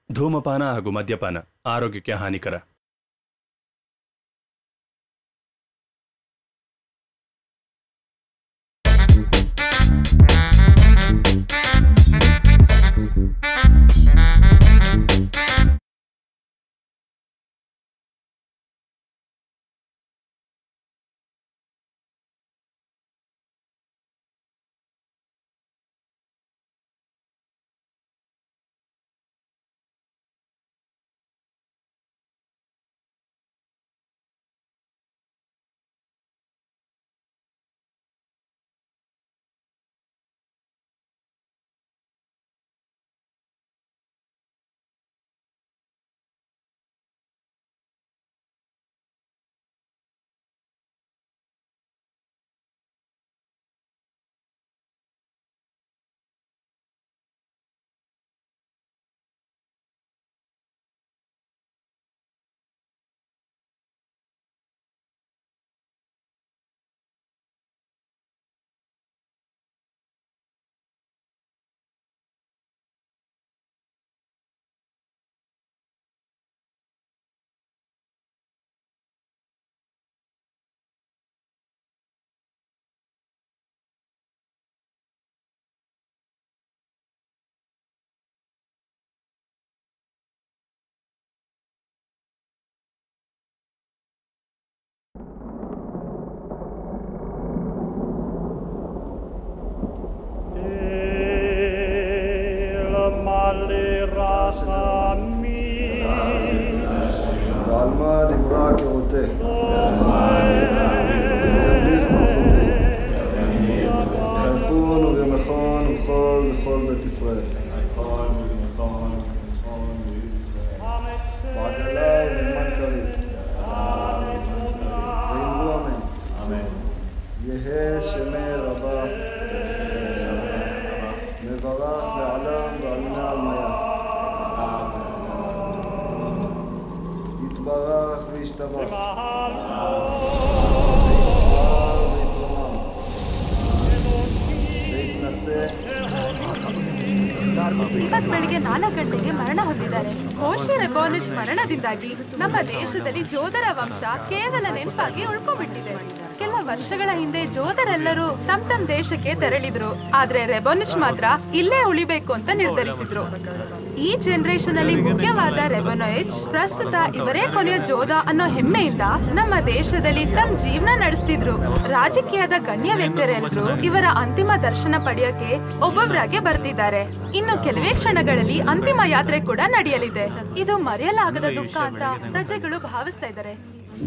ಧೂಮಪಾನ ಹಾಗೂ ಮದ್ಯಪಾನ ಆರೋಗ್ಯಕ್ಕೆ ಹಾನಿಕರ ועל מה דיברה כרותה? וימליך מלכותי. חייכון ובמכון ובכל וכל בית ישראל. בעגלה ובזמן קריב. ואמרו אמן. יהא שמי רבה. מברך לעלם ועל מנה עלמיה. יתברך וישתבח. ויתברך ויתרומם. ויתנשא. ಇವತ್ ಬೆಳಿಗ್ಗೆ ನಾಲ್ಕು ಗಂಟೆಗೆ ಮರಣ ಹೊಂದಿದ್ದಾರೆ ಹೋಶಿ ರೆಬೋನಿಜ್ ಮರಣದಿಂದಾಗಿ ನಮ್ಮ ದೇಶದಲ್ಲಿ ಜೋಧರ ವಂಶ ಕೇವಲ ನೆನಪಾಗಿ ಉಳ್ಕೊಂಡ್ಬಿಟ್ಟಿದೆ ಕೆಲ ವರ್ಷಗಳ ಹಿಂದೆ ಜೋಧರೆಲ್ಲರೂ ತಮ್ ತಮ್ ದೇಶಕ್ಕೆ ತೆರಳಿದ್ರು ಆದ್ರೆ ರೆಬೋನಿಶ್ ಮಾತ್ರ ಇಲ್ಲೇ ಉಳಿಬೇಕು ಅಂತ ನಿರ್ಧರಿಸಿದ್ರು ಈ ಜನರೇಷನ್ ಅಲ್ಲಿ ಮುಖ್ಯವಾದ ರೆಬೊನೋಯಿಚ್ ಪ್ರಸ್ತುತ ಇವರೇ ಕೊನೆಯ ಜೋಧ ಅನ್ನೋ ಹೆಮ್ಮೆಯಿಂದ ನಮ್ಮ ದೇಶದಲ್ಲಿ ತಮ್ಮ ಜೀವನ ನಡೆಸ್ತಿದ್ರು ರಾಜಕೀಯದ ಗಣ್ಯ ವ್ಯಕ್ತಿರೆಲ್ಲರೂ ಇವರ ಅಂತಿಮ ದರ್ಶನ ಪಡೆಯೋಕೆ ಒಬ್ಬೊಬ್ಬರಾಗೆ ಬರ್ತಿದ್ದಾರೆ ಇನ್ನು ಕೆಲವೇ ಕ್ಷಣಗಳಲ್ಲಿ ಅಂತಿಮ ಯಾತ್ರೆ ಕೂಡ ನಡೆಯಲಿದೆ ಇದು ಮರೆಯಲಾಗದ ದುಃಖ ಅಂತ ಪ್ರಜೆಗಳು ಭಾವಿಸ್ತಾ ಇದ್ದಾರೆ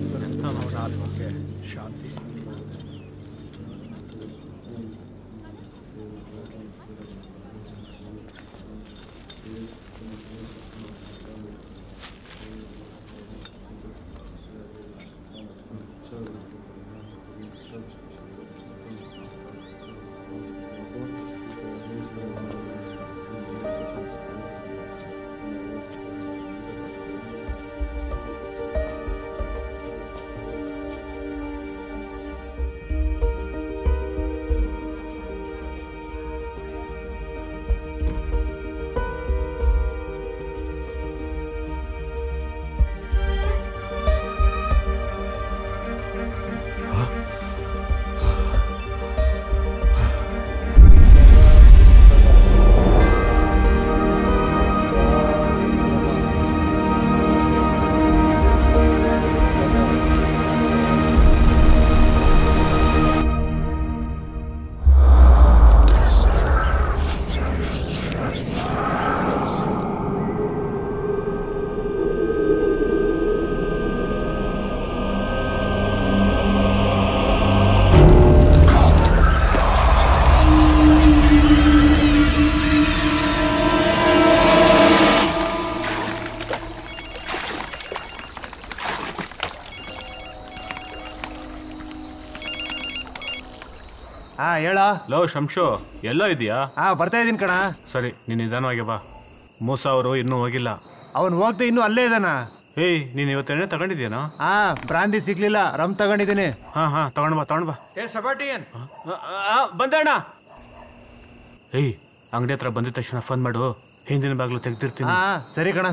ಹಾ ಹೇಳ ಲೋ ಶಂಶು ಎಲ್ಲೋ ಇದೆಯಾ ಹಾ ಬರ್ತಾ ಇದೀನಿ ಕಣ ಸರಿ ನೀನು ನಿಧಾನವಾಗಿ ಬಾ ಮೂಸ ಅವರು ಇನ್ನೂ ಹೋಗಿಲ್ಲ ಅವನ್ ಹೋಗ್ದೆ ಇನ್ನೂ ಅಲ್ಲೇ ಇದಾನ ಏಯ್ ನೀನು ಇವತ್ತು ಎಣ್ಣೆ ತಗೊಂಡಿದ್ಯಾನೋ ಹಾ ಬ್ರಾಂದಿ ಸಿಗ್ಲಿಲ್ಲ ರಮ್ ತಗೊಂಡಿದ್ದೀನಿ ಹಾ ಹಾ ತಗೊಂಡ್ ಬಾ ತಗೊಂಡ್ ಬಾ ಏ ಸಬಾಟಿಯನ್ ಬಂದಣ್ಣ ಏಯ್ ಅಂಗಡಿ ಹತ್ರ ಬಂದಿದ ತಕ್ಷಣ ಫೋನ್ ಮಾಡು ಹಿಂದಿನ ಬಾಗ್ಲು ತೆಗ್ದಿರ್ತೀನಿ ಹಾ ಸರಿ ಕಣ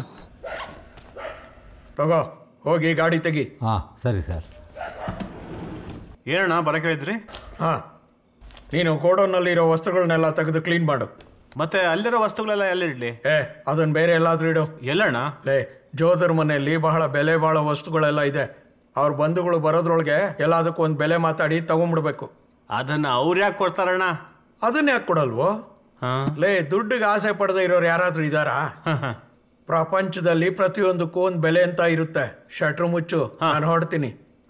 ತಗೋ ಹೋಗಿ ಗಾಡಿ ತೆಗಿ ಹಾಂ ಸರಿ ಸರ್ ಏನಣ್ಣ ಬರಕ್ಕೆ ಹೇಳಿದ್ರಿ ಹಾ ನೀನು ಗೋಡೌನ್ನಲ್ಲಿರೋ ವಸ್ತುಗಳನ್ನೆಲ್ಲ ತೆಗೆದು ಕ್ಲೀನ್ ಮಾಡು ಮತ್ತೆ ಅಲ್ಲಿರೋ ವಸ್ತುಗಳೆಲ್ಲ ಎಲ್ಲಿಡ್ಲಿ ಏ ಅದನ್ನ ಬೇರೆ ಎಲ್ಲಾದ್ರೂ ಇಡು ಎಲ್ಲಣ್ಣ ಲೇ ಜೋದರ್ ಮನೆಯಲ್ಲಿ ಬಹಳ ಬೆಲೆ ಬಾಳೋ ವಸ್ತುಗಳೆಲ್ಲ ಇದೆ ಅವ್ರ ಬಂಧುಗಳು ಬರೋದ್ರೊಳಗೆ ಎಲ್ಲದಕ್ಕೂ ಒಂದು ಬೆಲೆ ಮಾತಾಡಿ ತಗೊಂಡ್ಬಿಡ್ಬೇಕು ಅದನ್ನ ಅವ್ರು ಯಾಕೆ ಕೊಡ್ತಾರಣ್ಣ ಅದನ್ನ ಯಾಕೆ ಕೊಡಲ್ವೋ ಹಾ ಲೇ ದುಡ್ಡಿಗೆ ಆಸೆ ಪಡದೆ ಇರೋರು ಯಾರಾದ್ರೂ ಇದಾರಾ ಪ್ರಪಂಚದಲ್ಲಿ ಪ್ರತಿಯೊಂದಕ್ಕೂ ಒಂದು ಬೆಲೆ ಅಂತ ಇರುತ್ತೆ ಶಟ್ರು ಮುಚ್ಚು ನಾನು ಹೊಡ್ತೀನಿ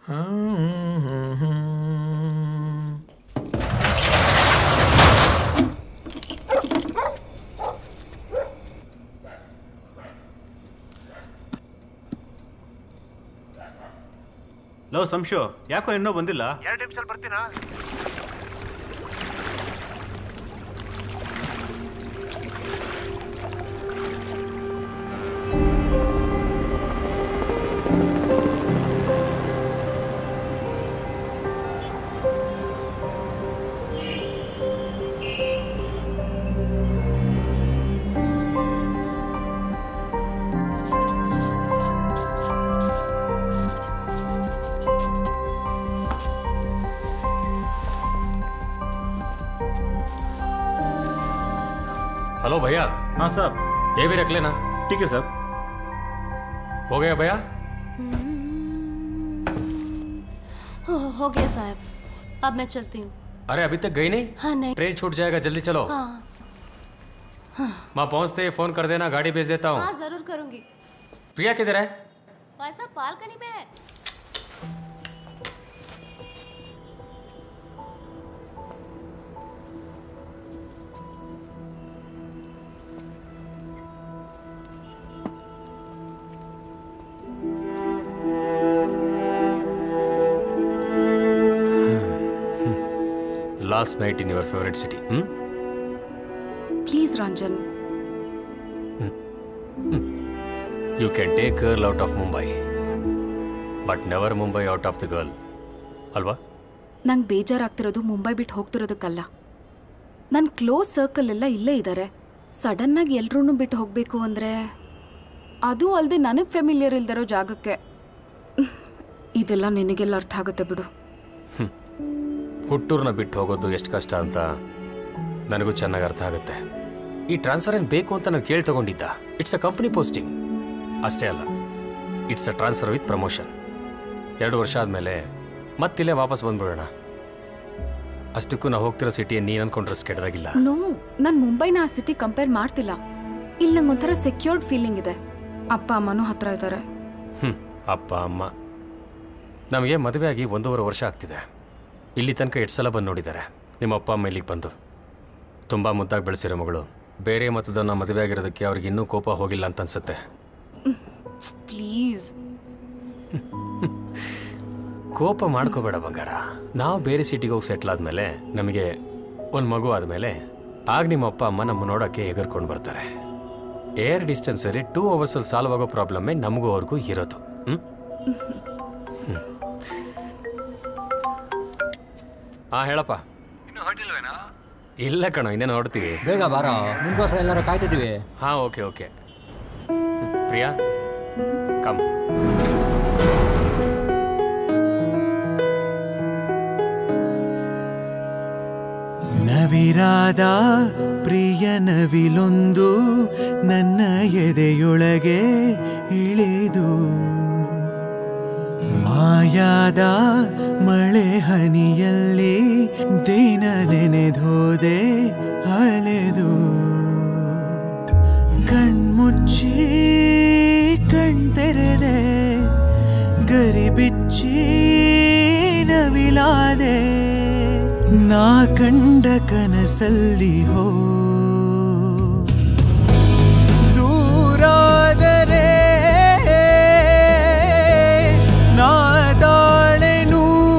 ಲವ್ ಸಂಶು ಯಾಕೋ ಇನ್ನೂ ಬಂದಿಲ್ಲ हेलो भैया हाँ साहब ये भी रख लेना ठीक है सर हो गया भैया हो, हो गया साहब अब मैं चलती हूँ अरे अभी तक गई नहीं हाँ नहीं ट्रेन छूट जाएगा जल्दी चलो हाँ वहाँ पहुँचते ही फोन कर देना गाड़ी भेज देता हूँ हाँ जरूर करूँगी प्रिया किधर है भाई साहब बालकनी में है last night in your favourite city please Ranjan you can take girl out of Mumbai but never Mumbai out of the girl ಅಲ್ವಾ ನಂಗೆ ಬೇಜಾರಾಗ್ತಿರೋದು ಮುಂಬೈ ಬಿಟ್ಟು ಹೋಗ್ತಿರೋದಕ್ಕಲ್ಲ ನನ್ನ ಕ್ಲೋಸ್ ಸರ್ಕಲ್ ಎಲ್ಲ ಇಲ್ಲೇ ಇದ್ದಾರೆ ಸಡನ್ನಾಗಿ ಎಲ್ರೂ ಬಿಟ್ಟು ಹೋಗಬೇಕು ಅಂದರೆ ಅದು ಅಲ್ಲದೆ ನನಗೆ ಫೆಮಿಲಿಯರ್ ಇಲ್ದಿರೋ ಜಾಗಕ್ಕೆ ಇದೆಲ್ಲ ನಿನಗೆಲ್ಲ ಅರ್ಥ ಆಗುತ್ತೆ ಬಿಡು ಹುಟ್ಟೂರ್ನ ಬಿಟ್ಟು ಹೋಗೋದು ಎಷ್ಟು ಕಷ್ಟ ಅಂತ ನನಗೂ ಚೆನ್ನಾಗಿ ಅರ್ಥ ಆಗುತ್ತೆ ಈ ಟ್ರಾನ್ಸ್ಫರ್ ಏನು ಬೇಕು ಅಂತ ನಾನು ಕೇಳಿ ತಗೊಂಡಿದ್ದ ಇಟ್ಸ್ ಅ ಕಂಪ್ನಿ ಪೋಸ್ಟಿಂಗ್ ಅಷ್ಟೇ ಅಲ್ಲ it's a transfer with promotion ಎರಡು ವರ್ಷ ಆದಮೇಲೆ ಮತ್ತಿಲ್ಲೇ ವಾಪಸ್ ಬಂದ್ಬಿಡೋಣ ಅಷ್ಟಕ್ಕೂ ನಾವು ಹೋಗ್ತಿರೋ ಸಿಟಿ ನೀನು ಅನ್ಕೊಂಡ್ರೆ ಕೆಟ್ಟದಾಗಿಲ್ಲ ನೋ ನಾನು ಮುಂಬೈನ ಆ ಸಿಟಿ ಕಂಪೇರ್ ಮಾಡ್ತಿಲ್ಲ ಇಲ್ಲಿ ನಂಗೆ ಒಂಥರ ಸೆಕ್ಯೂರ್ಡ್ ಫೀಲಿಂಗ್ ಇದೆ ಅಪ್ಪ ಅಮ್ಮನೂ ಹತ್ರ ಇದ್ದಾರೆ ಹ್ಞೂ ಅಪ್ಪ ಅಮ್ಮ ನಮಗೆ ಮದುವೆ ಆಗಿ ಒಂದೂವರೆ ವರ್ಷ ಆಗ್ತಿದೆ ಇಲ್ಲಿ ತನಕ ಎಷ್ಟು ಸಲ ಬಂದು ನೋಡಿದ್ದಾರೆ ನಿಮ್ಮ ಅಪ್ಪ ಅಮ್ಮ ಇಲ್ಲಿಗೆ ಬಂದು ತುಂಬ ಮುದ್ದಾಗಿ ಬೆಳೆಸಿರೋ ಮಗಳು ಬೇರೆ ಮತದನ್ನ ಮದುವೆ ಆಗಿರೋದಕ್ಕೆ ಅವ್ರಿಗೆ ಇನ್ನೂ ಕೋಪ ಹೋಗಿಲ್ಲ ಅಂತ ಅನ್ಸುತ್ತೆ ಪ್ಲೀಸ್ ಕೋಪ ಮಾಡ್ಕೋಬೇಡ ಬಂಗಾರ ನಾವು ಬೇರೆ ಸಿಟಿಗೆ ಹೋಗಿ ಸೆಟ್ಲ್ ಆದಮೇಲೆ ನಮಗೆ ಒಂದು ಮಗು ಆದಮೇಲೆ ಆಗ ನಿಮ್ಮ ಅಪ್ಪ ಅಮ್ಮ ನಮ್ಮ ನೋಡೋಕ್ಕೆ ಎಗರ್ಕೊಂಡು ಬರ್ತಾರೆ ಏರ್ ಡಿಸ್ಟೆನ್ಸಲ್ಲಿ ಟೂ ಅವರ್ಸಲ್ಲಿ ಸಾಲ್ವ್ ಆಗೋ ಪ್ರಾಬ್ಲಮ್ಮೇ ನಮಗೂ ಅವ್ರಿಗೂ ಇರೋದು ಹ್ಞೂ ಹಾಂ ಹೇಳಪ್ಪ ಇಲ್ಲ ಕಣೋ ಇನ್ನೇನು ಹೊರಡ್ತೀವಿ ಬೇಗ ಬಾರೋ ನಿಮ್ಗೋಸ್ಕರ ಎಲ್ಲರೂ ಕಾಯ್ತಿದ್ದೀವಿ ಹಾಂ ಓಕೆ ಓಕೆ ಪ್ರಿಯಾ ಕಮ್ ನವಿರಾದ ಪ್ರಿಯ ನವಿಲೊಂದು ನನ್ನ ಎದೆಯೊಳಗೆ ಇಳಿದು ಮಾಯಾದ ಮಳೆ ಹನಿಯಲ್ಲಿ ದಿನ ನೆನೆದೋದೆ ಅಲೆದು ಕಣ್ಮುಚ್ಚಿ ಕಣ್ತೆರೆದೆ ಗರಿಬಿಚ್ಚಿ ನವಿಲಾದೆ ನಾ ಕಂಡ ಕನಸಲ್ಲಿ ಹೋ ದೂರಾದರೆ ನಾದಾಳೆನು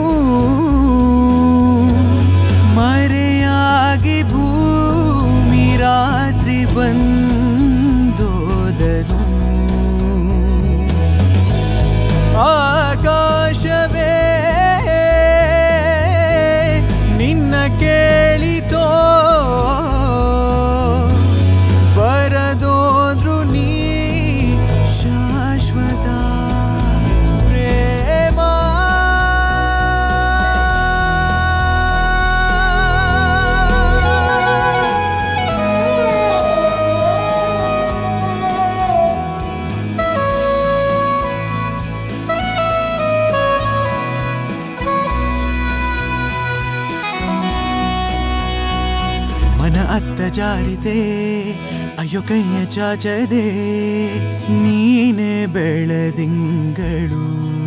ಮರೆಯಾಗಿ ಭೂಮಿ ರಾತ್ರಿ ಬಂದೋದನು ಆಕಾಶವೇ ನಿನ್ನ ಕೇಳಿತೋ ಬರದೋ ಅತ್ತ ಜಾರಿದೆ ಅಯ್ಯೋ ಕೈಯ ಚಾಚದೆ ನೀನೆ ಬೆಳದಿಂಗಳು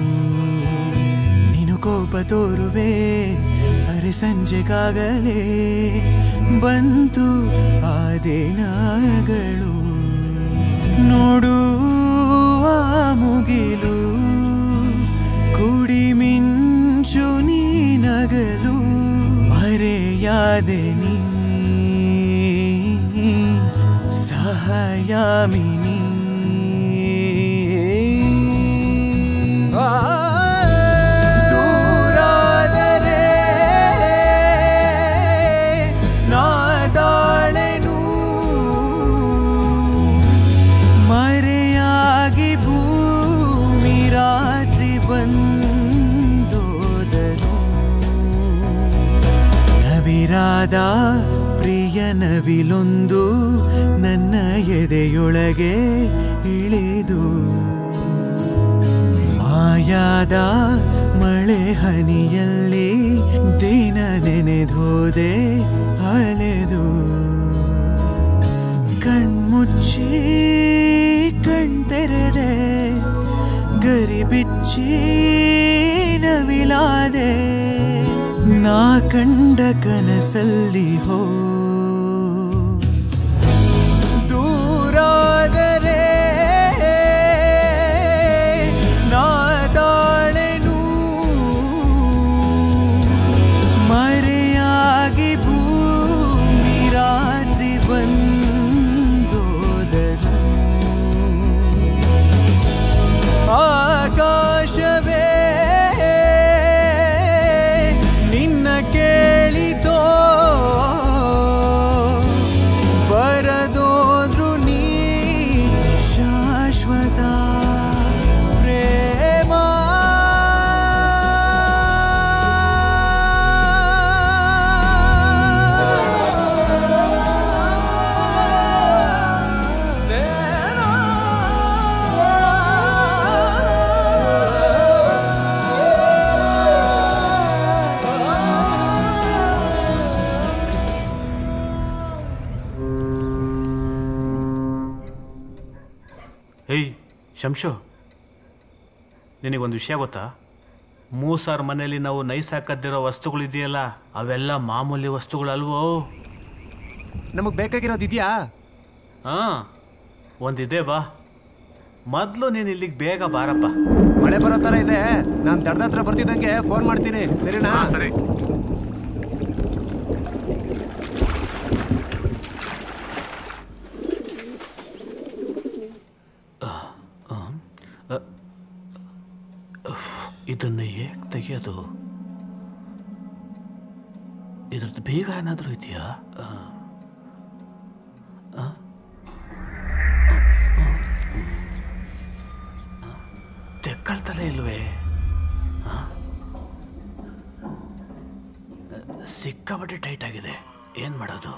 ನೀನು ಕೋಪ ತೋರುವೆ ಅರೆ ಸಂಜೆಗಾಗಲೇ ಬಂತು ಆ ದಿನಗಳು ನೋಡು ಆ ಮುಗಿಲು ಕುಡಿ ಮಿಂಚು ನೀನಗಲು ಮರೆಯಾದೆ ನೀ ಸಹಯಾಮಿನಿ ದೂರಾದರೆ ನಾದಾಳೆನು ಮರೆಯಾಗಿ ಭೂಮಿ ರಾತ್ರಿ ಬಂದೋದನು ನವಿರಾದ ಪ್ರಿಯ ನವಿಲೊಂದು ನನ್ನ ಎದೆಯೊಳಗೆ ಇಳಿದು ಮಾಯಾದ ಮಳೆ ಹನಿಯಲ್ಲಿ ದಿನ ನೆನೆದೋದೆ ಅಲೆದು ಕಣ್ಮುಚ್ಚಿ ಕಣ್ತೆರೆದೆ ಗರಿ ಬಿಚ್ಚಿ ನವಿಲಾದೆ ನಾ ಕಂಡ ಕನಸಲ್ಲಿ ಹೋ ದೂರಾದರೆ ನಾದಾಳೆನು ಮರೆಯಾಗಿ ಭೂಮಿ ರಾತ್ರಿ ಬಂದೋದನು ಆಕಾಶವೇ ನಿನ್ನ ಕೇಳಿತೋ ಬರದೋದ್ರು ನೀ ಶಾಶ್ವತ ಪ್ರೇಮ ಏಯ್ ಶಂಶು ನಿನಗೊಂದು ವಿಷಯ ಗೊತ್ತಾ ಮೂಸಾರ್ ಮನೆಯಲ್ಲಿ ನಾವು ನೈಸಾಕದ್ದಿರೋ ವಸ್ತುಗಳಿದೆಯಲ್ಲ ಅವೆಲ್ಲ ಮಾಮೂಲಿ ವಸ್ತುಗಳಲ್ವೋ ನಮಗೆ ಬೇಕಾಗಿರೋದು ಇದೆಯಾ ಹಾಂ ಒಂದಿದೆ ಬಾ ಮೊದಲು ನೀನು ಇಲ್ಲಿಗೆ ಬೇಗ ಬಾರಪ್ಪ ಮಳೆ ಬರೋ ಥರ ಇದೆ ನಾನು ದಡದ ಹತ್ರ ಬರ್ತಿದ್ದಂಗೆ ಫೋನ್ ಮಾಡ್ತೀನಿ ಸರಿನಾ ಸರಿ ಇದನ್ನು ಹೇಗೆ ತೆಗೆಯೋದು ಇದ್ರದ್ದು ಬೇಗ ಏನಾದರೂ ಇದೆಯಾ ಆ. ಆ? ತೆಕ್ಕಳ್ತಲೇ ಇಲ್ವೇ ಆ? ಸಿಕ್ಕಾಪಟ್ಟೆ ಟೈಟ್ ಆಗಿದೆ ಏನು ಮಾಡೋದು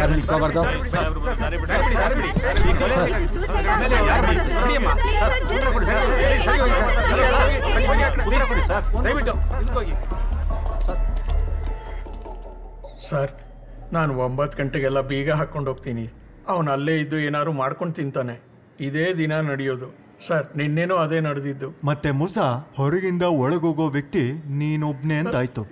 ಕ್ಯಾಬಿನ್ ಇಟ್ಕೋಬಾರ್ದು ಸರ್ ನಾನು ಒಂಬತ್ತು ಗಂಟೆಗೆಲ್ಲ ಬೀಗ ಹಾಕೊಂಡು ಹೋಗ್ತೀನಿ ಅವನು ಅಲ್ಲೇ ಇದ್ದು ಏನಾದ್ರು ಮಾಡ್ಕೊಂಡು ತಿಂತಾನೆ ಇದೇ ದಿನ ನಡೆಯೋದು ಸರ್ ನಿನ್ನೆನೂ ಅದೇ ನಡೆದಿದ್ದು ಮತ್ತೆ ಮುಸ ಹೊರಗಿಂದ ಒಳಗೋಗೋ ವ್ಯಕ್ತಿ ನೀನೊಬ್ನೇ ಅಂತ ಆಯ್ತು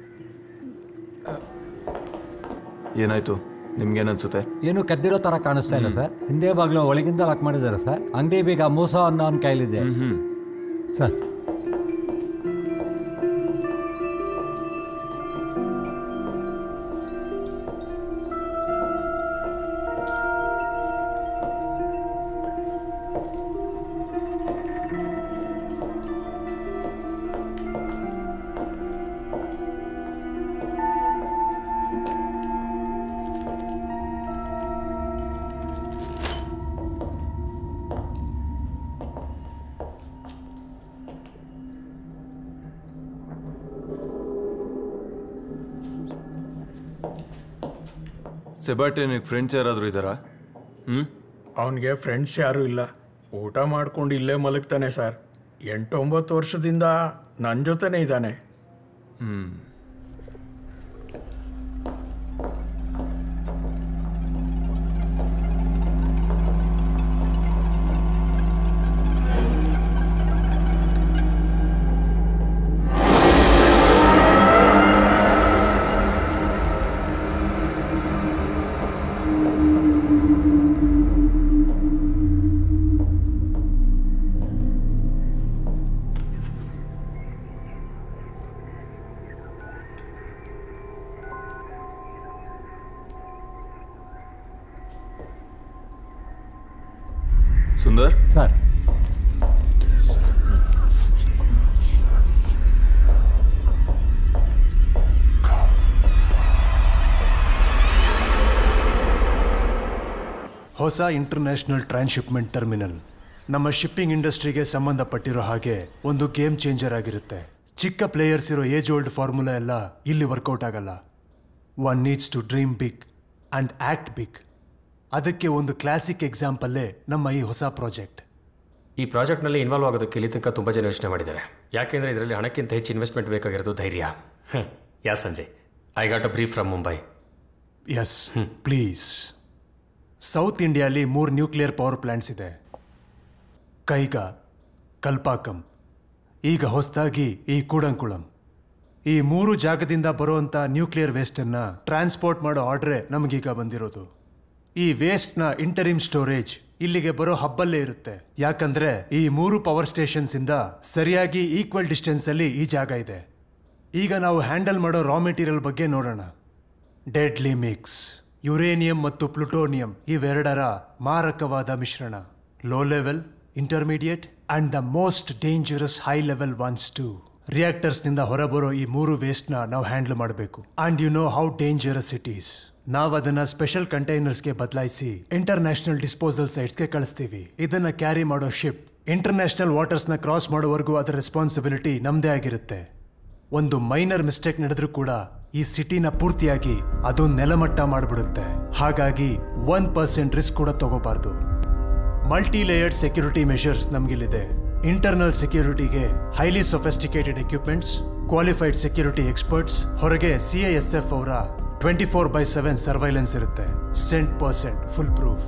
ಏನಾಯ್ತು ನಿಮ್ಗೇನನ್ಸುತ್ತೆ ಏನು ಕದ್ದಿರೋ ತರ ಕಾಣಿಸ್ತಾ ಇಲ್ಲ ಸರ್ ಹಿಂದೆ ಬಾಗ್ಲು ಒಳಗಿಂದ ಲಾಕ್ ಮಾಡಿದ್ದಾರೆ ಸರ್ ಅಂಗಡಿ ಬೀಗ ಮೂಸ ಅನ್ನೋ ಅವ್ನ ಕೈಲಿದೆ ಸರ್ ಸೆಬಾಟಿಯನಿಗೆ ಫ್ರೆಂಡ್ಸ್ ಯಾರಾದರೂ ಇದ್ದಾರಾ ಹ್ಞೂ ಅವನಿಗೆ ಫ್ರೆಂಡ್ಸ್ ಯಾರೂ ಇಲ್ಲ ಊಟ ಮಾಡ್ಕೊಂಡು ಇಲ್ಲೇ ಮಲಗ್ತಾನೆ ಸರ್ ಎಂಟೊಂಬತ್ತು ವರ್ಷದಿಂದ ನನ್ನ ಜೊತೆನೇ ಇದ್ದಾನೆ ಹ್ಞೂ ಸುಂದರ್ ಸರ್ ಹೊಸ ಇಂಟರ್ನ್ಯಾಷನಲ್ ಟ್ರಾನ್ಸ್ಶಿಪ್ಮೆಂಟ್ ಟರ್ಮಿನಲ್ ನಮ್ಮ ಶಿಪ್ಪಿಂಗ್ ಇಂಡಸ್ಟ್ರಿಗೆ ಸಂಬಂಧಪಟ್ಟಿರೋ ಹಾಗೆ ಒಂದು ಗೇಮ್ ಚೇಂಜರ್ ಆಗಿರುತ್ತೆ ಚಿಕ್ಕ ಪ್ಲೇಯರ್ಸ್ ಇರೋ ಏಜ್ ಓಲ್ಡ್ ಫಾರ್ಮುಲಾ ಎಲ್ಲ ಇಲ್ಲಿ ವರ್ಕೌಟ್ ಆಗಲ್ಲ one needs to dream big and act big ಅದಕ್ಕೆ ಒಂದು ಕ್ಲಾಸಿಕ್ ಎಕ್ಸಾಂಪಲ್ಲೇ ನಮ್ಮ ಈ ಹೊಸ ಪ್ರಾಜೆಕ್ಟ್ ಈ ಪ್ರಾಜೆಕ್ಟ್ನಲ್ಲಿ ಇನ್ವಾಲ್ವ್ ಆಗೋದಕ್ಕೆ ಇಲ್ಲಿ ತನಕ ತುಂಬ ಜನ ಯೋಚನೆ ಮಾಡಿದ್ದಾರೆ ಯಾಕೆಂದರೆ ಇದರಲ್ಲಿ ಹಣಕ್ಕಿಂತ ಹೆಚ್ಚು ಇನ್ವೆಸ್ಟ್ಮೆಂಟ್ ಬೇಕಾಗಿರೋದು ಧೈರ್ಯ hmm. Yeah Sanjay I got a brief from Mumbai yes please South ಇಂಡಿಯಾಲಿ ಮೂರು ನ್ಯೂಕ್ಲಿಯರ್ ಪವರ್ ಪ್ಲಾಂಟ್ಸ್ ಇದೆ ಕೈಗಾ ಕಲ್ಪಾಕಂ ಈಗ ಹೊಸದಾಗಿ ಈ ಕೂಡಂಕುಳಂ ಈ ಮೂರು ಜಾಗದಿಂದ ಬರುವಂಥ ನ್ಯೂಕ್ಲಿಯರ್ ವೇಸ್ಟನ್ನು ಟ್ರಾನ್ಸ್ಪೋರ್ಟ್ ಮಾಡೋ ಆರ್ಡ್ರೇ ನಮಗೀಗ ಬಂದಿರೋದು ಈ ವೇಸ್ಟ್ನ ಇಂಟರಿಮ್ ಸ್ಟೋರೇಜ್ ಇಲ್ಲಿಗೆ ಬರೋ ಹಬ್ಬಲ್ಲೇ ಇರುತ್ತೆ ಯಾಕಂದ್ರೆ ಈ ಮೂರು ಪವರ್ ಸ್ಟೇಷನ್ಸ್ ಇಂದ ಸರಿಯಾಗಿ ಈಕ್ವಲ್ ಡಿಸ್ಟೆನ್ಸ್ ಅಲ್ಲಿ ಈ ಜಾಗ ಇದೆ ಈಗ ನಾವು ಹ್ಯಾಂಡಲ್ ಮಾಡೋ ರಾ ಮೆಟೀರಿಯಲ್ ಬಗ್ಗೆ ನೋಡೋಣ ಡೆಡ್ಲಿ ಮಿಕ್ಸ್ ಯುರೇನಿಯಂ ಮತ್ತು ಪ್ಲುಟೋನಿಯಂ ಇವೆರಡರ ಮಾರಕವಾದ ಮಿಶ್ರಣ low level intermediate and the most dangerous high level ones to ರಿಯಾಕ್ಟರ್ಸ್ನಿಂದ ಹೊರಬರೋ ಈ ಮೂರು ವೇಸ್ಟ್ನ ನಾವು ಹ್ಯಾಂಡಲ್ ಮಾಡಬೇಕು and you know how dangerous it is ನಾವು ಅದನ್ನ ಸ್ಪೆಷಲ್ ಕಂಟೈನರ್ಸ್ಗೆ ಬದಲಾಯಿಸಿ ಇಂಟರ್ನ್ಯಾಷನಲ್ ಡಿಸ್ಪೋಸಲ್ ಸೈಟ್ಸ್ಗೆ ಕಳಿಸ್ತೀವಿ ಇದನ್ನ ಕ್ಯಾರಿ ಮಾಡೋ ಶಿಪ್ ಇಂಟರ್ನ್ಯಾಷನಲ್ ವಾಟರ್ಸ್ನ ಕ್ರಾಸ್ ಮಾಡೋವರೆಗೂ ಅದರ ರೆಸ್ಪಾನ್ಸಿಬಿಲಿಟಿ ನಮ್ಮದೇ ಆಗಿರುತ್ತೆ ಒಂದು ಮೈನರ್ ಮಿಸ್ಟೇಕ್ ನಡೆದ್ರೂ ಕೂಡ ಈ ಸಿಟಿನ ಪೂರ್ತಿಯಾಗಿ ಅದು ನೆಲಮಟ್ಟ ಮಾಡಿಬಿಡುತ್ತೆ ಹಾಗಾಗಿ ಒನ್ ಪರ್ಸೆಂಟ್ ರಿಸ್ಕ್ ಕೂಡ ತಗೋಬಾರ್ದು ಮಲ್ಟಿ ಲೇಯರ್ಡ್ ಸೆಕ್ಯೂರಿಟಿ ಮೆಷರ್ಸ್ ನಮಗಿಲ್ಲಿದೆ ಇಂಟರ್ನಲ್ ಸೆಕ್ಯೂರಿಟಿಗೆ highly sophisticated equipments qualified security experts ಹೊರಗೆ ಸಿ ಐ ಎಸ್ ಎಫ್ ಅವರ twenty four by seven surveillance ಇರುತ್ತೆ ಸೆಂಟ್ ಪರ್ಸೆಂಟ್ ಫುಲ್ ಪ್ರೂಫ್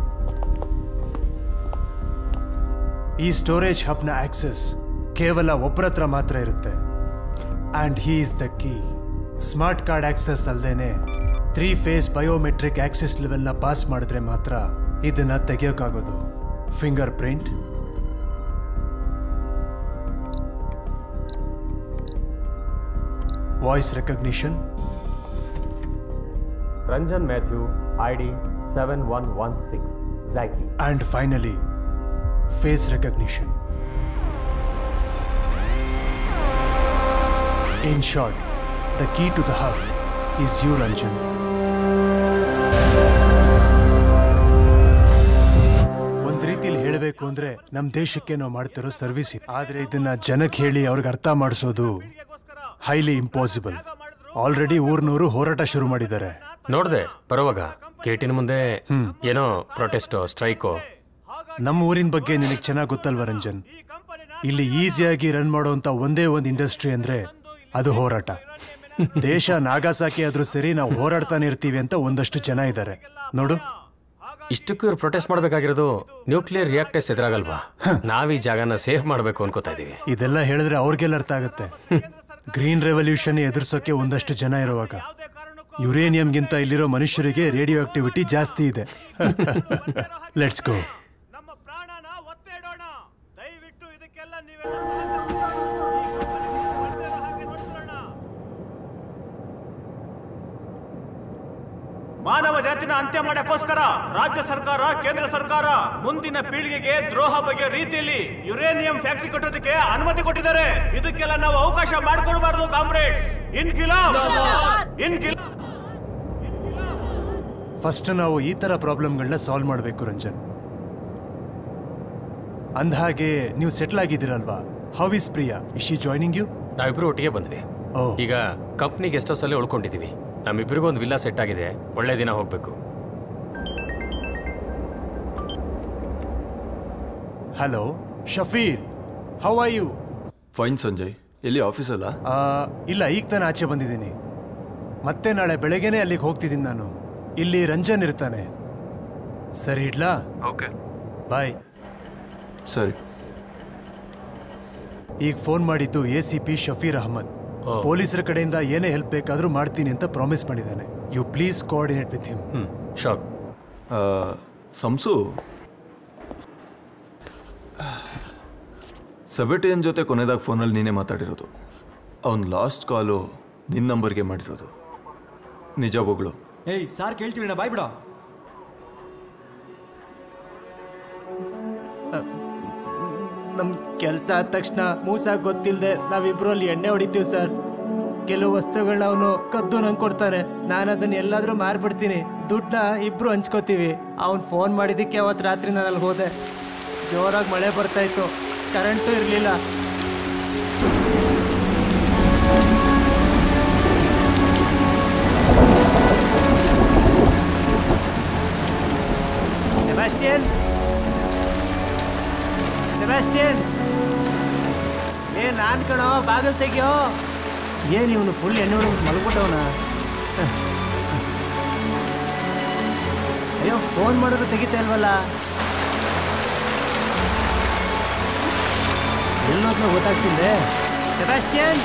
ಈ ಸ್ಟೋರೇಜ್ ಹಬ್ನ ಆಕ್ಸೆಸ್ ಕೇವಲ ಒಬ್ಬರ ಹತ್ರ ಮಾತ್ರ ಇರುತ್ತೆ and he is the key smart card access ಅಲ್ಲದೇನೆ ತ್ರೀ ಫೇಸ್ ಬಯೋಮೆಟ್ರಿಕ್ ಆಕ್ಸೆಸ್ ಲೆವೆಲ್ನ ಪಾಸ್ ಮಾಡಿದ್ರೆ ಮಾತ್ರ ಇದನ್ನ ತೆಗೆಯೋಕ್ಕಾಗೋದು fingerprint voice recognition Ranjan Matthew I D seven one one six Zacky and finally face recognition in short the key to the hub is you Ranjan ಒಂದ್ ರೀತಿಲಿ ಹೇಳಬೇಕು ಅಂದ್ರೆ ನಮ್ ದೇಶಕ್ಕೆ ನಾವು ಮಾಡ್ತಿರೋ ಸರ್ವಿಸ್ ಆದ್ರೆ ಇದನ್ನ ಜನಕ್ಕೆ ಹೇಳಿ ಅವ್ರಿಗೆ ಅರ್ಥ ಮಾಡಿಸೋದು ಹೈಲಿ ಇಂಪಾಸಿಬಲ್ ಆಲ್ರೆಡಿ ಊರ್ನೂರು ಹೋರಾಟ ಶುರು ಮಾಡಿದ್ದಾರೆ ನೋಡಿದೆ ಬರುವಾಗ ಗೇಟಿನ ಮುಂದೆ ಏನೋ ಪ್ರೊಟೆಸ್ಟೋ ಸ್ಟ್ರೈಕೋ ನಮ್ಮ ಊರಿನ ಬಗ್ಗೆ ನಿನಗೆ ಚೆನ್ನಾಗಿ ಗೊತ್ತಲ್ವ ರಂಜನ್ ಇಲ್ಲಿ ಈಸಿಯಾಗಿ ರನ್ ಮಾಡೋಂಥ ಒಂದೇ ಒಂದು ಇಂಡಸ್ಟ್ರಿ ಅಂದ್ರೆ ಅದು ಹೋರಾಟ ದೇಶ ನಾಗಾಸಾಕಿ ಆದ್ರೂ ಸರಿ ನಾವು ಹೋರಾಡ್ತಾನೆ ಇರ್ತೀವಿ ಅಂತ ಒಂದಷ್ಟು ಜನ ಇದ್ದಾರೆ ನೋಡು ಇಷ್ಟಕ್ಕೂ ಇವ್ರು ಪ್ರೊಟೆಸ್ಟ್ ಮಾಡಬೇಕಾಗಿರೋದು ನ್ಯೂಕ್ಲಿಯರ್ ರಿಯಾಕ್ಟರ್ಸ್ ಎದುರಾಗಲ್ವಾ ನಾವ್ ಈ ಜಾಗನ ಸೇಫ್ ಮಾಡಬೇಕು ಅನ್ಕೋತಾ ಇದೀವಿ ಇದೆಲ್ಲ ಹೇಳಿದ್ರೆ ಅವ್ರಿಗೆಲ್ಲ ಅರ್ಥ ಆಗುತ್ತೆ ಗ್ರೀನ್ ರೆವಲ್ಯೂಷನ್ ಎದುರಿಸೋಕೆ ಒಂದಷ್ಟು ಜನ ಇರುವಾಗ ಯುರೇನಿಯಂಗಿಂತ ಇಲ್ಲಿರೋ ಮನುಷ್ಯರಿಗೆ ರೇಡಿಯೋ ಆಕ್ಟಿವಿಟಿ ಜಾಸ್ತಿ ಇದೆ ಲೆಟ್ಸ್ ಗೋ ಮಾನವ ಜಾತಿನ ಅಂತ್ಯ ಮಾಡಕ್ಕೋಸ್ಕರ ರಾಜ್ಯ ಸರ್ಕಾರ ಕೇಂದ್ರ ಸರ್ಕಾರ ಮುಂದಿನ ಪೀಳಿಗೆಗೆ ದ್ರೋಹ ಬಗ್ಗೆ ರೀತಿಯಲ್ಲಿ ಯುರೇನಿಯಂ ಫ್ಯಾಕ್ಟರಿ ಕಟ್ಟೋದಕ್ಕೆ ಅನುಮತಿ ಕೊಟ್ಟಿದ್ದಾರೆ ಇದಕ್ಕೆಲ್ಲ ನಾವು ಅವಕಾಶ ಮಾಡ್ಕೊಡ್ಬಾರ್ದು ಕಾಮ್ರೇಡ್ಸ್ ಇನ್ ಇನ್ ಫಸ್ಟ್ ನಾವು ಈ ತರ ಪ್ರಾಬ್ಲಮ್ಗಳನ್ನ ಸಾಲ್ವ್ ಮಾಡಬೇಕು ರಂಜನ್ ಅಂದಹಾಗೆ ನೀವು ಸೆಟ್ಲ್ ಆಗಿದ್ದೀರಲ್ವಾ how is Priya is she joining you ನಾವಿಬ್ರು ಒಟ್ಟಿಗೆ ಬಂದ್ವಿ ಈಗ ಕಂಪ್ನಿ ಗೆಸ್ಟ್ ಹೌಸ್ ಅಲ್ಲಿ ಉಳ್ಕೊಂಡಿದೀವಿ ನಮ್ಮಿಬ್ಬರಿಗೂ ಒಂದು ವಿಲ್ಲಾ ಸೆಟ್ ಆಗಿದೆ ಒಳ್ಳೆ ದಿನ ಹೋಗ್ಬೇಕು hello Shafeer how are you fine Sanjay ಎಲ್ಲಿ ಆಫೀಸಲ್ಲ ಇಲ್ಲ ಈಗ ತಾನೇ ಆಚೆ ಬಂದಿದ್ದೀನಿ ಮತ್ತೆ ನಾಳೆ ಬೆಳಗ್ಗೆನೆ ಅಲ್ಲಿಗೆ ಹೋಗ್ತಿದ್ದೀನಿ ನಾನು ಇಲ್ಲಿ ರಂಜನ್ ಇರ್ತಾನೆ ಸರಿ ಇಡ್ಲಾ ಓಕೆ ಬಾಯ್ ಸರಿ ಈಗ ಫೋನ್ ಮಾಡಿದ್ದು A C P Shafeer Ahmed ಪೊಲೀಸರ ಕಡೆಯಿಂದ ಏನೇ ಹೆಲ್ಪ್ ಬೇಕಾದ್ರೂ ಮಾಡ್ತೀನಿ ಅಂತ ಪ್ರಾಮಿಸ್ ಮಾಡಿದ್ದಾನೆ you please coordinate with him ಶಾಕ್ ಸಂಸು ಸೆಬೆಟಿಯನ್ ಜೊತೆ ಕೊನೆದಾಗ ಫೋನಲ್ಲಿ ನೀನೇ ಮಾತಾಡಿರೋದು ಅವನ್ ಲಾಸ್ಟ್ ಕಾಲು ನಿನ್ನ ನಂಬರ್ಗೆ ಮಾಡಿರೋದು ನಿಜ ಬೊಗಳು ಏಯ್ ಸಾರ್ ಕೇಳ್ತೀವಿ ಬಾಯ್ ಬಿಡ ನಮ್ ಕೆಲಸ ಆದ ತಕ್ಷಣ ಮೂಸ ಗೊತ್ತಿಲ್ಲದೆ ನಾವಿಬ್ರು ಅಲ್ಲಿ ಎಣ್ಣೆ ಹೊಡಿತೀವಿ ಸರ್ ಕೆಲವು ವಸ್ತುಗಳನ್ನ ಅವನು ಕದ್ದು ನಂಗೆ ಕೊಡ್ತಾನೆ ನಾನು ಅದನ್ನ ಎಲ್ಲಾದ್ರೂ ಮಾರ್ಬಿಡ್ತೀನಿ ದುಡ್ಡನ್ನ ಇಬ್ರು ಹಂಚ್ಕೋತೀವಿ ಅವ್ನು ಫೋನ್ ಮಾಡಿದ್ದಕ್ಕೆ ಅವತ್ತು ರಾತ್ರಿ ನಾನು ಅಲ್ಲಿ ಹೋದೆ ಜೋರಾಗಿ ಮಳೆ ಬರ್ತಾ ಇತ್ತು ಕರೆಂಟು ಇರಲಿಲ್ಲ ಸೆಬಾಸ್ಟಿಯನ್ ಸೆಬಾಸ್ಟಿಯನ್ ಏ ನಾನ್ ಕಣೋ ಬಾಗಿಲು ತೆಗಿಯೋ ಏನ್ ಇವನು ಫುಲ್ ಎಣ್ಣೆ ಹೊಡೆದು ಮಲ್ಬಿಟ್ಟವನ ಅಯ್ಯೋ ಫೋನ್ ಮಾಡಿದ್ರು ತೆಗಿತಾ ಇಲ್ವಲ್ಲ ಎಲ್ಲೋದ್ನ ಗೊತ್ತಾಗ್ತಿಲ್ದೆ ಸೆಬಾಸ್ಟಿಯನ್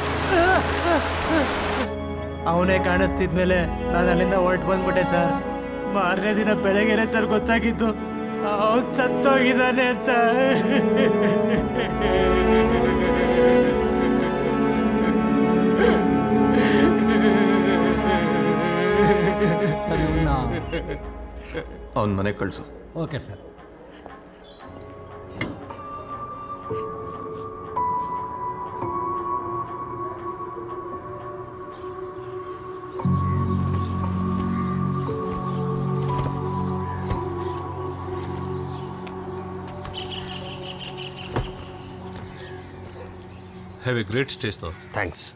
ಅವನೇ ಕಾಣಿಸ್ತಿದ್ಮೇಲೆ ನಾನು ಅಲ್ಲಿಂದ ಹೊರಟು ಬಂದ್ಬಿಟ್ಟೆ ಸರ್ ಮಾರನೇ ದಿನ ಬೆಳಗ್ಗೆನೆ ಸರ್ ಗೊತ್ತಾಗಿದ್ದು ಅವನ್ ಸತ್ತೋಗಿದ್ದಾನೆ ಅಂತ ಸರಿ ಇವ್ನ ಅವನ ಮನೆಗೆ ಕಳಿಸು okay sir Have a great stay, though. Thanks.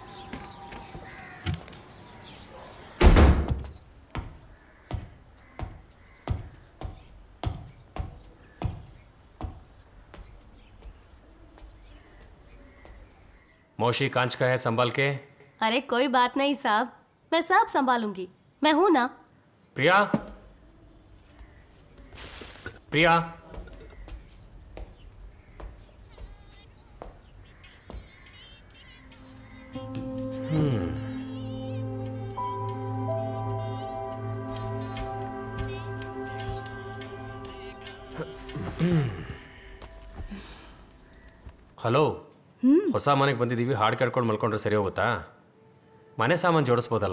मौशी कांच का है संभाल के अरे कोई बात नहीं साहब मैं सब संभालूंगी मैं हूं ना प्रिया प्रिया ಹಲೋ ಹೊಸ ಮನೆಗೆ ಬಂದಿದ್ದೀವಿ ಹಾಡು ಕೇಳ್ಕೊಂಡು ಮಲ್ಕೊಂಡ್ರೆ ಸರಿ ಹೋಗುತ್ತಾ ಮನೆ ಸಾಮಾನು ಜೋಡಿಸ್ಬೋದಲ್ಲ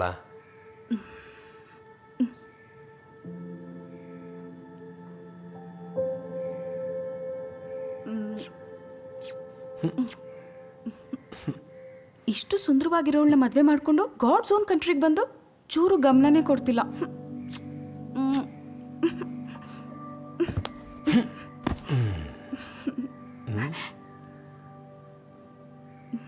ಇಷ್ಟು ಸುಂದರವಾಗಿರೋಳನ್ನ ಮದುವೆ ಮಾಡಿಕೊಂಡು ಗಾಡ್ಸ್ ಓನ್ ಕಂಟ್ರಿಗೆ ಬಂದು ಚೂರು ಗಮನನೇ ಕೊಡ್ತಿಲ್ಲ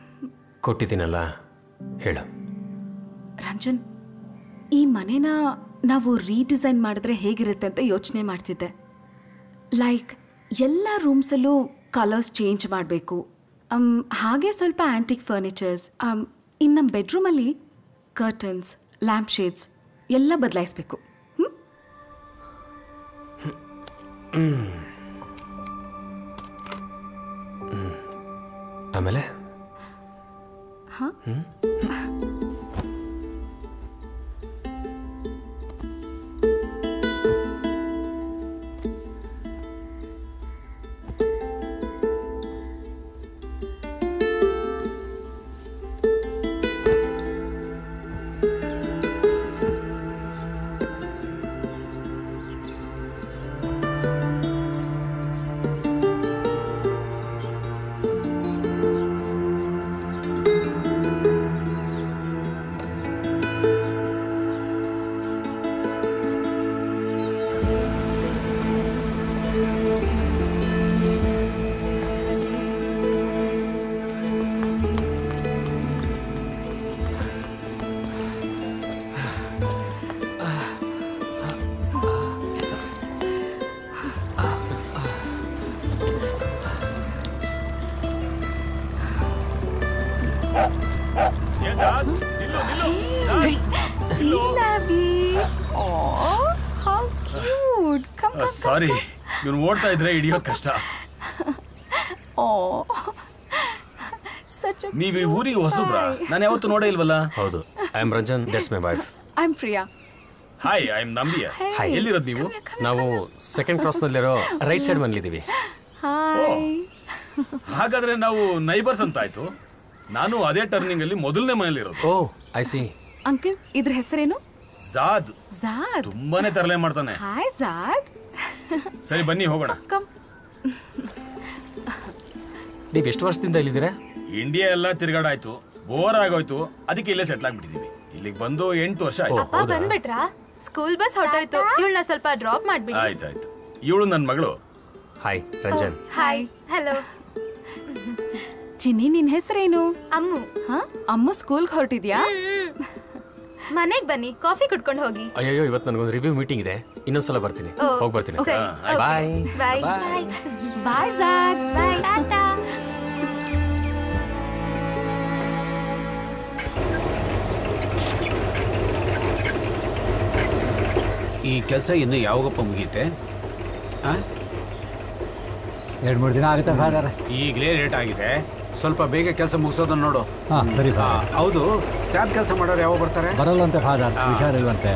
ಕೊಟ್ಟಿದ್ದೀನಲ್ಲ ಹೇಳು ರಂಜನ್ ಈ ಮನೇನ ನಾವು ರೀಡಿಸೈನ್ ಮಾಡಿದ್ರೆ ಹೇಗಿರುತ್ತೆ ಅಂತ ಯೋಚನೆ ಮಾಡ್ತಿದ್ದೆ ಲೈಕ್ ಎಲ್ಲ ರೂಮ್ಸಲ್ಲೂ ಕಲರ್ಸ್ ಚೇಂಜ್ ಮಾಡಬೇಕು ಹಾಗೆ ಸ್ವಲ್ಪ ಆ್ಯಂಟಿಕ್ ಫರ್ನಿಚರ್ಸ್ ಇನ್ನು ನಮ್ಮ ಬೆಡ್ರೂಮಲ್ಲಿ ಕರ್ಟನ್ಸ್ ಲ್ಯಾಂಪ್ ಶೇಡ್ಸ್ ಎಲ್ಲ ಬದಲಾಯಿಸ್ಬೇಕು ಆಮೇಲೆ ಹಾಂ Labby. Aw, how cute. Come, come, ಸಾರಿ ಇವನು ಓಡ್ತಾ ಇದ್ರೆ ಹಿಡಿಯೋದು ಕಷ್ಟ Aw. Such a ನೀವು ಈ cute ಊರಿಗೆ ಹೊಸಬ್ರ guy. ನಾನು ಯಾವತ್ತೂ ನೋಡೇ ಇಲ್ವಲ್ಲ ಹೌದು I am Ranjan that's my wife I'm Priya. Hi I am Nambiar Hey. ಎಲ್ಲಿರೋದು ನೀವು ನಾವು ಸೆಕೆಂಡ್ ಕ್ರಾಸ್ನಲ್ಲಿರೋ ರೈಟ್ ಸೈಡ್ ಮನೇಲಿದ್ದೀವಿ Hi. ಹಾಗಾದ್ರೆ ನಾವು ನೈಬರ್ಸ್ ಅಂತ ಆಯ್ತು ನಾನು ಅದೇ ಟರ್ನಿಂಗ್ ಅಲ್ಲಿ ಮೊದಲನೇ ಮನೇಲಿರೋದು ಓ ಐ ಸಿ ಅಂಕಲ್ ಇದ್ರ ಹೆಸರೇನು ಜಾದ್ ಜಾದ್ ತುಂಬಾನೇ ತರಲೆ ಮಾಡ್ತಾನೆ ಹಾಯ್ ಜಾದ್ ಸರಿ ಬನ್ನಿ ಹೋಗೋಣ ಕಮ್ ನೀವು ಎಷ್ಟು ವರ್ಷದಿಂದ ಇಲ್ಲಿದ್ದೀರಾ ಇಂಡಿಯಾ ಎಲ್ಲ ತಿರ್ಗಾಡಾಯ್ತು ಬೋರ್ ಆಗೋಯ್ತು ಅದಕ್ಕೆ ಇಲ್ಲೇ ಸೆಟ್ಲ್ ಆಗ್ಬಿಟ್ಟಿದೀವಿ ಇಲ್ಲಿಗೆ ಬಂದು ಎಂಟು ವರ್ಷ ಆಯ್ತು ಅಪ್ಪ ಬಂದ್ಬಿಟ್ರಾ ಸ್ಕೂಲ್ ಬಸ್ ಹೊರಟೋಯ್ತು ಇವಳನ್ನ ಸ್ವಲ್ಪ ಡ್ರಾಪ್ ಮಾಡ್ಬಿಡಿ ಆಯ್ತಾಯ್ತು ಇವಳು ನನ್ನ ಮಗಳು ಹಾಯ್ ರಂಜನ್ ಹಾಯ್ ಹಲೋ ಚಿನ್ನಿ ನಿನ್ ಹೆಸರೇನು ಅಮ್ಮು ಹಾ ಅಮ್ಮ ಸ್ಕೂಲ್ಗೆ ಹೊರಟಿದ್ಯಾ ಮನೆಗ್ ಬನ್ನಿ ಕಾಫಿ ಕುಡ್ಕೊಂಡು ಹೋಗಿ ಅಯ್ಯೋ ಇವತ್ತು ನನಗೊಂದು ರಿವ್ಯೂ ಮೀಟಿಂಗ್ ಇದೆ ಇನ್ನೊಂದ್ಸಲ ಬರ್ತೀನಿ ಓ, ಹೋಗಿ ಬರ್ತೀನಿ ಸರಿ, ಓಕೆ. ಬಾಯ್ ಬಾಯ್ ಬಾಯ್ ಬಾಯ್ ಜಾದ್ ಬಾಯ್ ಟಾಟಾ ಈ ಕೆಲಸ ಇನ್ನು ಯಾವಾಗಪ್ಪ ಮುಗೀತೆ ಎರಡು ಮೂರು ದಿನ ಆಗುತ್ತೆ ಫಾದರ್ ಈಗಲೇ ಲೇಟ್ ಆಗಿದೆ ಸ್ವಲ್ಪ ಬೇಗ ಕೆಲಸ ಮುಗಿಸೋದನ್ನ ನೋಡು ಹಾಂ ಸರಿ ಆ, ಫಾದರ್ ಹೌದು ಸ್ಟ್ಯಾಬ್ ಕೆಲಸ ಮಾಡೋರು ಯಾವಾಗ ಬರ್ತಾರೆ ಬರಲ್ಲಂತೆ ಫಾದರ್ ಆ. ಹುಷಾರಿಲ್ವಂತೆ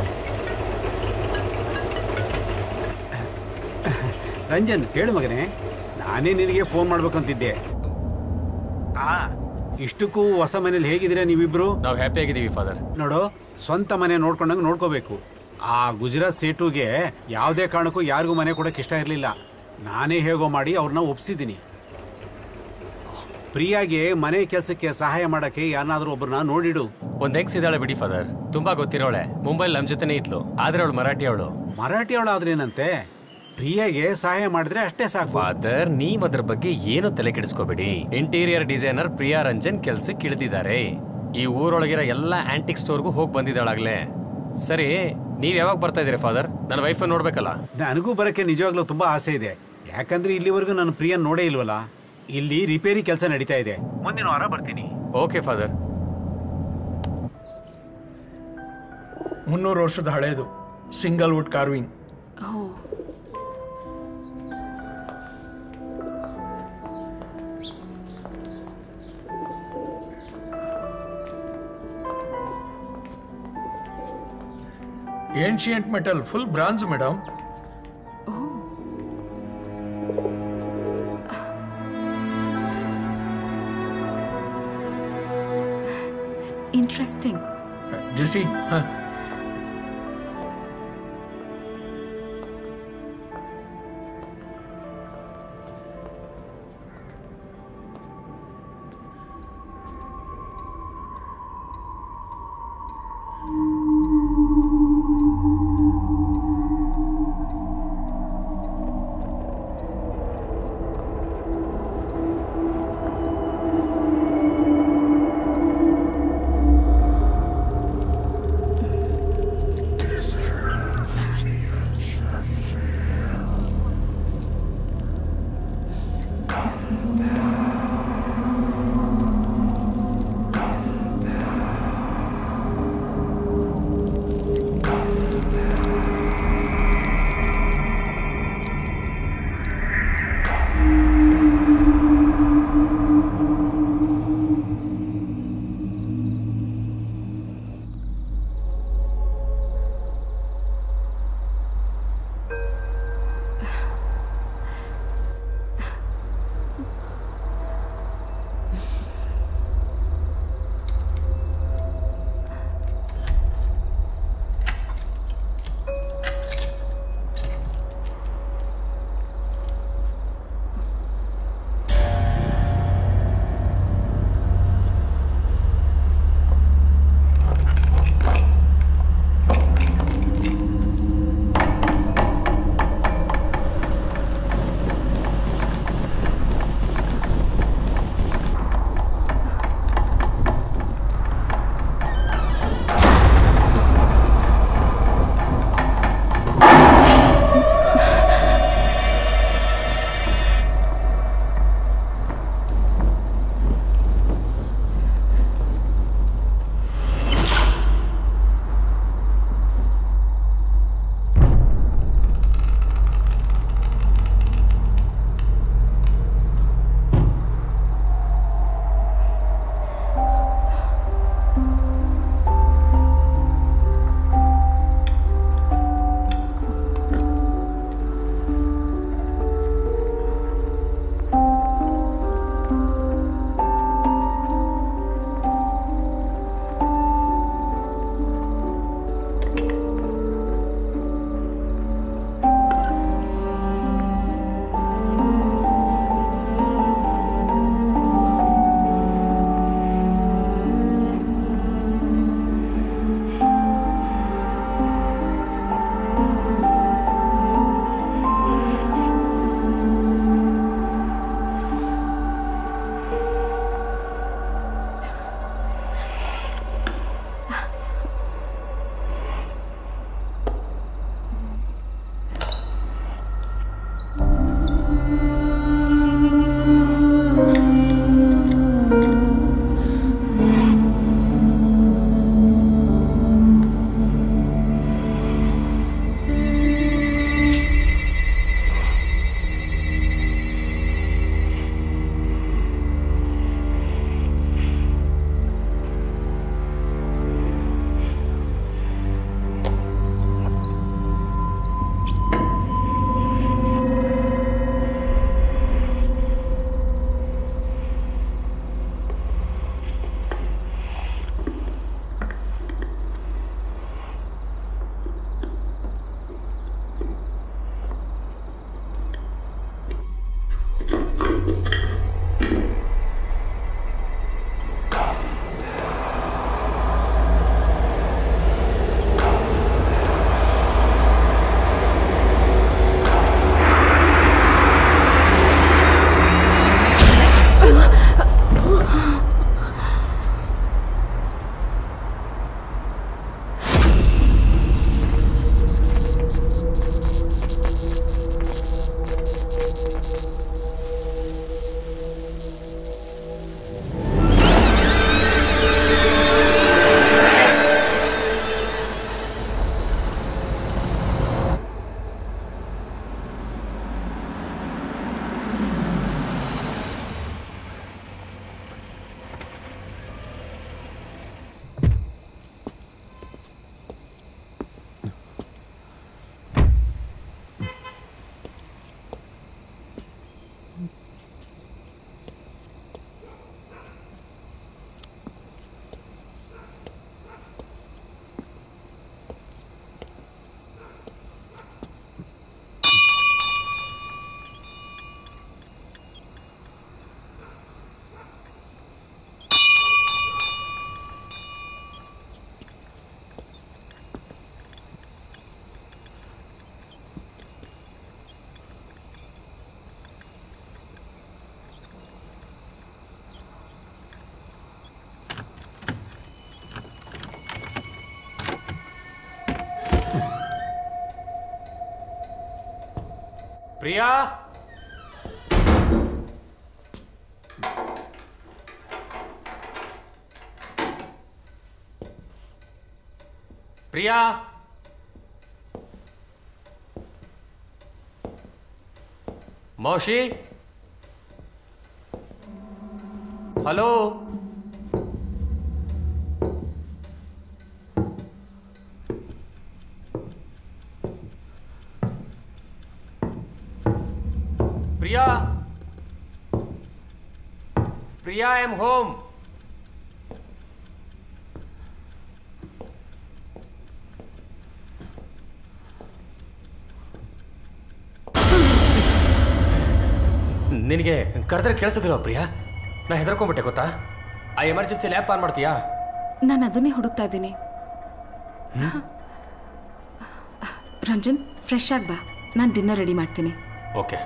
ರಂಜನ್ ಹೇಳು ಮಗನೇ ನಾನೇ ನಿನಗೆ ಫೋನ್ ಮಾಡ್ಬೇಕಂತಿದ್ದೆ ಆ, ಇಷ್ಟಕ್ಕೂ ಹೊಸ ಮನೇಲಿ ಹೇಗಿದ್ದೀರಾ ನೀವಿಬ್ರು ನಾವು ಹ್ಯಾಪಿ ಆಗಿದ್ದೀವಿ ಫಾದರ್ ನೋಡು ಸ್ವಂತ ಮನೆ ನೋಡ್ಕೊಂಡಂಗೆ ನೋಡ್ಕೋಬೇಕು ಆ ಗುಜರಾತ್ ಸೇಟುಗೆ ಯಾವುದೇ ಕಾರಣಕ್ಕೂ ಯಾರಿಗೂ ಮನೆ ಕೊಡೋಕೆ ಇಷ್ಟ ಇರಲಿಲ್ಲ ನಾನೇ ಹೇಗೋ ಮಾಡಿ ಅವ್ರನ್ನ ಒಪ್ಸಿದ್ದೀನಿ ಪ್ರಿಯಾಗೆ ಮನೆ ಕೆಲಸಕ್ಕೆ ಸಹಾಯ ಮಾಡಕ್ಕೆ ಯಾರನ್ನಾದ್ರೂ ಒಬ್ಬರನ್ನ ನೋಡಿಡು ಒಂದ್ ಹೆಂಗ್ಸ್ ಇದ್ದಾಳೆ ಬಿಡಿ ಫಾದರ್ ತುಂಬಾ ಗೊತ್ತಿರೋಳೆ ಮುಂಬೈಲ್ ನಮ್ ಜೊತೆನೇ ಇದ್ಲು ಆದ್ರೆ ಅವಳು ಮರಾಠಿ ಅವಳು ಮರಾಠಿ ಅವಳಾದ್ರೇನಂತೆ ಪ್ರಿಯಾಗೆ ಸಹಾಯ ಮಾಡಿದ್ರೆ ಅಷ್ಟೇ ಸಾಕು ಫಾದರ್ ನೀವ್ ಅದ್ರ ಬಗ್ಗೆ ಏನು ತಲೆ ಕೆಡಿಸ್ಕೋಬೇಡಿ ಇಂಟೀರಿಯರ್ ಡಿಸೈನರ್ ಪ್ರಿಯಾ ರಂಜನ್ ಕೆಲ್ಸಕ್ಕೆ ಇಳಿದಿದ್ದಾರೆ ಈ ಊರೊಳಗಿರೋ ಎಲ್ಲ ಆಂಟಿಕ್ ಸ್ಟೋರ್ಗೂ ಹೋಗಿ ಬಂದಿದ್ದಾಳಾಗ್ಲೇ ಸರಿ ನೀವ್ ಯಾವಾಗ ಬರ್ತಾ ಇದೀರಿ ಫಾದರ್ ನನ್ನ ವೈಫ್ ನೋಡ್ಬೇಕಲ್ಲ ನನಗೂ ಬರಕ್ಕೆ ನಿಜವಾಗ್ಲೂ ತುಂಬಾ ಆಸೆ ಇದೆ ಯಾಕಂದ್ರೆ ಇಲ್ಲಿವರೆಗೂ ನಾನು ಪ್ರಿಯನ್ ನೋಡೇ ಇಲ್ವಲ್ಲ ಇಲ್ಲಿ ರಿಪೇರಿ ಕೆಲಸ ನಡೀತಾ ಇದೆ ಮುಂದಿನ ವಾರ ಬರ್ತೀನಿ ಓಕೆ ಫಾದರ್ ಮುನ್ನೂರು ವರ್ಷದ ಹಳೇದು single wood carving oh ancient metal full bronze madam interesting ಜೆಸಿ ಹ ಪ್ರಿಯಾ ಪ್ರಿಯಾ ಮೌಶಿ hello Priya Priya I am home ನಿನಗೆ ಕರೆದ್ರೆ ಕೇಳಿಸೋದಿಲ್ವ ಪ್ರಿಯಾ ನಾ ಹೆದರ್ಕೊಂಡ್ಬಿಟ್ಟೆ ಗೊತ್ತಾ ಆ ಎಮರ್ಜೆನ್ಸಿ ಲ್ಯಾಪ್ ಆನ್ ಮಾಡ್ತೀಯಾ ನಾನು ಅದನ್ನೇ ಹುಡುಕ್ತಾ ಇದ್ದೀನಿ ರಂಜನ್ ಫ್ರೆಶ್ ಆಗಿ ಬಾ ನಾನು ಡಿನ್ನರ್ ರೆಡಿ ಮಾಡ್ತೀನಿ ಓಕೆ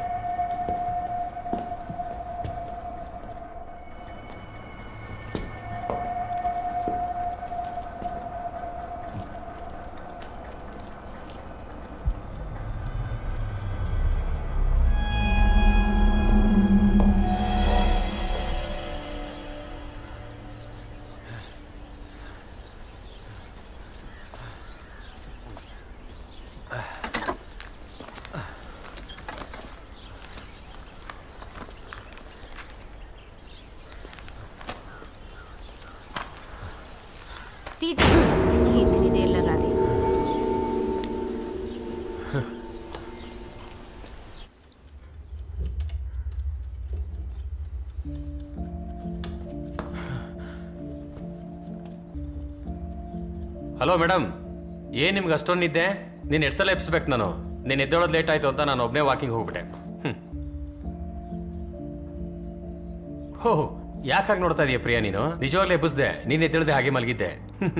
दीदी ये इतनी देर लगा दी ಹಲೋ ಮೇಡಮ್ ಏನ್ ನಿಮ್ಗೆ ಅಷ್ಟೊಂದು ನಿದ್ದೆ ನೀನು ಎರಡು ಸಲ ಎಬ್ಸ್ಬೇಕು ನಾನು ನೀನು ಎದ್ದೇಳೋದು ಲೇಟ್ ಆಯ್ತು ಅಂತ ನಾನು ಒಬ್ಬನೇ ವಾಕಿಂಗ್ ಹೋಗ್ಬಿಟ್ಟೆ ಹ್ಮ್ ಹೋ ಯಾಕಾಗಿ ನೋಡ್ತಾ ಇದೀಯ ಪ್ರಿಯಾ ನೀನು ನಿಜವಾಗ್ಲೂ ಎಬ್ಬಿಸ್ದೆ ನೀನು ಎದ್ದೇಳದೆ ಹಾಗೆ ಮಲಗಿದ್ದೆ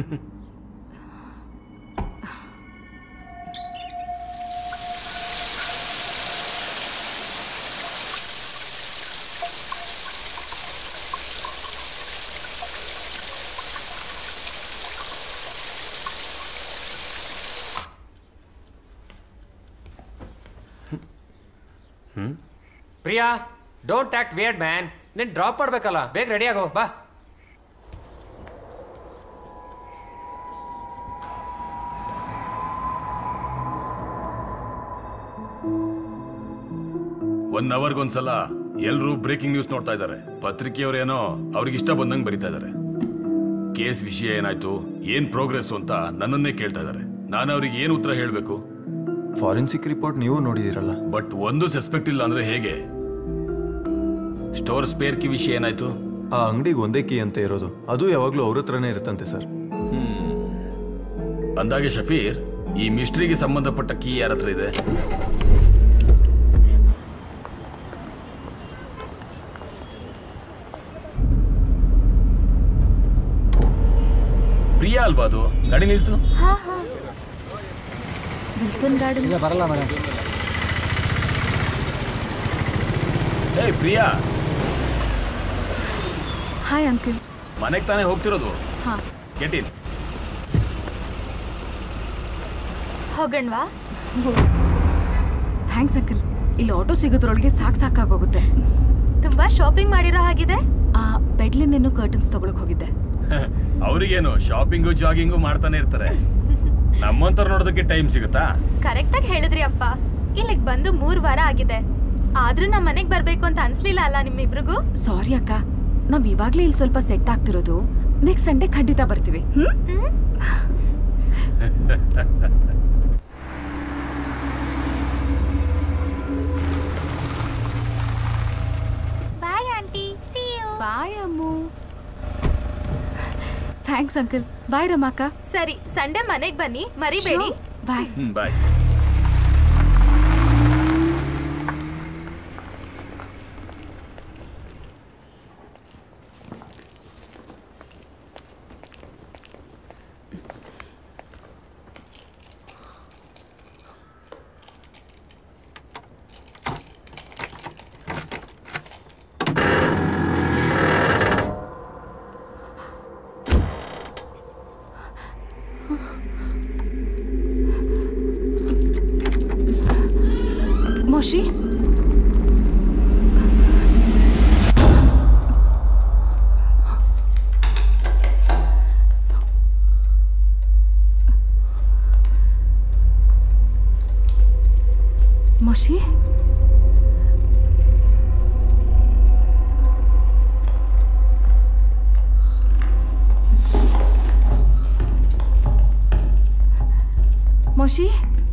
ಹ್ಮ್ Priya don't act weird man ನೀನು ಡ್ರಾಪ್ ಮಾಡ್ಬೇಕಲ್ಲ ಬೇಗ ರೆಡಿ ಆಗೋ ಬಾ ಒನ್ ಅವರ್ಗೊಂದ್ಸಲ ಎಲ್ರೂ ಬ್ರೇಕಿಂಗ್ ನ್ಯೂಸ್ ನೋಡ್ತಾ ಇದ್ದಾರೆ ಪತ್ರಿಕೆಯವರೇನೋ ಅವ್ರಿಗೆ ಇಷ್ಟ ಬಂದಂಗೆ ಬರಿತಾ ಇದ್ದಾರೆ ಕೇಸ್ ವಿಷಯ ಏನಾಯ್ತು ಏನ್ ಪ್ರೋಗ್ರೆಸ್ ಅಂತ ನನ್ನನ್ನೇ ಕೇಳ್ತಾ ಇದ್ದಾರೆ ನಾನು ಅವ್ರಿಗೆ ಏನು ಉತ್ತರ ಹೇಳಬೇಕು ಫಾರೆನ್ಸಿಕ್ ರಿಪೋರ್ಟ್ ನೀವು ನೋಡಿದಿರಲ್ಲ ಬಟ್ ಒಂದು ಸಸ್ಪೆಕ್ಟ್ ಇಲ್ಲ ಅಂದ್ರೆ ಹೇಗೆ ಸ್ಟೋರ್ ಸ್ಪೇರ್ ಕಿ ವಿಷಯ ಏನಾಯ್ತು ಆ ಅಂಗಡಿಗೆ ಒಂದೇ ಕೀ ಅಂತ ಇರೋದು ಅದು ಯಾವಾಗಲೂ ಅವ್ರ ಹತ್ರನೇ ಇರುತ್ತಂತೆ ಸರ್ ಅಂದಾಗೆ ಶಫೀರ್ ಈ ಮಿಸ್ಟ್ರಿಗೆ ಸಂಬಂಧಪಟ್ಟ ಕೀ ಯಾರ ಹತ್ರ ಇದೆ ಪ್ರಿಯಾ ಅಲ್ವಾ ಅದು ಗಾಡಿ ನಿಲ್ಸು ಹಾ ಹಾ ವಿಲ್ಸನ್ ಗಾರ್ಡನ್ ಇಲ್ಲ ಬರಲ್ಲ madam hey Priya hi uncle ಮನೆಗೆ ತಾನೇ ಹೋಗ್ತಿರೋದು ಹಾ ಗೆಟ್ ಇನ್ ಹೋಗಣ್ವಾ ಥ್ಯಾಂಕ್ಸ್ ಅಂಕಲ್ ಇಲ್ಲಿ ಆಟೋ ಸಿಗೋದ್ರೊಳಗೆ ಸಾಕ್ ಸಾಕಾಗೋಗುತ್ತೆ ತುಂಬಾ ಶಾಪಿಂಗ್ ಮಾಡಿರೋ ಹಾಗಿದೆ ಆ ಬೆಡ್ಲಿನೇನು ಕರ್ಟನ್ಸ್ ತಗೊಳಕ್ ಹೋಗಿದ್ದೆ ಅವ್ರಿಗೇನು ಶಾಪಿಂಗು ಜಾಗಿಂಗು ಮಾಡ್ತಾನೆ ಇರ್ತಾರೆ ನಮ್ಮಂತರ ನೋಡೋದಕ್ಕೆ ಟೈಮ್ ಸಿಗುತ್ತಾ ಕರೆಕ್ಟ್ ಆಗಿ ಹೇಳಿದ್ರಿ ಅಪ್ಪ ಇಲ್ಲಿಗ್ ಬಂದು ಮೂರ್ ವಾರ ಆಗಿದೆ ಆದ್ರೂ ನಮ್ ಮನೆಗ್ ಬರ್ಬೇಕು ಅಂತ ಅನ್ಸ್ಲಿಲ್ಲ ಅಲ್ಲ ನಿಮ್ಮಿಬ್ರಿಗೂ ಸಾರಿ ಅಕ್ಕ ನಾವ್ ಇವಾಗ್ಲೇ ಇಲ್ಲಿ ಸ್ವಲ್ಪ ಸೆಟ್ ಆಗ್ತಿರೋದು ನೆಕ್ಸ್ಟ್ ಸಂಡೇ ಖಂಡಿತ ಬರ್ತೀವಿ ಹ್ಮ್ bye aunty see you bye Ammu thanks uncle bye ರಮಾಕ ಸರಿ ಸಂಡೇ ಮನೆಗ್ ಬನ್ನಿ ಮರಿಬೇಡಿ ಬಾಯ್ ಬಾಯ್ ಮೋಶಿ ಮೋಶಿ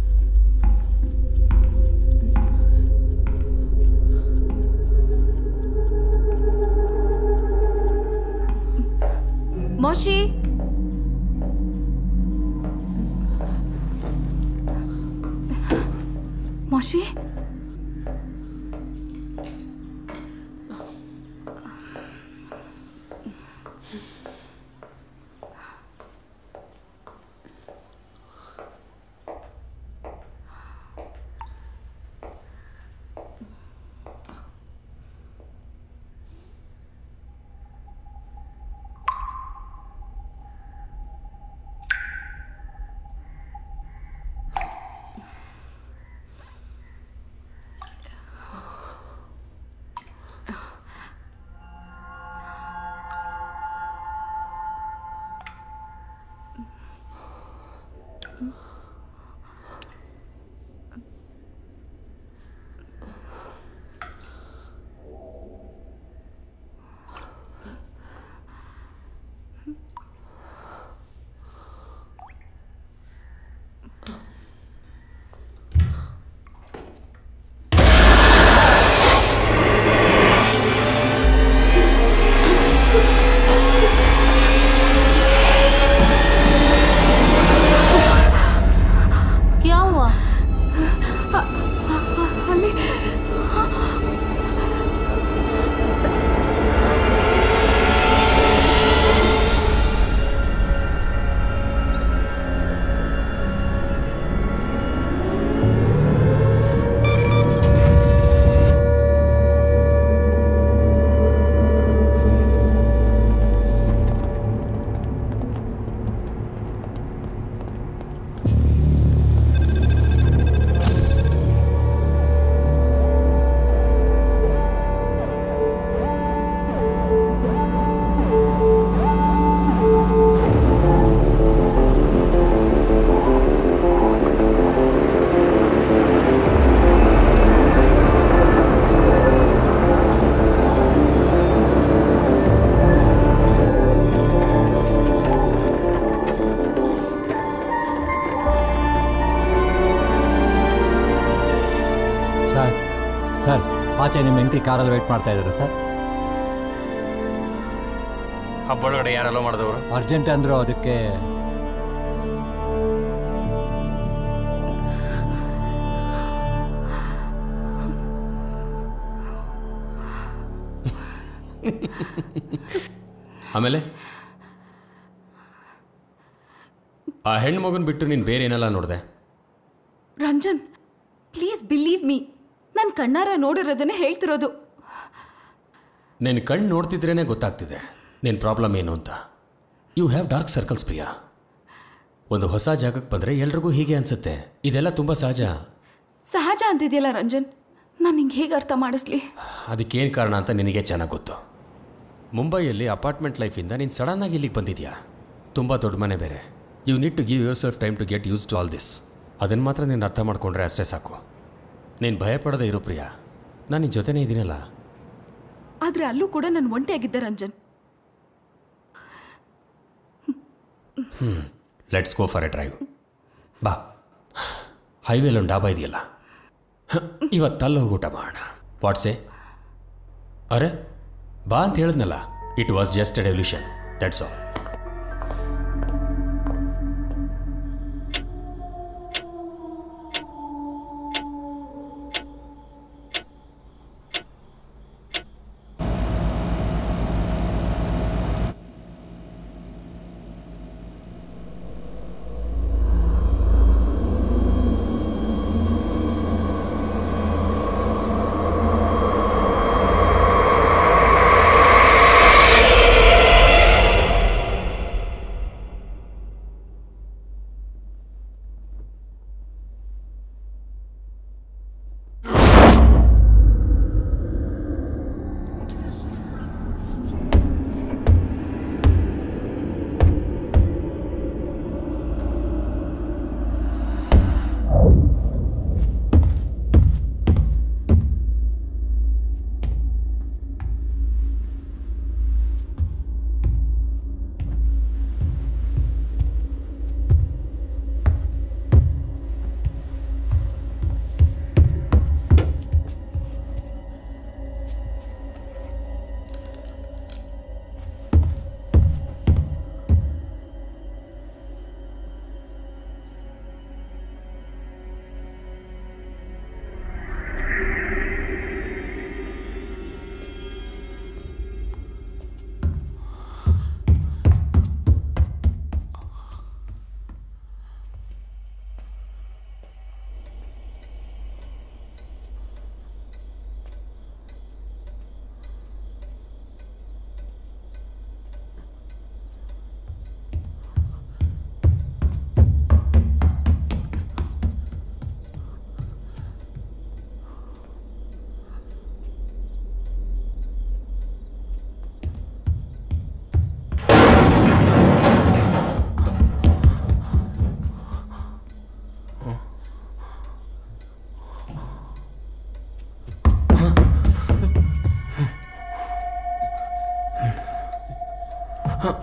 ಮೋಶಿ ಮೋಶಿ क्या हुआ ಅಲ್ಲಿ ಸರ್ ಸರ್ ಆಚೆ ನಿಮ್ಮ ಹೆಂಡತಿ ಕಾರಲ್ಲಿ ವೆಯ್ಟ್ ಮಾಡ್ತಾ ಇದ್ದಾರೆ ಸರ್ ಹಬ್ಬೊಳಗಡೆ ಯಾರೆಲ್ಲ ಮಾಡಿದವರು ಅರ್ಜೆಂಟ್ ಅಂದರು ಅದಕ್ಕೆ ಆಮೇಲೆ ಆ ಹೆಣ್ಣು ಮಗನ್ ಬಿಟ್ಟು ನೀನು ಬೇರೆ ಏನೆಲ್ಲ ನೋಡಿದೆ ರಂಜನ್ ಪ್ಲೀಸ್ ಬಿಲೀವ್ ಮೀ ನಾನು ಕಣ್ಣಾರ ನೋಡಿರೋದನ್ನೇ ಹೇಳ್ತಿರೋದು ನಿನ್ನ ಕಣ್ಣು ನೋಡ್ತಿದ್ರೇ ಗೊತ್ತಾಗ್ತಿದೆ ನಿನ್ನ ಪ್ರಾಬ್ಲಮ್ ಏನು ಅಂತ you have dark circles Priya ಒಂದು ಹೊಸ ಜಾಗಕ್ಕೆ ಬಂದರೆ ಎಲ್ರಿಗೂ ಹೀಗೆ ಅನ್ಸುತ್ತೆ ಇದೆಲ್ಲ ತುಂಬ ಸಹಜ ಸಹಜ ಅಂತಿದೆಯಲ್ಲ ರಂಜನ್ ನಾನು ನಿಂಗೆ ಹೇಗೆ ಅರ್ಥ ಮಾಡಿಸ್ಲಿ ಅದಕ್ಕೇನು ಕಾರಣ ಅಂತ ನಿನಗೆ ಚೆನ್ನಾಗಿ ಗೊತ್ತು ಮುಂಬೈಯಲ್ಲಿ ಅಪಾರ್ಟ್ಮೆಂಟ್ ಲೈಫಿಂದ ನೀನು ಸಡನ್ನಾಗಿ ಇಲ್ಲಿಗೆ ಬಂದಿದ್ಯಾ ತುಂಬ ದೊಡ್ಡ ಮನೆ ಬೇರೆ you need to give yourself time to get used to all this ಅದನ್ನು ಮಾತ್ರ ನೀನು ಅರ್ಥ ಮಾಡ್ಕೊಂಡ್ರೆ ಅಷ್ಟೇ ಸಾಕು ನೀನು ಭಯಪಡದೇ ಇರು ಪ್ರಿಯಾ ನಾನು ನಿನ್ನ ಜೊತೆನೇ ಇದ್ದೀನಲ್ಲ ಆದರೆ ಅಲ್ಲೂ ಕೂಡ ನಾನು ಒಂಟಿಯಾಗಿದ್ದೆ ರಂಜನ್ ಹ್ಞೂ let's go for a drive ಬಾ ಹೈವೇಲಿ ಒಂದು ಡಾಬಾ ಇದೆಯಲ್ಲ ಇವತ್ತು ಅಲ್ಲಿ ಹೋಗಿ ಊಟ ಮಾಡೋಣ ವಾಟ್ಸೆ ಅರೆ ಬಾ ಅಂತ ಹೇಳಿದ್ನಲ್ಲ it was just a delusion that's all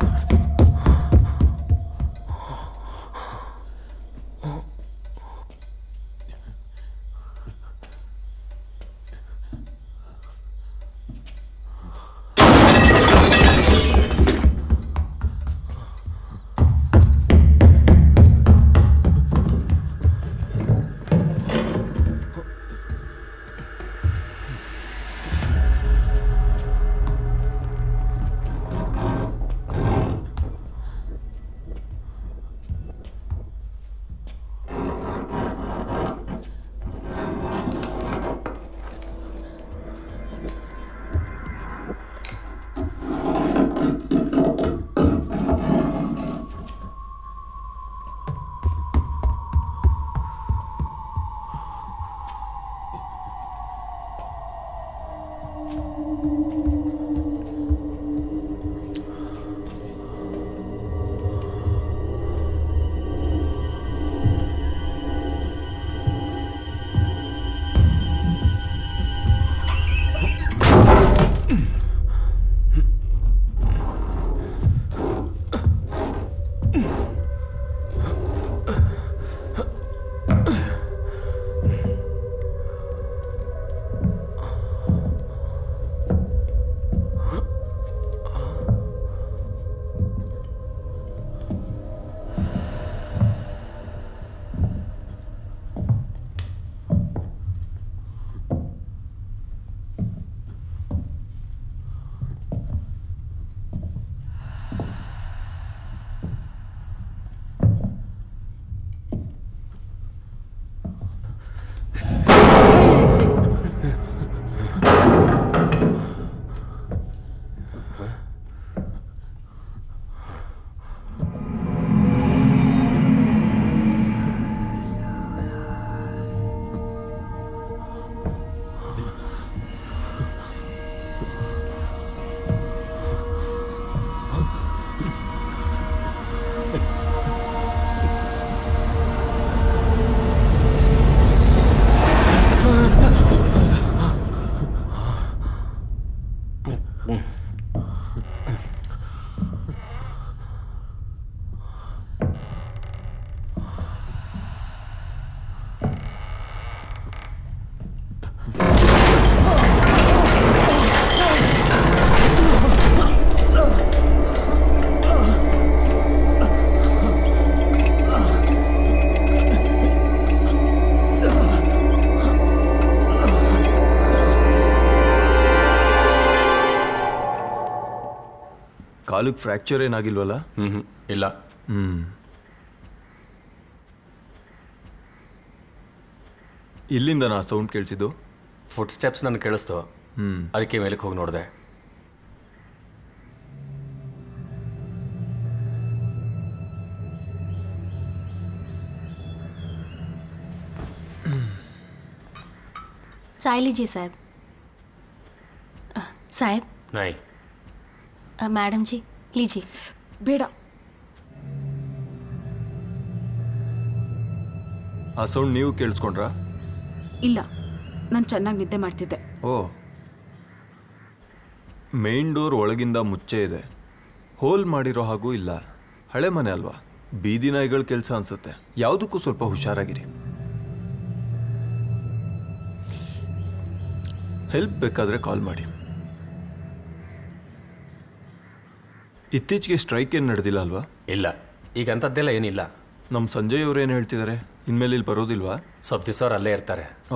ಕಾಲಿಗೆ ಫ್ರ್ಯಾಕ್ಚರ್ ಏನಾಗಿಲ್ವಲ್ಲ ಹ್ಮ್ ಇಲ್ಲ ಹ್ಮ್ ಇಲ್ಲಿಂದ ನಾ ಸೌಂಡ್ ಕೇಳಿಸಿದ್ದು ಫುಡ್ ಸ್ಟೆಪ್ಸ್ ನನಗೆ ಕೇಳಿಸ್ತು ಹ್ಮ್ ಅದಕ್ಕೆ ಮೇಲಕ್ಕೆ ಹೋಗಿ ನೋಡಿದೆ चाय लीजिए साहब अ, साहब ನಾಯಿ अ, मैडम जी लीजिए ಬೇಡ ಆ ಸೌಂಡ್ ನೀವು ಕೇಳಿಸ್ಕೊಂಡ್ರಾ ಇಲ್ಲ ನಾನು ಚೆನ್ನಾಗಿ ನಿದ್ದೆ ಮಾಡ್ತಿದ್ದೆ ಓ ಮೇನ್ ಡೋರ್ ಒಳಗಿಂದ ಮುಚ್ಚೆ ಇದೆ ಹೋಲ್ ಮಾಡಿರೋ ಹಾಗೂ ಇಲ್ಲ ಹಳೆ ಮನೆ ಅಲ್ವಾ ಬೀದಿ ನಾಯಿಗಳ ಕೆಲಸ ಅನ್ಸುತ್ತೆ ಯಾವುದಕ್ಕೂ ಸ್ವಲ್ಪ ಹುಷಾರಾಗಿರಿ ಹೆಲ್ಪ್ ಬೇಕಾದ್ರೆ ಕಾಲ್ ಮಾಡಿ ಇತ್ತೀಚೆಗೆ ಸ್ಟ್ರೈಕ್ ಏನು ನಡೆದಿಲ್ಲ ಅಲ್ವಾ ಇಲ್ಲ ಈಗ ಅಂಥದ್ದೆಲ್ಲ ಏನಿಲ್ಲ ನಮ್ಮ ಸಂಜಯ್ ಅವ್ರು ಏನು ಹೇಳ್ತಿದ್ದಾರೆ ಇನ್ಮೇಲೆ ಇಲ್ಲಿ ಬರೋದಿಲ್ವಾ ಸ್ವಲ್ಪ ದಿವಸ ಅವ್ರು ಅಲ್ಲೇ ಇರ್ತಾರೆ ಓ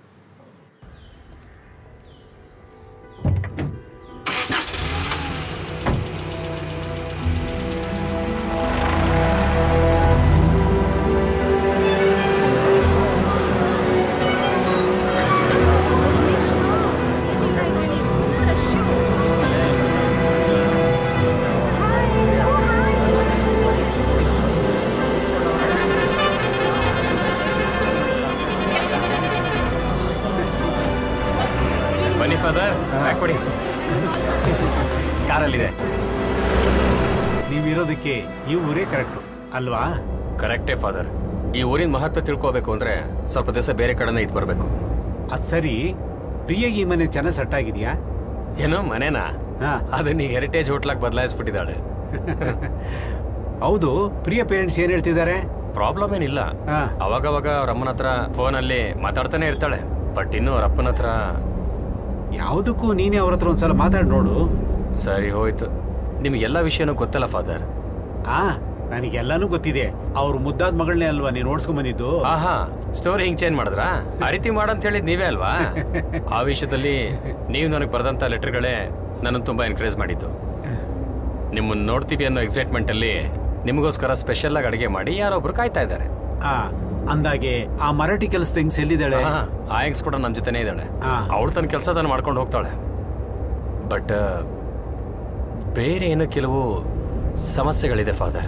ಬನ್ನಿ ಫಾದರ್ ಕೊಡಿ ಕಾರಲ್ಲಿದೆ ನೀವಿರೋದಕ್ಕೆ ಈ ಊರೇ ಕರೆಕ್ಟು ಅಲ್ವಾ ಕರೆಕ್ಟೇ ಫಾದರ್ ಈ ಊರಿನ ಮಹತ್ವ ತಿಳ್ಕೋಬೇಕು ಅಂದ್ರೆ ಸ್ವಲ್ಪ ದಿವಸ ಬೇರೆ ಕಡೆನೇ ಇದ್ ಬರಬೇಕು ಅದು ಸರಿ ಪ್ರಿಯ ಈ ಮನೆ ಚೆನ್ನಾಗಿ ಸೆಟ್ ಆಗಿದೆಯಾ ಏನೋ ಮನೇನಾ ಅದನ್ನ ಈಗ ಹೆರಿಟೇಜ್ ಹೋಟ್ಲಾಗ್ ಬದಲಾಯಿಸ್ಬಿಟ್ಟಿದ್ದಾಳೆ ಹೌದು ಪ್ರಿಯ ಪೇರೆಂಟ್ಸ್ ಏನ್ ಹೇಳ್ತಿದ್ದಾರೆ ಪ್ರಾಬ್ಲಮ್ ಏನಿಲ್ಲ ಅವಾಗವಾಗ ಅವ್ರ ಅಮ್ಮನ ಹತ್ರ ಫೋನಲ್ಲಿ ಮಾತಾಡ್ತಾನೆ ಇರ್ತಾಳೆ ಬಟ್ ಇನ್ನು ಅವ್ರ ಅಪ್ಪನ ಹತ್ರ ಯಾವುದಕ್ಕೂ ನೀನೇ ಅವ್ರ ಹತ್ರ ಒಂದ್ಸಲ ಮಾತಾಡಿ ನೋಡು ಸರಿ ಹೋಯ್ತು ನಿಮ್ಗೆಲ್ಲ ವಿಷಯನೂ ಗೊತ್ತಲ್ಲ ಫಾದರ್ ಆ ನನಗೆಲ್ಲಾನು ಗೊತ್ತಿದೆ ಅವ್ರ ಮುದ್ದಾದ ಮಗಳನ್ನೇ ಅಲ್ವಾ ನೀನು ಓಡಿಸ್ಕೊಂಡ್ ಬಂದಿದ್ದು ಆಹಾ ಸ್ಟೋರಿ ಹಿಂಗ್ ಚೇಂಜ್ ಮಾಡಿದ್ರಾ ಆ ರೀತಿ ಮಾಡಂತ ಹೇಳಿದ್ ನೀವೇ ಅಲ್ವಾ ಆ ವಿಷಯದಲ್ಲಿ ನೀವು ನನಗೆ ಬರೆದಂಥ ಲೆಟರ್ಗಳೇ ನನ್ನನ್ನು ತುಂಬ ಎನ್ಕರೇಜ್ ಮಾಡಿದ್ದು ನಿಮ್ಮನ್ನ ನೋಡ್ತೀವಿ ಅನ್ನೋ ಎಕ್ಸೈಟ್ಮೆಂಟ್ ಅಲ್ಲಿ ನಿಮಗೋಸ್ಕರ ಸ್ಪೆಷಲ್ ಆಗಿ ಅಡಿಗೆ ಮಾಡಿ ಯಾರೊಬ್ರು ಕಾಯ್ತಾ ಇದ್ದಾರೆ ಆ ಅಂದಾಗೆ ಆ ಮರಾಠಿ ಕೆಲಸದ ಹೆಂಗ್ಸ್ ಎಲ್ಲಿದ್ದಾಳೆ ಆ ಹೆಂಗ್ಸ್ ಕೂಡ ನನ್ನ ಜೊತೆನೇ ಇದ್ದಾಳೆ ಅವಳು ತನ್ನ ಕೆಲಸ ತಾನು ಮಾಡ್ಕೊಂಡು ಹೋಗ್ತಾಳೆ ಬಟ್ ಬೇರೆ ಏನೋ ಕೆಲವು ಸಮಸ್ಯೆಗಳಿದೆ ಫಾದರ್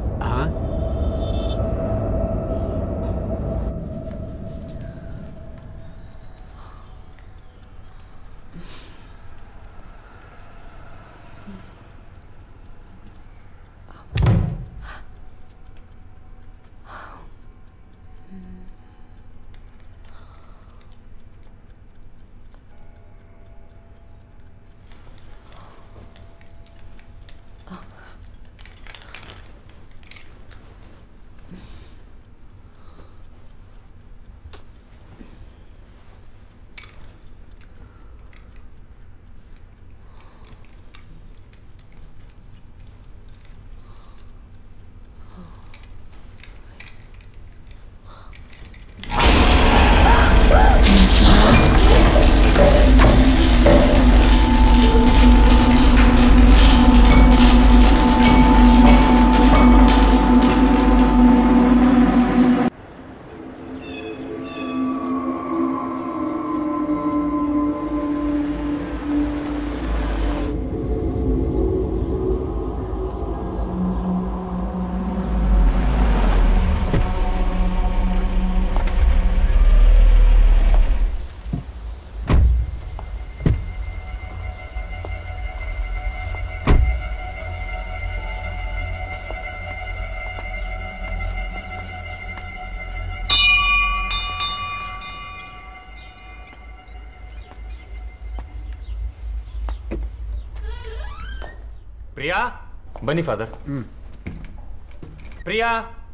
ಪ್ರಿಯಾ ಬನ್ನಿ ಫಾದರ್ ಪ್ರಿಯಾ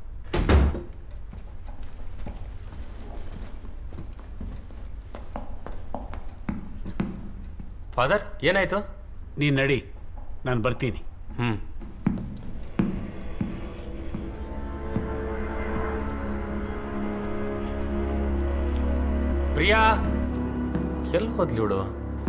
ಫಾದರ್ ಏನಾಯ್ತು ನೀನ್ ನಡಿ ನಾನು ಬರ್ತೀನಿ ಹ್ಮ್ ಪ್ರಿಯಾ ಎಲ್ಲಿ ಹೋದ್ಲಿವಳು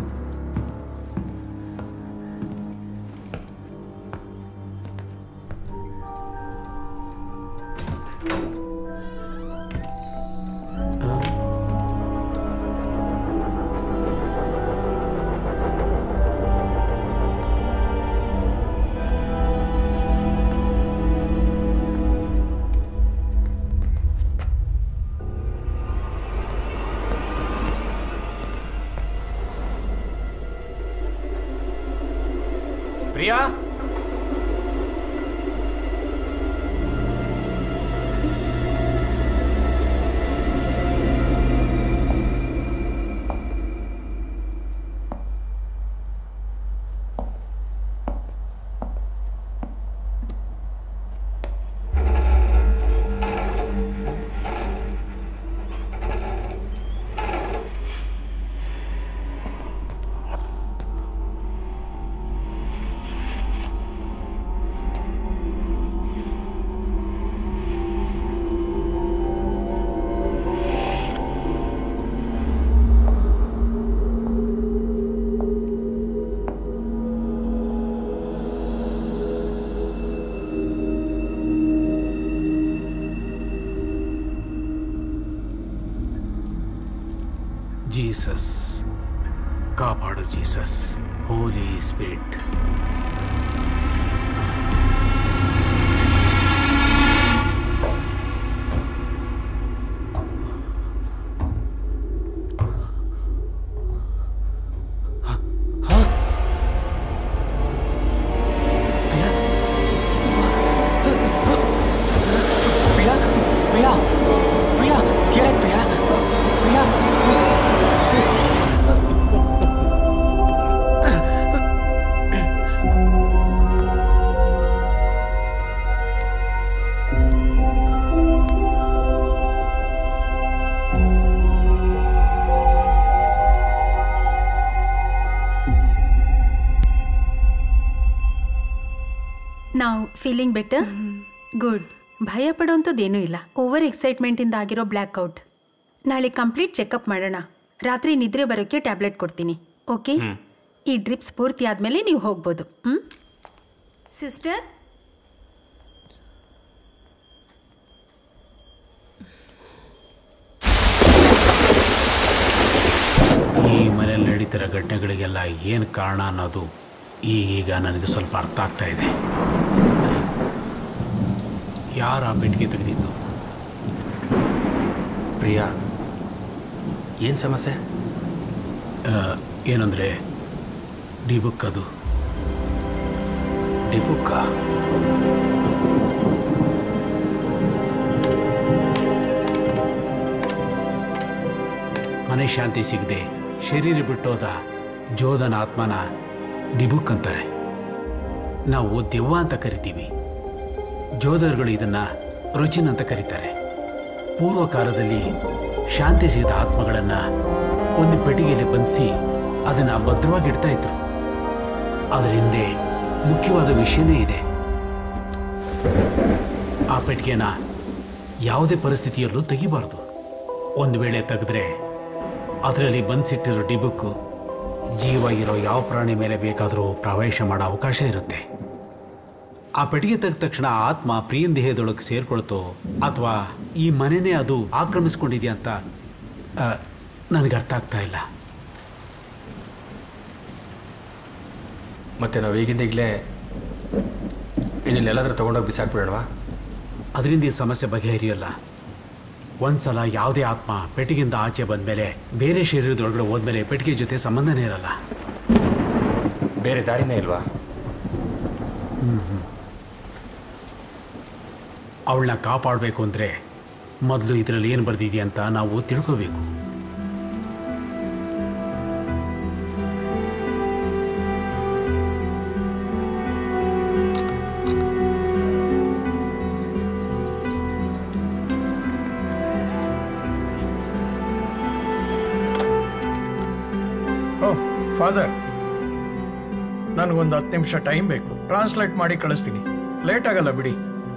ಪ್ರಿಯಾ ಜೀಸಸ್ ಕಾಪಾಡು Jesus holy spirit Priya Priya Priya ಏನಾಯ್ತು ಪ್ರಿಯಾ ಪ್ರಿಯಾ ನಾವು ಫೀಲಿಂಗ್ ಬೆಟರ್ ಗುಡ್ ಭಯ ಪಡೋಂಥದ್ದೇನೂ ಇಲ್ಲ ಓವರ್ ಎಕ್ಸೈಟ್ಮೆಂಟಿಂದ ಆಗಿರೋ ಬ್ಲ್ಯಾಕ್ಔಟ್ ನಾಳೆ ಕಂಪ್ಲೀಟ್ ಚೆಕಪ್ ಮಾಡೋಣ ರಾತ್ರಿ ನಿದ್ರೆ ಬರೋಕ್ಕೆ ಟ್ಯಾಬ್ಲೆಟ್ ಕೊಡ್ತೀನಿ ಓಕೆ ಈ ಡ್ರಿಪ್ಸ್ ಪೂರ್ತಿ ಆದಮೇಲೆ ನೀವು ಹೋಗ್ಬೋದು ಹ್ಞೂ ಸಿಸ್ಟರ್ ಈ ಮನೆಯಲ್ಲಿ ನಡೀತಿರೋ ಘಟನೆಗಳಿಗೆಲ್ಲ ಏನು ಕಾರಣ ಅನ್ನೋದು ಈಗೀಗ ನನಗೆ ಸ್ವಲ್ಪ ಅರ್ಥ ಆಗ್ತಾ ಇದೆ ಯಾರ ಆ ಪೆಟ್ಟಿಗೆ ತೆಗೆದಿದ್ದು ಪ್ರಿಯಾ ಏನು ಸಮಸ್ಯೆ ಏನಂದರೆ ಡಿ ಬುಕ್ ಅದು ಡಿ ಬುಕ್ಕ ಮನೆ ಶಾಂತಿ ಸಿಗದೆ ಶರೀರ ಬಿಟ್ಟೋದ ಜೋಧನ ಆತ್ಮನ ಡಿಬುಕ್ ಅಂತಾರೆ ನಾವು ದೆವ್ವ ಅಂತ ಕರಿತೀವಿ ಜೋಧರ್ಗಳು ಇದನ್ನ ರುಚಿನ್ ಅಂತ ಕರೀತಾರೆ ಪೂರ್ವ ಕಾಲದಲ್ಲಿ ಶಾಂತಿ ಸಿಗದ ಆತ್ಮಗಳನ್ನ ಒಂದು ಪೆಟ್ಟಿಗೆಯಲ್ಲಿ ಬಂಧಿಸಿ ಅದನ್ನ ಭದ್ರವಾಗಿ ಇಡ್ತಾ ಇದ್ರು ಅದರ ಹಿಂದೆ ಮುಖ್ಯವಾದ ವಿಷಯನೇ ಇದೆ ಆ ಪೆಟ್ಟಿಗೆನ ಯಾವುದೇ ಪರಿಸ್ಥಿತಿಯಲ್ಲೂ ತೆಗಿಬಾರ್ದು ಒಂದು ವೇಳೆ ತೆಗೆದ್ರೆ ಅದರಲ್ಲಿ ಬಂಧಿಸಿಟ್ಟಿರೋ ಡಿಬುಕ್ಕು ಜೀವ ಇರೋ ಯಾವ ಪ್ರಾಣಿ ಮೇಲೆ ಬೇಕಾದರೂ ಪ್ರವೇಶ ಮಾಡೋ ಅವಕಾಶ ಇರುತ್ತೆ ಆ ಪೆಟ್ಟಿಗೆ ತೆಗೆದ ತಕ್ಷಣ ಆ ಆತ್ಮ ಪ್ರಿಯನ್ ದೇಹದೊಳಗೆ ಸೇರ್ಕೊಳ್ತೋ ಅಥವಾ ಈ ಮನೆನೇ ಅದು ಆಕ್ರಮಿಸ್ಕೊಂಡಿದೆಯಾ ಅಂತ ಆ, ನನಗೆ ಅರ್ಥ ಆಗ್ತಾ ಇಲ್ಲ ಮತ್ತೆ ನಾವು ಈಗಿಂದ ಈಗಲೇ ಇದನ್ನೆಲ್ಲಾದ್ರೂ ತೊಗೊಂಡೋಗಿ ಬಿಸಾಕ್ಬಿಡೋಣವಾ ಅದರಿಂದ ಈ ಸಮಸ್ಯೆ ಬಗೆಹರಿಯಲ್ಲ ಒಂದ್ಸಲ ಯಾವುದೇ ಆತ್ಮ ಪೆಟ್ಟಿಗೆಯಿಂದ ಆಚೆ ಬಂದಮೇಲೆ ಬೇರೆ ಶರೀರದೊಳಗಡೆ ಹೋದ್ಮೇಲೆ ಪೆಟ್ಟಿಗೆ ಜೊತೆ ಸಂಬಂಧನೇ ಇರಲ್ಲ ಬೇರೆ ದಾರಿನೇ ಇಲ್ವಾ ಅವಳನ್ನ ಕಾಪಾಡಬೇಕು ಅಂದರೆ ಮೊದಲು ಇದರಲ್ಲಿ ಏನು ಬರ್ದಿದೆಯಾ ಅಂತ ನಾವು ತಿಳ್ಕೋಬೇಕು ಓ ಫಾದರ್ ನನಗೊಂದು ಹತ್ತು ನಿಮಿಷ ಟೈಮ್ ಬೇಕು ಟ್ರಾನ್ಸ್ಲೇಟ್ ಮಾಡಿ ಕಳಿಸ್ತೀನಿ ಲೇಟ್ ಆಗಲ್ಲ ಬಿಡಿ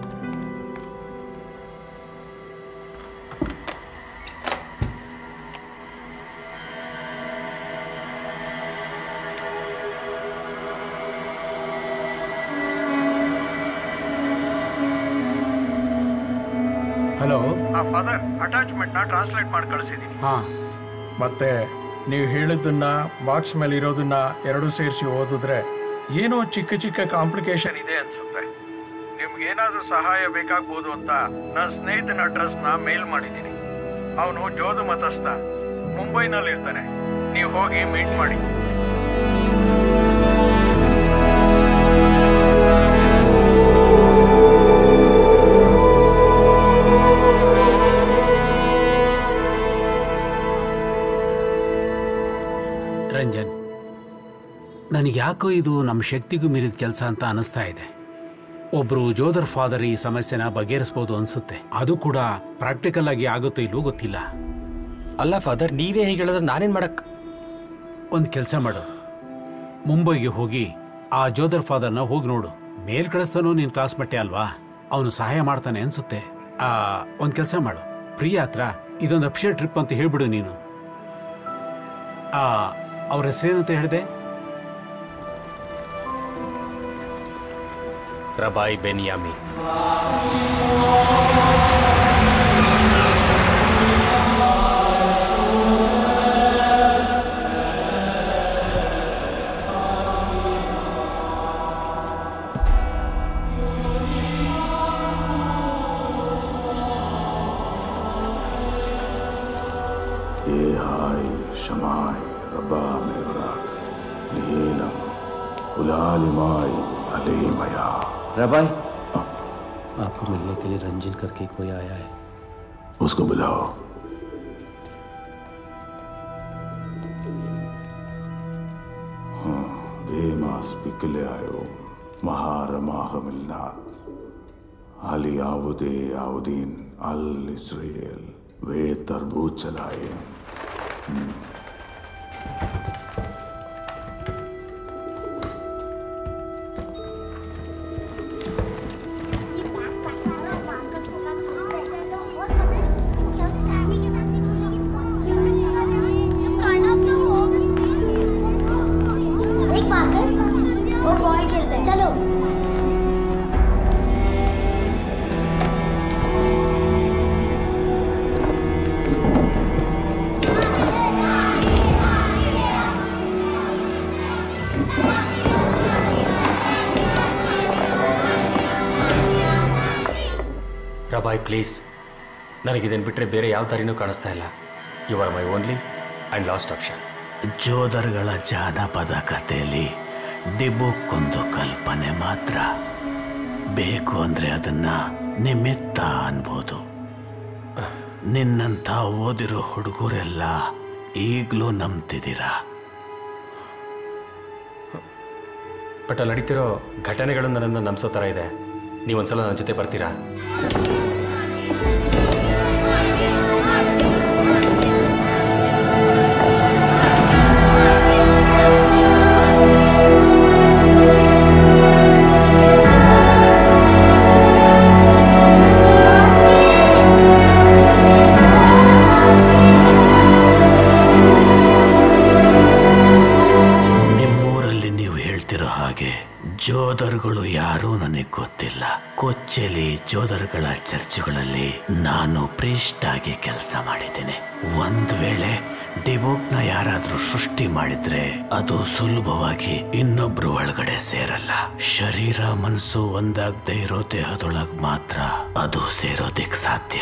ಹಲೋ ಫಾದರ್ ಅಟ್ಯಾಚ್ಮೆಂಟ್ನ ಟ್ರಾನ್ಸ್ಲೇಟ್ ಮಾಡಿ ಕಳಿಸಿದ್ದೀನಿ ಹಾಂ ಮತ್ತೆ ನೀವು ಹೇಳಿದ್ದನ್ನ ಬಾಕ್ಸ್ ಮೇಲೆ ಇರೋದನ್ನ ಎರಡು ಸೇರಿಸಿ ಓದಿದ್ರೆ ಏನೋ ಚಿಕ್ಕ ಚಿಕ್ಕ ಕಾಂಪ್ಲಿಕೇಶನ್ ಇದೆ ಅನ್ಸುತ್ತೆ ನಿಮ್ಗೆ ಏನಾದ್ರೂ ಸಹಾಯ ಬೇಕಾಗ್ಬೋದು ಅಂತ ನನ್ನ ಸ್ನೇಹಿತನ ಅಡ್ರೆಸ್ನ ಮೇಲ್ ಮಾಡಿದ್ದೀನಿ ಅವನು ಜೋದು ಮತಸ್ಥ ಮುಂಬೈನಲ್ಲಿ ಇರ್ತಾನೆ ನೀವು ಹೋಗಿ ಮೀಟ್ ಮಾಡಿ ರಂಜನ್ ನನಗೆ ಯಾಕೋ ಇದು ನಮ್ಮ ಶಕ್ತಿಗೂ ಮೀರಿದ ಕೆಲಸ ಅಂತ ಅನಿಸ್ತಾ ಇದೆ ಒಬ್ರು ಜೋದರ್ ಫಾದರ್ ಈ ಸಮಸ್ಯೆನ ಬಗೆಹರಿಸ್ಬೋದು ಅನ್ಸುತ್ತೆ ಅದು ಕೂಡ ಪ್ರಾಕ್ಟಿಕಲ್ ಆಗಿ ಆಗುತ್ತೋ ಇಲ್ವೋ ಗೊತ್ತಿಲ್ಲ ಅಲ್ಲ ಫಾದರ್ ನೀವೇ ಹೇಗೆ ಹೇಳಿದ್ರೆ ನಾನೇನು ಮಾಡಕ್ ಒಂದು ಕೆಲಸ ಮಾಡು ಮುಂಬೈಗೆ ಹೋಗಿ ಆ ಜೋದರ್ ಫಾದರ್ನ ಹೋಗಿ ನೋಡು ಮೇಲ್ ಕಳಿಸ್ತಾನೋ ನಿನ್ ಕ್ಲಾಸ್ ಮಟ್ಟೆ ಅಲ್ವಾ ಅವನು ಸಹಾಯ ಮಾಡ್ತಾನೆ ಅನ್ಸುತ್ತೆ ಆ ಒಂದು ಕೆಲಸ ಮಾಡು ಪ್ರಿಯ ಹತ್ರ ಇದೊಂದು ಅಪ್ಶೇರ್ ಟ್ರಿಪ್ ಅಂತ ಹೇಳ್ಬಿಡು ನೀನು ಆ ಅವ್ರ ಹೆಸರೇನಂತ ಹೇಳಿದೆ ರಬಾಯ್ ಬೆನಿಯಾಮಿ إيهاي شماي ربا ميغراك ليلم उलाली माई अली मया रबाई आपको मिलने के लिए रंजन करके कोई आया है उसको बुलाओ हाँ बेमास पिकले आयो महारमाह मिलनाथ अली आउदे आउदीन अल इसराइल वे तरबूज चलाए हम्म। ರಬಾಯ್ ಪ್ಲೀಸ್ ನನಗಿದನ್ನು ಬಿಟ್ಟರೆ ಬೇರೆ ಯಾವ ದಾರಿನೂ ಕಾಣಿಸ್ತಾ ಇಲ್ಲ you are my only and last option ಜೋದರ್ಗಳ ಜಾನಪದ ಕಥೆಯಲ್ಲಿ ಡಿಬುಕ್ಕೊಂದು ಕಲ್ಪನೆ ಮಾತ್ರ ಬೇಕು ಅಂದ್ರೆ ಅದನ್ನ ನಿಮಿತ್ತ ಅನ್ಬೋದು ನಿನ್ನಂಥ ಓದಿರೋ ಹುಡುಗರೆಲ್ಲ ಈಗಲೂ ನಂಬ್ತಿದ್ದೀರಾ ಬಟ್ ಅಲ್ಲಿ ನಡೀತಿರೋ ಘಟನೆಗಳು ನನ್ನನ್ನು ನಂಬಿಸೋ ಥರ ಇದೆ ನೀವೊಂದ್ಸಲ ನನ್ನ ಜೊತೆ ಬರ್ತೀರಾ ನಿಮ್ಮೂರಲ್ಲಿ ನೀವು ಹೇಳ್ತಿರೋ ಹಾಗೆ ಜೋದರ್ಗಳು ಯಾರೂ ನನಗೆ ಗೊತ್ತಿಲ್ಲ ಕೊಚ್ಚೆಲಿ ಜೋದರ್ಗಳ ಚರ್ಚ್ಗಳಲ್ಲಿ ನಾನು ಪ್ರೀಸ್ಟ್ ಆಗಿ ಕೆಲಸ ಮಾಡಿದ್ದೇನೆ ಒಂದ್ ವೇಳೆ ಡಿಬೋಕ್ನ ಯಾರಾದ್ರೂ ಸೃಷ್ಟಿ ಮಾಡಿದ್ರೆ ಅದು ಸುಲಭವಾಗಿ ಇನ್ನೊಬ್ರು ಒಳಗಡೆ ಸೇರಲ್ಲ ಶರೀರ ಮನಸ್ಸು ಒಂದಾಗದೆ ಇರೋ ದೇಹದೊಳಗ್ ಮಾತ್ರ ಅದು ಸೇರೋದಿಕ್ ಸಾಧ್ಯ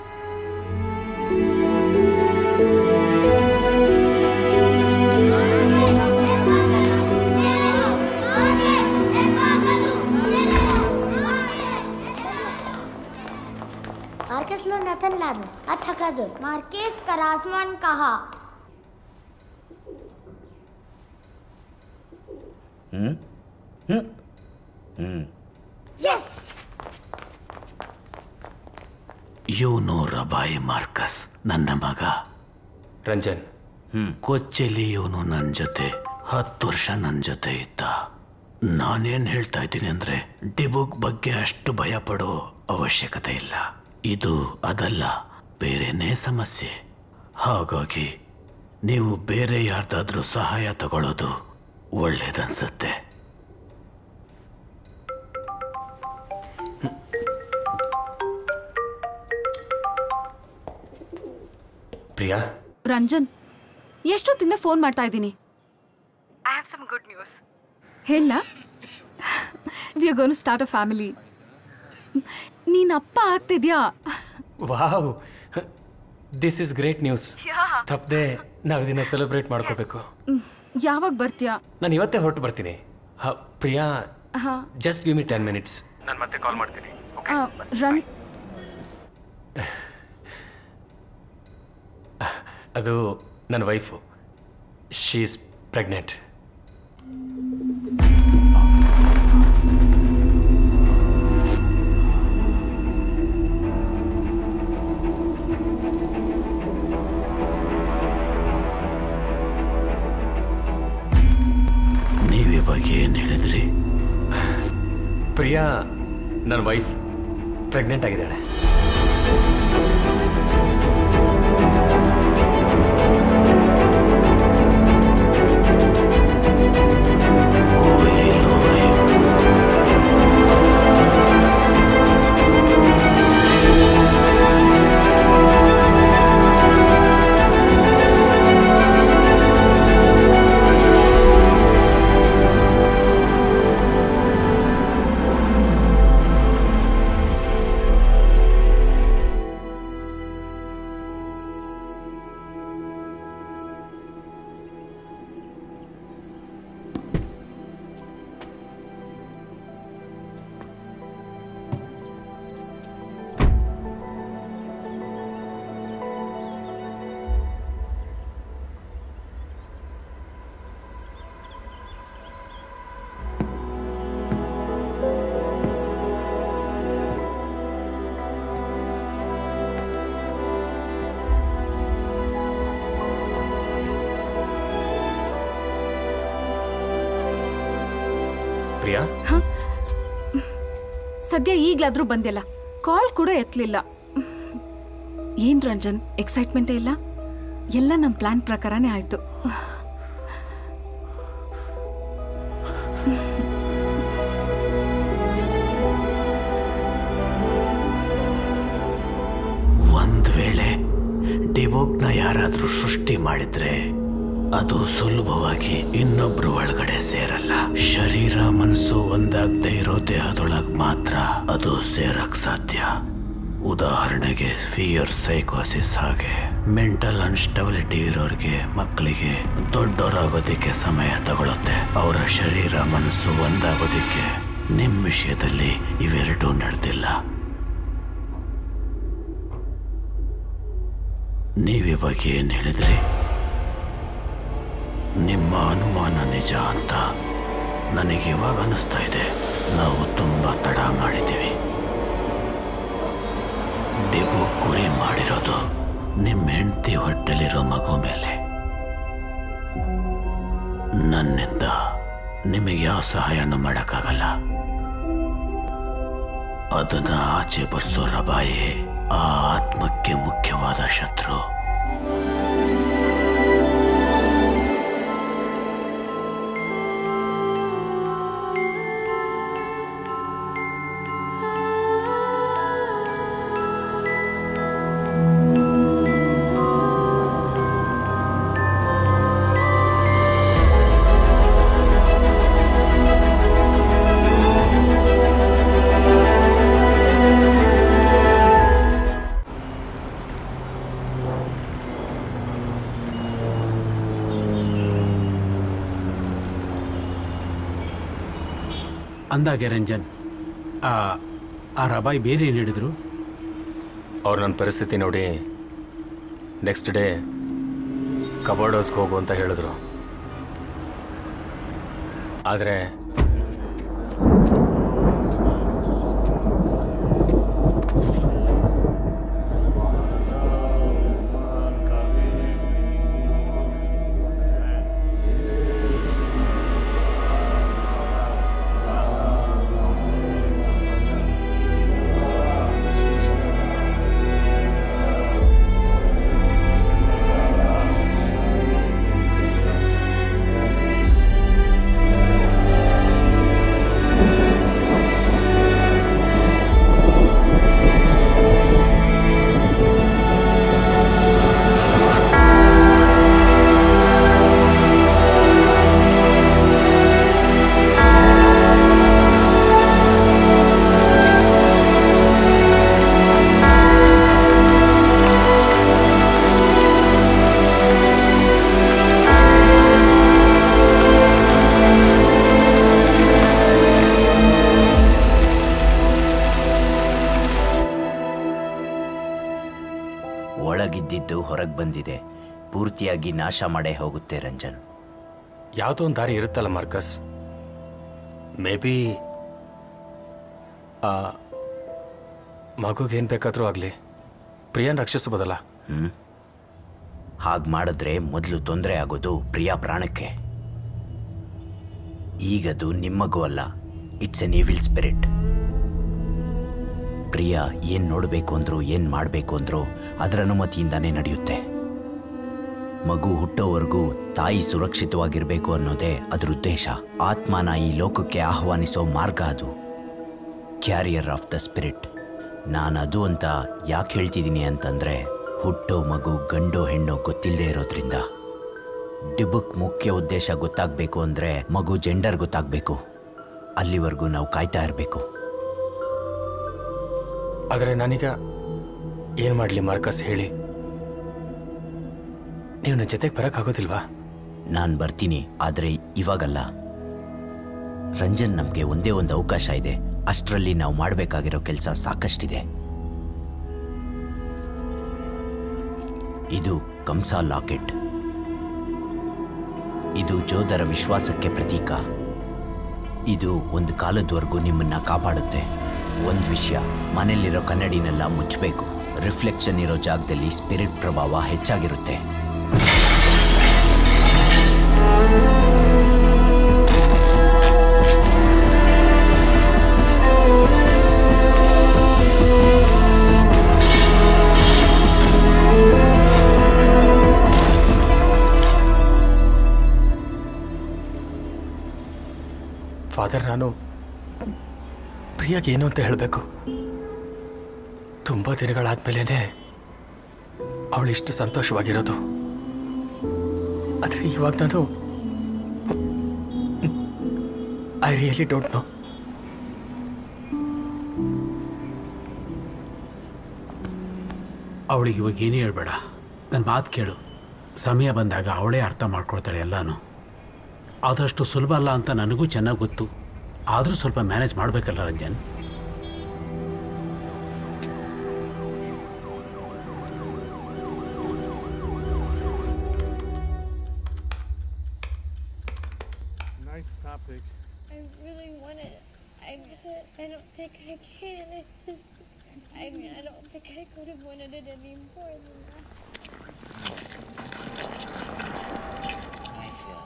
Marcus lo Nathan Lano, Athakadur, Marquez Karasman Kaha. ಹ್ಮ್ ಹ್ಮ್ ಹ್ಮ್ Yes! ಇವನು ರಬಾಯಿ ಮಾರ್ಕಸ್ ನನ್ನ ಮಗ ರಂಜನ್ ಹ್ಮ್ ಕೊಚ್ಚೆಲಿ ಇವನು ನನ್ನ ಜೊತೆ ಹತ್ತು ವರ್ಷ ನನ್ನ ಜೊತೆ ಇದ್ದ ನಾನೇನ್ ಹೇಳ್ತಾ ಇದ್ದೀನಿ ಅಂದ್ರೆ ಡಿಬುಕ್ ಬಗ್ಗೆ ಅಷ್ಟು ಭಯ ಪಡೋ ಅವಶ್ಯಕತೆ ಇಲ್ಲ ಇದು ಅದಲ್ಲ ಬೇರೆನೇ ಸಮಸ್ಯೆ ಹಾಗಾಗಿ ನೀವು ಬೇರೆ ಯಾರ್ದಾದ್ರೂ ಸಹಾಯ ತಗೊಳ್ಳೋದು ಒಳ್ಳೇದನ್ಸುತ್ತೆ ಪ್ರಿಯಾ ರಂಜನ್ ಎಷ್ಟೊತ್ತಿಂದ ಫೋನ್ ಮಾಡ್ತಾ ಇದ್ದೀನಿ I have some good news. ಹೇಳ we are gonna start a family ನೀನ್ ಅಪ್ಪ ಆಗ್ತಿದ್ಯಾ wow this is great news Yeah. ತಪ್ಪದೆ ನಾವು ಇದನ್ನ ಸೆಲೆಬ್ರೇಟ್ ಮಾಡ್ಕೋಬೇಕು ಯಾವಾಗ ಬರ್ತೀಯಾ ನಾನು ಇವತ್ತೇ ಹೊರಟು ಬರ್ತೀನಿ ಹ, ಪ್ರಿಯಾ ಹಾ just give me ten minutes ನಾನು ಮತ್ತೆ ಕಾಲ್ ಮಾಡ್ತೀನಿ ಆ, ರನ್ ಅದು ನನ್ನ ವೈಫು ಶೀ ಈಸ್ ಪ್ರೆಗ್ನೆಂಟ್ ನೀವಿವಾಗ ಏನ್ ಹೇಳಿದ್ರಿ ಪ್ರಿಯಾ ನನ್ನ ವೈಫ್ ಪ್ರೆಗ್ನೆಂಟ್ ಆಗಿದ್ದಾಳೆ ಪ್ರಿಯಾ ಸದ್ಯ ಈಗ್ಲಾದ್ರೂ ಬಂದಿಲ್ಲ ಕಾಲ್ ಕೂಡ ಎತ್ತಲಿಲ್ಲ ಏನ್ ರಂಜನ್ ಎಕ್ಸೈಟ್ಮೆಂಟೇ ಇಲ್ಲ ಎಲ್ಲ ನಮ್ಮ ಪ್ಲಾನ್ ಪ್ರಕಾರನೇ ಆಯ್ತು ಒಂದ್ ವೇಳೆ ಡಿಬೋಕ್ನ ಯಾರಾದ್ರೂ ಸೃಷ್ಟಿ ಮಾಡಿದ್ರೆ ಅದು ಸುಲಭವಾಗಿ ಇನ್ನೊಬ್ರು ಒಳಗಡೆ ಸೇರಲ್ಲ ಶರೀರ ಮನಸ್ಸು ಒಂದಾಗದೆ ಇರೋ ದೇಹದೊಳಗ್ ಮಾತ್ರ ಅದು ಸೇರಕ್ ಸಾಧ್ಯ ಉದಾಹರಣೆಗೆ ಫಿಯರ್ ಸೈಕೋಸಿಸ್ ಹಾಗೆ ಮೆಂಟಲ್ ಅನ್ಸ್ಟಬಿಲಿಟಿ ಇರೋರಿಗೆ ಮಕ್ಕಳಿಗೆ ದೊಡ್ಡವರಾಗೋದಕ್ಕೆ ಸಮಯ ತಗೊಳುತ್ತೆ ಅವರ ಶರೀರ ಮನಸ್ಸು ಒಂದಾಗೋದಕ್ಕೆ ನಿಮ್ಮ ವಿಷಯದಲ್ಲಿ ಇವೆರಡೂ ನಡೆದಿಲ್ಲ ನೀವಿವಾಗ ಏನ್ ಹೇಳಿದ್ರಿ ನಿಮ್ಮ ಅನುಮಾನ ನಿಜ ಅಂತ ನನಗೆ ಇವಾಗ ಅನಿಸ್ತಾ ಇದೆ ನಾವು ತುಂಬಾ ತಡ ಮಾಡಿದ್ದೀವಿ ಡಿಬು ಗುರಿ ಮಾಡಿರೋದು ನಿಮ್ಮ ಹೆಂಡತಿ ಹೊಟ್ಟೆಲಿರೋ ಮಗು ಮೇಲೆ ನನ್ನಿಂದ ನಿಮಗೆ ಯಾವ ಸಹಾಯನೂ ಮಾಡೋಕ್ಕಾಗಲ್ಲ ಅದನ್ನ ಆಚೆ ಬರ್ಸೋ ರಬಾಯಿ ಆ ಆತ್ಮಕ್ಕೆ ಮುಖ್ಯವಾದ ಶತ್ರು ಅಂದಾಗೆ ರಂಜನ್ ಆ ಆ ರಬಾಯಿ ಬೇರೆ ಏನು ಹೇಳಿದ್ರು ಅವ್ರು ನನ್ನ ಪರಿಸ್ಥಿತಿ ನೋಡಿ ನೆಕ್ಸ್ಟ್ ಡೇ ಕಬರ್ಡ್ ಹೌಸ್ಗೆ ಹೋಗು ಅಂತ ಹೇಳಿದ್ರು ಆದರೆ ಒಳಗಿದ್ದಿದ್ದು ಹೊರಗೆ ಬಂದಿದೆ ಪೂರ್ತಿಯಾಗಿ ನಾಶ ಮಾಡೇ ಹೋಗುತ್ತೆ ರಂಜನ್ ಯಾವುದೋ ಒಂದು ದಾರಿ ಇರುತ್ತಲ್ಲ ಮಾರ್ಕಸ್ ಮೇ ಬಿ ಮಗುಗೆ ಏನು ಬೇಕಾದರೂ ಆಗಲಿ ಪ್ರಿಯನ್ ರಕ್ಷಿಸ್ಬೋದಲ್ಲ ಹ್ಮ್ ಹಾಗೆ ಮಾಡಿದ್ರೆ ಮೊದಲು ತೊಂದರೆ ಆಗೋದು ಪ್ರಿಯಾ ಪ್ರಾಣಕ್ಕೆ ಈಗದು ನಿಮ್ಮಗೂ ಅಲ್ಲ it's an evil spirit Priya ಏನ್ ನೋಡಬೇಕು ಅಂದ್ರು ಏನ್ ಮಾಡಬೇಕು ಅಂದ್ರು ಅದರ ಅನುಮತಿಯಿಂದಾನೇ ನಡೆಯುತ್ತೆ ಮಗು ಹುಟ್ಟೋವರೆಗೂ ತಾಯಿ ಸುರಕ್ಷಿತವಾಗಿರ್ಬೇಕು ಅನ್ನೋದೇ ಅದ್ರ ಉದ್ದೇಶ ಆತ್ಮನ ಈ ಲೋಕಕ್ಕೆ ಆಹ್ವಾನಿಸೋ ಮಾರ್ಗ ಅದು ಕ್ಯಾರಿಯರ್ ಆಫ್ ದ ಸ್ಪಿರಿಟ್ ನಾನು ಅದು ಅಂತ ಯಾಕೆ ಹೇಳ್ತಿದ್ದೀನಿ ಅಂತಂದ್ರೆ ಹುಟ್ಟೋ ಮಗು ಗಂಡೋ ಹೆಣ್ಣೋ ಗೊತ್ತಿಲ್ಲದೆ ಇರೋದ್ರಿಂದ ಡಿಬುಕ್ ಮುಖ್ಯ ಉದ್ದೇಶ ಗೊತ್ತಾಗಬೇಕು ಅಂದರೆ ಮಗು ಜೆಂಡರ್ ಗೊತ್ತಾಗಬೇಕು ಅಲ್ಲಿವರೆಗೂ ನಾವು ಕಾಯ್ತಾ ಇರಬೇಕು ಆದರೆ ನಾನೀಗ ಏನು ಮಾಡಲಿ ಮಾರ್ಕಸ್ ಹೇಳಿ ನೀವು ನನ್ನ ಜೊತೆಗೆ ಬರೋಕ್ಕಾಗೋದಿಲ್ವಾ ನಾನು ಬರ್ತೀನಿ ಆದರೆ ಇವಾಗಲ್ಲ ರಂಜನ್ ನಮಗೆ ಒಂದೇ ಒಂದು ಅವಕಾಶ ಇದೆ ಅಷ್ಟರಲ್ಲಿ ನಾವು ಮಾಡಬೇಕಾಗಿರೋ ಕೆಲಸ ಸಾಕಷ್ಟಿದೆ ಇದು ಕಂಸಾ ಲಾಕೆಟ್ ಇದು ಜೋದರ ವಿಶ್ವಾಸಕ್ಕೆ ಪ್ರತೀಕ ಇದು ಒಂದು ಕಾಲದವರೆಗೂ ನಿಮ್ಮನ್ನ ಕಾಪಾಡುತ್ತೆ ಒಂದು ವಿಷಯ ಮನೆಯಲ್ಲಿರೋ ಕನ್ನಡಿನೆಲ್ಲ ಮುಚ್ಚಬೇಕು ರಿಫ್ಲೆಕ್ಷನ್ ಇರೋ ಜಾಗದಲ್ಲಿ ಸ್ಪಿರಿಟ್ ಪ್ರಭಾವ ಹೆಚ್ಚಾಗಿರುತ್ತೆ ಫಾದರ್ ನಾನು ಪ್ರಿಯಾಗೆ ಏನು ಅಂತ ಹೇಳಬೇಕು ತುಂಬ ದಿನಗಳಾದ್ಮೇಲೆ ಅವಳು ಇಷ್ಟು ಸಂತೋಷವಾಗಿರೋದು ಆದರೆ ಇವಾಗ ನಾನು ಐ ರಿಯಲಿ ಡೋಂಟ್ ನೋ ಅವಳಿಗೆ ಇವಾಗ ಏನೇ ಹೇಳ್ಬೇಡ ನನ್ನ ಮಾತು ಕೇಳು ಸಮಯ ಬಂದಾಗ ಅವಳೇ ಅರ್ಥ ಮಾಡ್ಕೊಳ್ತಾಳೆ ಎಲ್ಲಾನು ಆದಷ್ಟು ಸುಲಭ ಅಲ್ಲ ಅಂತ ನನಗೂ ಚೆನ್ನಾಗಿ ಗೊತ್ತು ಆದರೂ ಸ್ವಲ್ಪ ಮ್ಯಾನೇಜ್ ಮಾಡಬೇಕಲ್ಲ Ranjan Next topic. I really want it. I, I don't think I can. It's just, I mean, I don't think I could have wanted it any more than last. I feel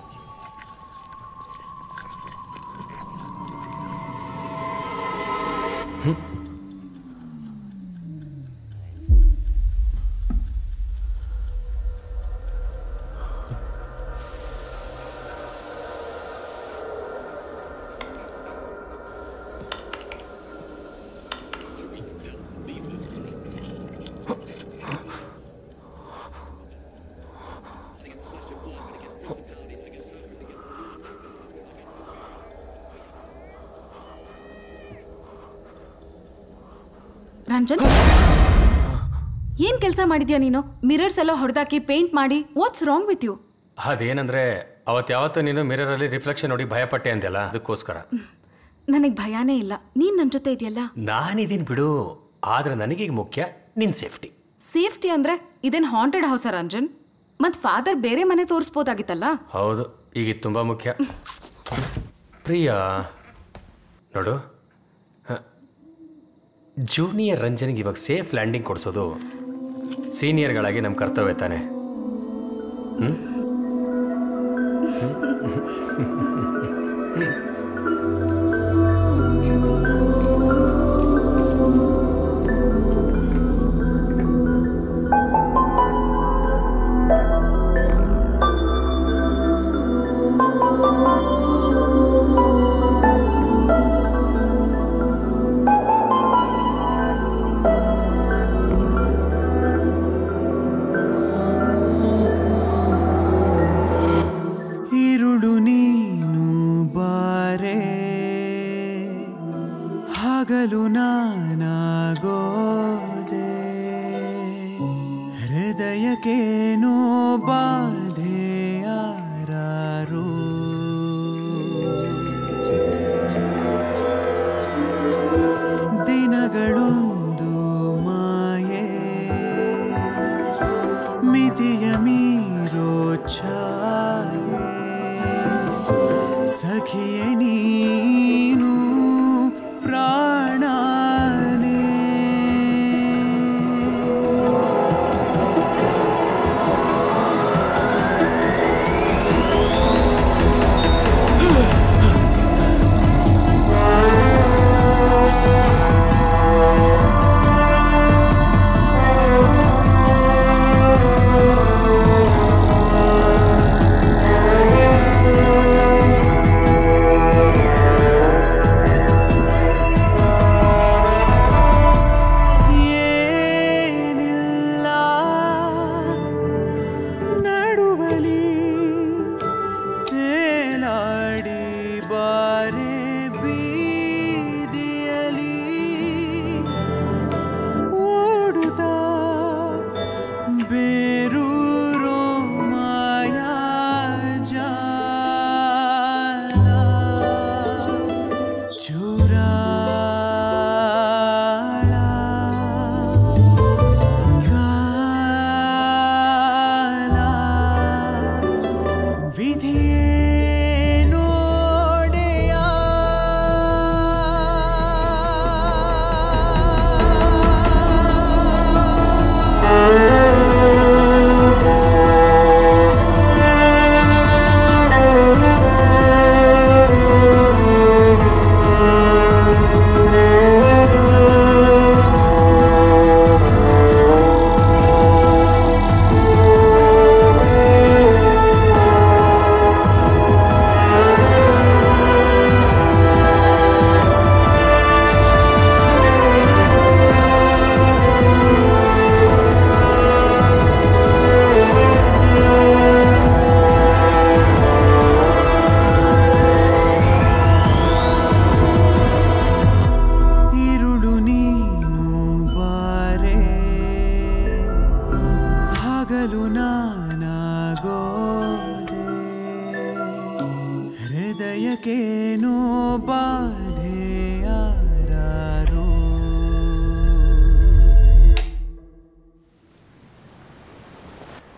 Ranjan ಏನ್ ಕೆಲಸ ಮಾಡಿದ್ಯಾ ನೀನು mirrors ಎಲ್ಲ ಹೊಡೆದಾಕಿ paint ಮಾಡಿ what's wrong with you ಅದೇನಂದ್ರೆ ಅವತ್ತು ಯಾವತ್ತೂ ನೀನು ಮಿರರಲ್ಲಿ ರಿಫ್ಲೆಕ್ಷನ್ ನೋಡಿ ಭಯಪಟ್ಟೆ ಅಂತೆಲ್ಲ ಅದಕ್ಕೋಸ್ಕರ ನನಗ್ ಭಯಾನೇ ಇಲ್ಲ ನೀನ್ ನನ್ ಜೊತೆ ಇದೆಯಲ್ಲ ನಾನಿದ್ದೀನಿ ಬಿಡು ಆದ್ರೆ ನನಗೀಗ ಮುಖ್ಯ ನಿನ್ ಸೇಫ್ಟಿ ಸೇಫ್ಟಿ ಅಂದ್ರೆ ಇದೇನ್ ಹಾಂಟೆಡ್ ಹೌಸ ರಂಜನ್ ಮತ್ ಫಾದರ್ ಬೇರೆ ಮನೆ ತೋರಿಸ್ಬೋದಾಗಿತ್ತಲ್ಲ ಹೌದು ಈಗ ಇದು ತುಂಬ ಮುಖ್ಯ ಪ್ರಿಯಾ ನೋಡು ಹ, ಜೂನಿಯರ್ ರಂಜನ್ಗೆ ಇವಾಗ ಸೇಫ್ ಲ್ಯಾಂಡಿಂಗ್ ಕೊಡಿಸೋದು ಸೀನಿಯರ್ಗಳಾಗಿ ನಮ್ಮ ಕರ್ತವ್ಯ ತಾನೆ ಹ್ಮ್? ഇരുളു ನೀನು ಬಾರೆ ಹಗಲು ನಾನಾಗೋದೆ ಹೃದಯಕ್ಕೇನೋ ಬಾಧೆ ಯಾರಾರು ದಿನಗಳೊಂದು ಮಾಯೆ ಮಿತಿಯ ಮೀರೋ ಛಾಯೆ ಸಖಿಯ ನೀನು ಪ್ರಾಣನೇ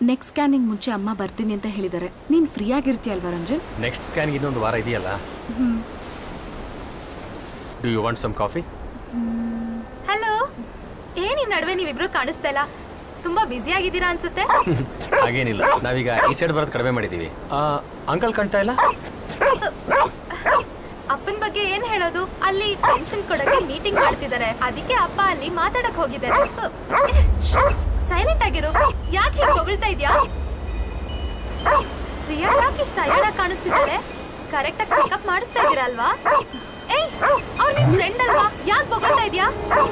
ನೆಕ್ಸ್ಟ್ ಸ್ಕ್ಯಾನಿಂಗ್ ಮುಂಚೆ ಅಮ್ಮ ಬರ್ತೀನಿ ಅಂತ ಹೇಳಿದ್ದಾರೆ ನೀನ್ ಫ್ರೀ ಆಗಿರ್ತೀಯಲ್ವಾ ರಂಜನ್ ನೆಕ್ಸ್ಟ್ ಸ್ಕ್ಯಾನ್ಗೆ ಇನ್ನೊಂದು ವಾರ ಇದೆಯಲ್ಲ do you want some coffee hello ಏನ್ ಈ ನಡುವೆ ನೀವಿಬ್ರು ಕಾಣಿಸ್ತಾ ಇಲ್ಲ ತುಂಬಾ ಬ್ಯುಸಿ ಆಗಿದ್ದೀರಾ ಅನ್ಸುತ್ತೆ ಹಾಗೇನಿಲ್ಲ ನಾವೀಗ ಈ ಸೈಡ್ ಬರೋದು ಕಡಿಮೆ ಮಾಡಿದ್ದೀವಿ ಅಂಕಲ್ ಕಾಣ್ತಾ ಇಲ್ಲ ಅಪ್ಪನ ಬಗ್ಗೆ ಏನ್ ಹೇಳೋದು ಅಲ್ಲಿ ಪೆನ್ಷನ್ ಕೊಡಕ್ಕೆ ಮೀಟಿಂಗ್ ಮಾಡ್ತಿದ್ದಾರೆ ಅದಕ್ಕೆ ಅಪ್ಪ ಅಲ್ಲಿ ಮಾತಾಡಕ್ ಹೋಗಿದ್ದಾರೆ ಸೈಲೆಂಟ್ ಆಗಿರು ಯಾಕೆ ಹೀಗೆ ಹೊಗಳ್ತಾ ಇದ್ಯಾ ಪ್ರಿಯಾ ಯಾಕೆ ಇಷ್ಟ ಟಯರ್ಡ್ ಕಾಣಿಸ್ತಿದ್ದಾರೆ ಕರೆಕ್ಟ್ ಆಗಿ ಚೆಕಪ್ ಮಾಡಿಸ್ತಾ ಇದೀರಾ ಅಲ್ವಾ ಏಯ್ ಅವ್ರ ನಿನ್ ಫ್ರೆಂಡ್ ಅಲ್ವಾ ಯಾಕೆ ಬೊಗಳ್ತಾ ಇದ್ಯಾ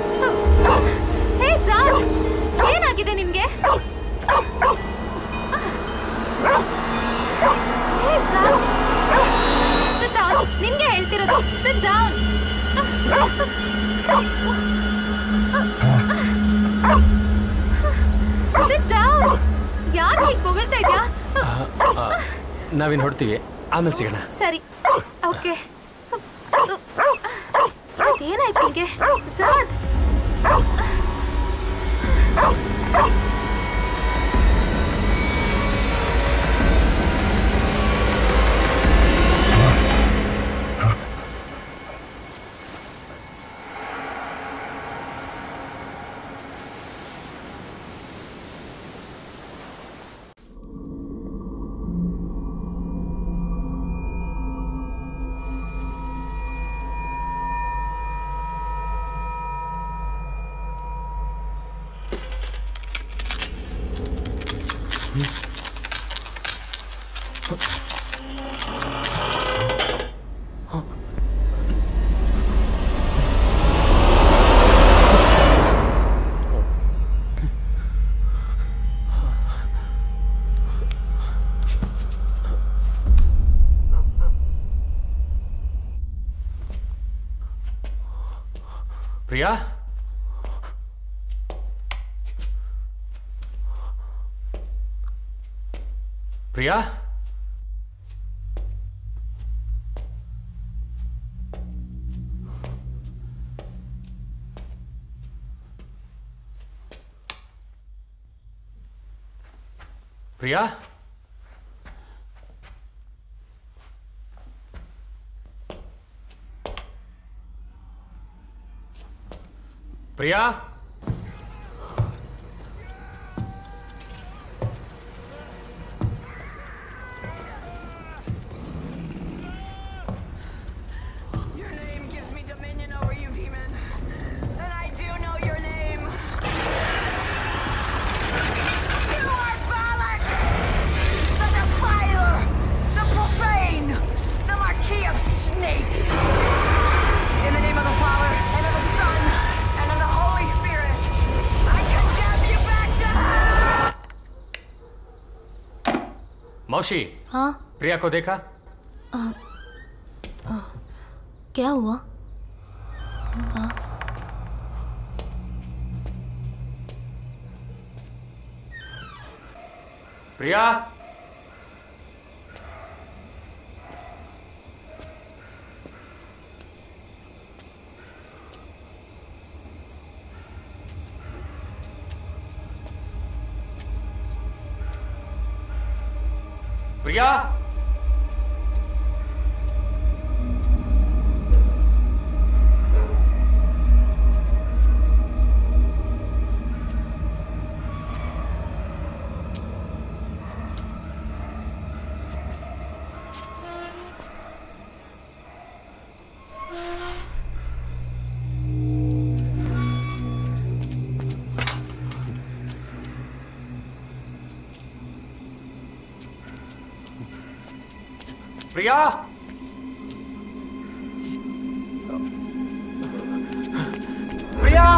ಹೇ ಸರ್ ಏನಾಗಿದೆ ನಿನ್ಗೆ ಹೇ ಸರ್ ಸಿಟ್ ಡೌನ್ ನಿನ್ಗೆ ಹೇಳ್ತಿರೋದು ಸಿಟ್ ಡೌನ್ ಸಿಟ್ ಡೌನ್ ಯಾಕೆ ಹೀಗೆ ಬೊಗಳ್ತಾ ಇದ್ಯಾ ನಾವಿನ್ ಹೊಡ್ತೀವಿ ಆಮೇಲೆ ಸಿಗೋಣ ಸರಿ ಓಕೆ ಏನಾಯ್ತು ನಿಂಗೆ Saad Priya Priya Priya Priya Your name gives me dominion over you, demon. And I do know your name. You are Balak! The defiler! The profane! The marquis of snakes! In the name of the Father, and of the Son, and of the Holy Spirit, I condemn you back to hell! मौशी हाँ प्रिया को देखा आ, आ, क्या हुआ आ, प्रिया प्रिया प्रिया प्रिया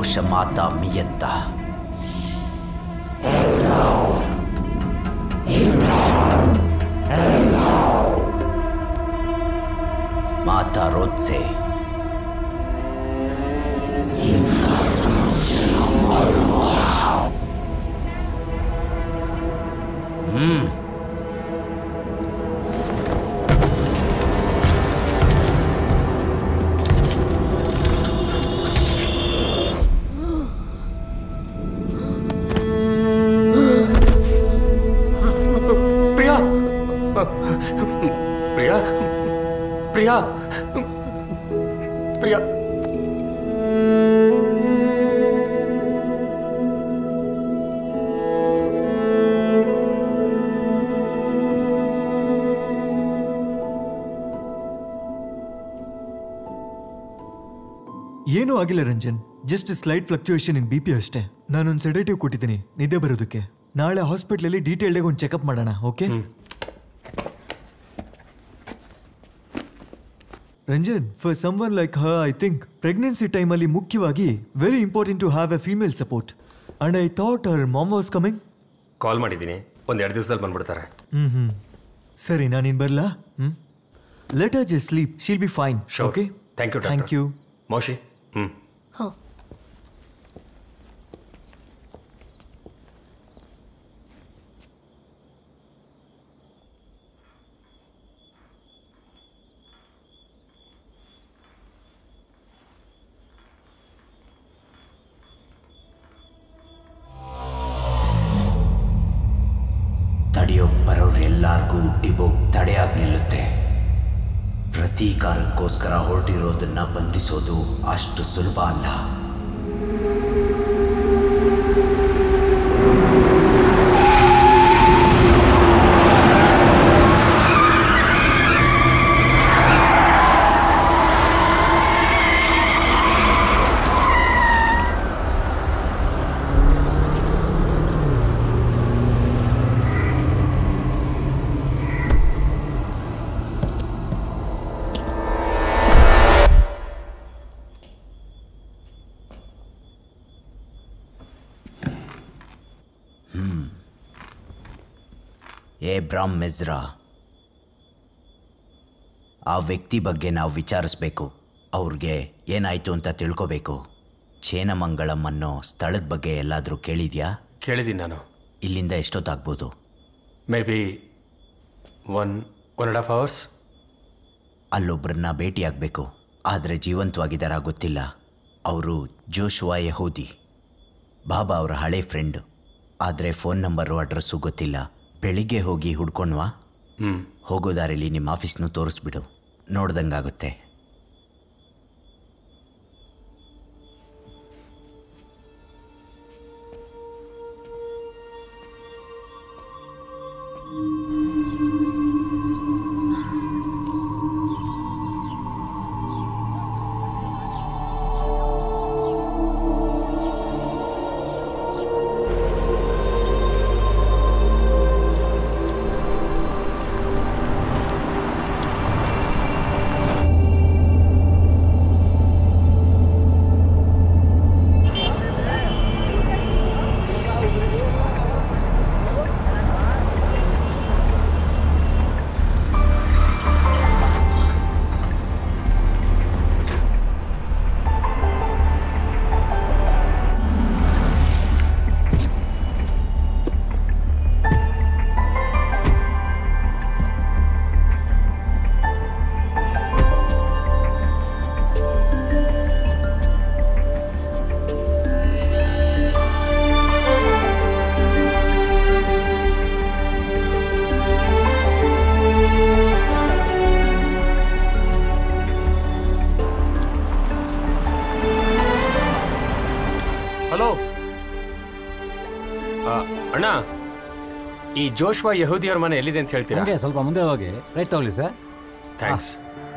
ರೋಷ ಮಾತಾ ಮಿಯತ್ತ ಮಾತಾ ರೋತ್ಸೆ ಹ್ಮ್ ಪ್ರಿಯಾ ಪ್ರಿಯಾ ಪ್ರಿಯಾ ಪ್ರಿಯಾ ಏನೂ ಆಗಿಲ್ಲ Ranjan just slight fluctuation in B P ಅಷ್ಟೇ ನಾನೊಂದು ಸೆಡೇಟಿವ್ ಕೊಟ್ಟಿದ್ದೀನಿ ನಿದ್ದೆ ಬರೋದಕ್ಕೆ ನಾಳೆ ಹಾಸ್ಪಿಟ್ಲಲ್ಲಿ ಡೀಟೇಲ್ಡಾಗಿ ಒಂದು ಚೆಕಪ್ ಮಾಡೋಣ okay Ranjan for someone like ಹ ಐ ಥಿಂಕ್ ಪ್ರೆಗ್ನೆನ್ಸಿ ಟೈಮಲ್ಲಿ ಮುಖ್ಯವಾಗಿ very important to have a female support and I thought our mom was coming call ಮಾಡಿದ್ದೀನಿ ಒಂದು ಎರಡು ದಿವಸದಲ್ಲಿ ಬಂದ್ಬಿಡ್ತಾರೆ ಹ್ಮ್ ಹ್ಮ್ ಸರಿ ನಾನಿನ್ ಬರಲಾ ಹ್ಮ್ let her just sleep she'll be fine Sure. Okay thank you thank you ಮೌಶಿ ಹ್ಞೂ ಹೋ ತಡೆಯೋಕ್ ಬರೋರೆಲ್ಲರಿಗೂ ಡಿಬೋ ತಡೆಯಾಗಿ ನಿಲ್ಲುತ್ತೆ ಪ್ರತೀಕಾರಕ್ಕೋಸ್ಕರ ಹೊರಟಿರೋದನ್ನ ಬಂಧಿಸೋದು ಅಷ್ಟು ಸುಲಭ ಅಲ್ಲ ಹ್ಮ್ ಏ ಬ್ರಾಮ್ ಮೆಜ್ರಾ ಆ ವ್ಯಕ್ತಿ ಬಗ್ಗೆ ನಾವು ವಿಚಾರಿಸ್ಬೇಕು ಅವ್ರಿಗೆ ಏನಾಯ್ತು ಅಂತ ತಿಳ್ಕೋಬೇಕು ಚೇನಮಂಗಳಂ ಅನ್ನೋ ಸ್ಥಳದ ಬಗ್ಗೆ ಎಲ್ಲಾದರೂ ಕೇಳಿದ್ಯಾ ಕೇಳಿದ್ದೀನಿ ನಾನು ಇಲ್ಲಿಂದ ಎಷ್ಟೊತ್ತಾಗ್ಬೋದು maybe one one and half hours ಅಲ್ಲೊಬ್ಬರನ್ನ ಭೇಟಿಯಾಗಬೇಕು ಆದರೆ ಜೀವಂತವಾಗಿದ್ದಾರಾ ಗೊತ್ತಿಲ್ಲ ಅವರು ಜೋಶುವಾ ಯಹೂದಿ ಬಾಬಾ ಅವರ ಹಳೆ ಫ್ರೆಂಡ್ ಆದರೆ ಫೋನ್ ನಂಬರು ಅಡ್ರೆಸ್ಸು ಗೊತ್ತಿಲ್ಲ ಬೆಳಿಗ್ಗೆ ಹೋಗಿ ಹುಡ್ಕೊಂಡ್ವಾ ಹ್ಞೂ ಹೋಗೋ ದಾರಿಲಿ ನಿಮ್ಮ ಆಫೀಸ್ನು ತೋರಿಸ್ಬಿಡು ನೋಡ್ದಂಗಾಗುತ್ತೆ ಹಲೋ ಅಣ್ಣ ಈ ಜೋಶ್ವಾ ಯಹೂದಿಯವ್ರ ಮನೆ ಎಲ್ಲಿದೆ ಅಂತ ಹೇಳ್ತೀರಾ ಹಂಗೆ ಸ್ವಲ್ಪ ಮುಂದೆ ಹೋಗಿ ರೈಟ್ ತಗೊಳ್ಳಿ ಸರ್ ಥ್ಯಾಂಕ್ಸ್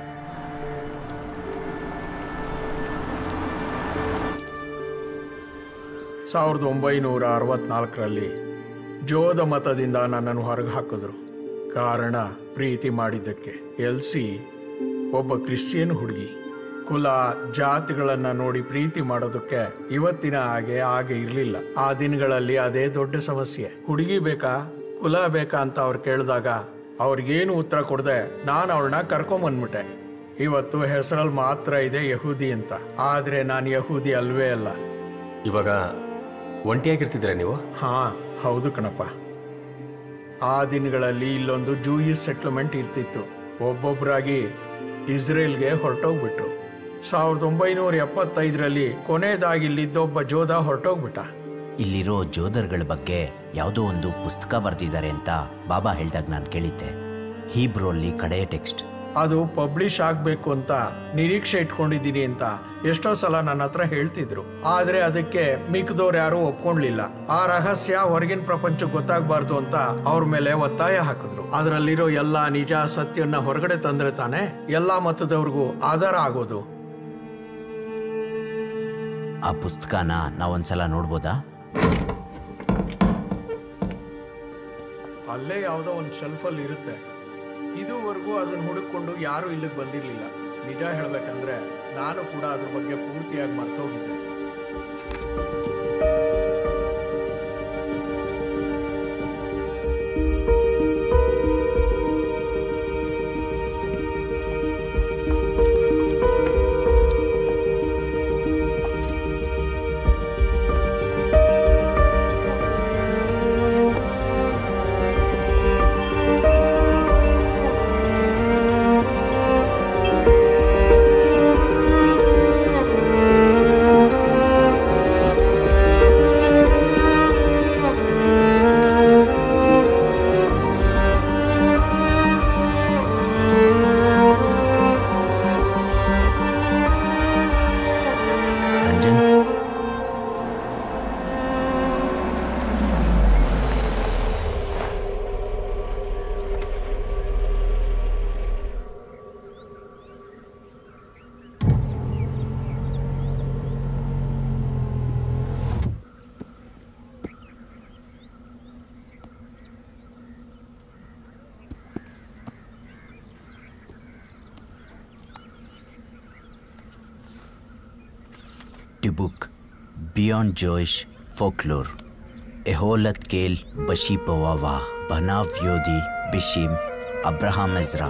ಸಾವಿರದ ಒಂಬೈನೂರ ಅರವತ್ನಾಲ್ಕರಲ್ಲಿ ಜೋದ ಮತದಿಂದ ನನ್ನನ್ನು ಹೊರಗೆ ಹಾಕಿದ್ರು ಕಾರಣ ಪ್ರೀತಿ ಮಾಡಿದ್ದಕ್ಕೆ ಎಲ್ಸಿ ಒಬ್ಬ ಕ್ರಿಶ್ಚಿಯನ್ ಹುಡುಗಿ ಕುಲ ಜಾತಿಗಳನ್ನ ನೋಡಿ ಪ್ರೀತಿ ಮಾಡೋದಕ್ಕೆ ಇವತ್ತಿನ ಹಾಗೆ ಹಾಗೆ ಇರ್ಲಿಲ್ಲ ಆ ದಿನಗಳಲ್ಲಿ ಅದೇ ದೊಡ್ಡ ಸಮಸ್ಯೆ ಹುಡುಗಿ ಬೇಕಾ ಕುಲ ಬೇಕಾ ಅಂತ ಅವ್ರು ಕೇಳಿದಾಗ ಅವ್ರಿಗೇನು ಉತ್ತರ ಕೊಡದೆ ನಾನು ಅವಳನ್ನ ಕರ್ಕೊಂಬಂದ್ಬಿಟ್ಟೆ ಇವತ್ತು ಹೆಸರಲ್ಲಿ ಮಾತ್ರ ಇದೆ ಯಹೂದಿ ಅಂತ ಆದ್ರೆ ನಾನು ಯಹೂದಿ ಅಲ್ವೇ ಅಲ್ಲ ಇವಾಗ ಒಂಟಿಯಾಗಿರ್ತಿದ್ರೆ ನೀವು ಹಾ ಹೌದು ಕಣಪ್ಪ ಆ ದಿನಗಳಲ್ಲಿ ಇಲ್ಲೊಂದು ಜೂಯಿಸ್ ಸೆಟ್ಲ್ಮೆಂಟ್ ಇರ್ತಿತ್ತು ಒಬ್ಬೊಬ್ಬರಾಗಿ ಇಸ್ರೇಲ್ಗೆ ಹೊರಟೋಗ್ಬಿಟ್ರು ಸಾವಿರದ ಒಂಬೈನೂರ ಎಪ್ಪತ್ತೈದರಲ್ಲಿ ಕೊನೆಯದಾಗಿ ಇಲ್ಲಿದ್ದೊಬ್ಬ ಜೋಧ ಹೊರಟೋಗ್ಬಿಟ್ಟ ಇಲ್ಲಿರೋ ಜೋದರ್ಗಳ ಬಗ್ಗೆ ಯಾವುದೋ ಒಂದು ಪುಸ್ತಕ ಬರೆದಿದ್ದಾರೆ ಅಂತ ಬಾಬಾ ಹೇಳ್ದಾಗ ನಾನು ಕೇಳಿದ್ದೆ ಹೀಬ್ರೋಲ್ಲಿ ಕಡೆಯ ಟೆಕ್ಸ್ಟ್ ಅದು ಪಬ್ಲಿಷ್ ಆಗ್ಬೇಕು ಅಂತ ನಿರೀಕ್ಷೆ ಇಟ್ಕೊಂಡಿದ್ದೀನಿ ಅಂತ ಎಷ್ಟೋ ಸಲ ನನ್ನ ಹತ್ರ ಹೇಳ್ತಿದ್ರು ಆದ್ರೆ ಅದಕ್ಕೆ ಮಿಕ್ದವ್ರು ಯಾರು ಒಪ್ಕೊಂಡ್ಲಿಲ್ಲ ಆ ರಹಸ್ಯ ಹೊರಗಿನ ಪ್ರಪಂಚಕ್ಕೆ ಗೊತ್ತಾಗಬಾರ್ದು ಅಂತ ಅವ್ರ ಮೇಲೆ ಒತ್ತಾಯ ಹಾಕಿದ್ರು ಅದರಲ್ಲಿರೋ ಎಲ್ಲಾ ನಿಜ ಸತ್ಯವನ್ನ ಹೊರಗಡೆ ತಂದ್ರೆ ತಾನೆ ಎಲ್ಲಾ ಮತದವ್ರಿಗೂ ಆಧಾರ ಆಗೋದು ಆ ಪುಸ್ತಕನ ನಾವೊಂದ್ಸಲ ನೋಡ್ಬೋದಾ ಅಲ್ಲೇ ಯಾವುದೋ ಒಂದು ಶೆಲ್ಫಲ್ಲಿ ಇರುತ್ತೆ ಇದುವರೆಗೂ ಅದನ್ನ ಹುಡುಕೊಂಡು ಯಾರು ಇಲ್ಲಿಗೆ ಬಂದಿರಲಿಲ್ಲ ನಿಜ ಹೇಳ್ಬೇಕಂದ್ರೆ ನಾನು ಕೂಡ ಅದ್ರ ಬಗ್ಗೆ ಪೂರ್ತಿಯಾಗಿ ಮರ್ತೋಗಿದ್ದೆ Ranjan dybbuk beyond Jewish folklore ಎಹೋಲತ್ ಕೇಲ್ ಬಶಿ ಪವಾವಾ ಬನಾವ್ ಯೋಧಿ ಬಿಶಿಮ್ ಅಬ್ರಹಾಂ ಎಜ್ರಾ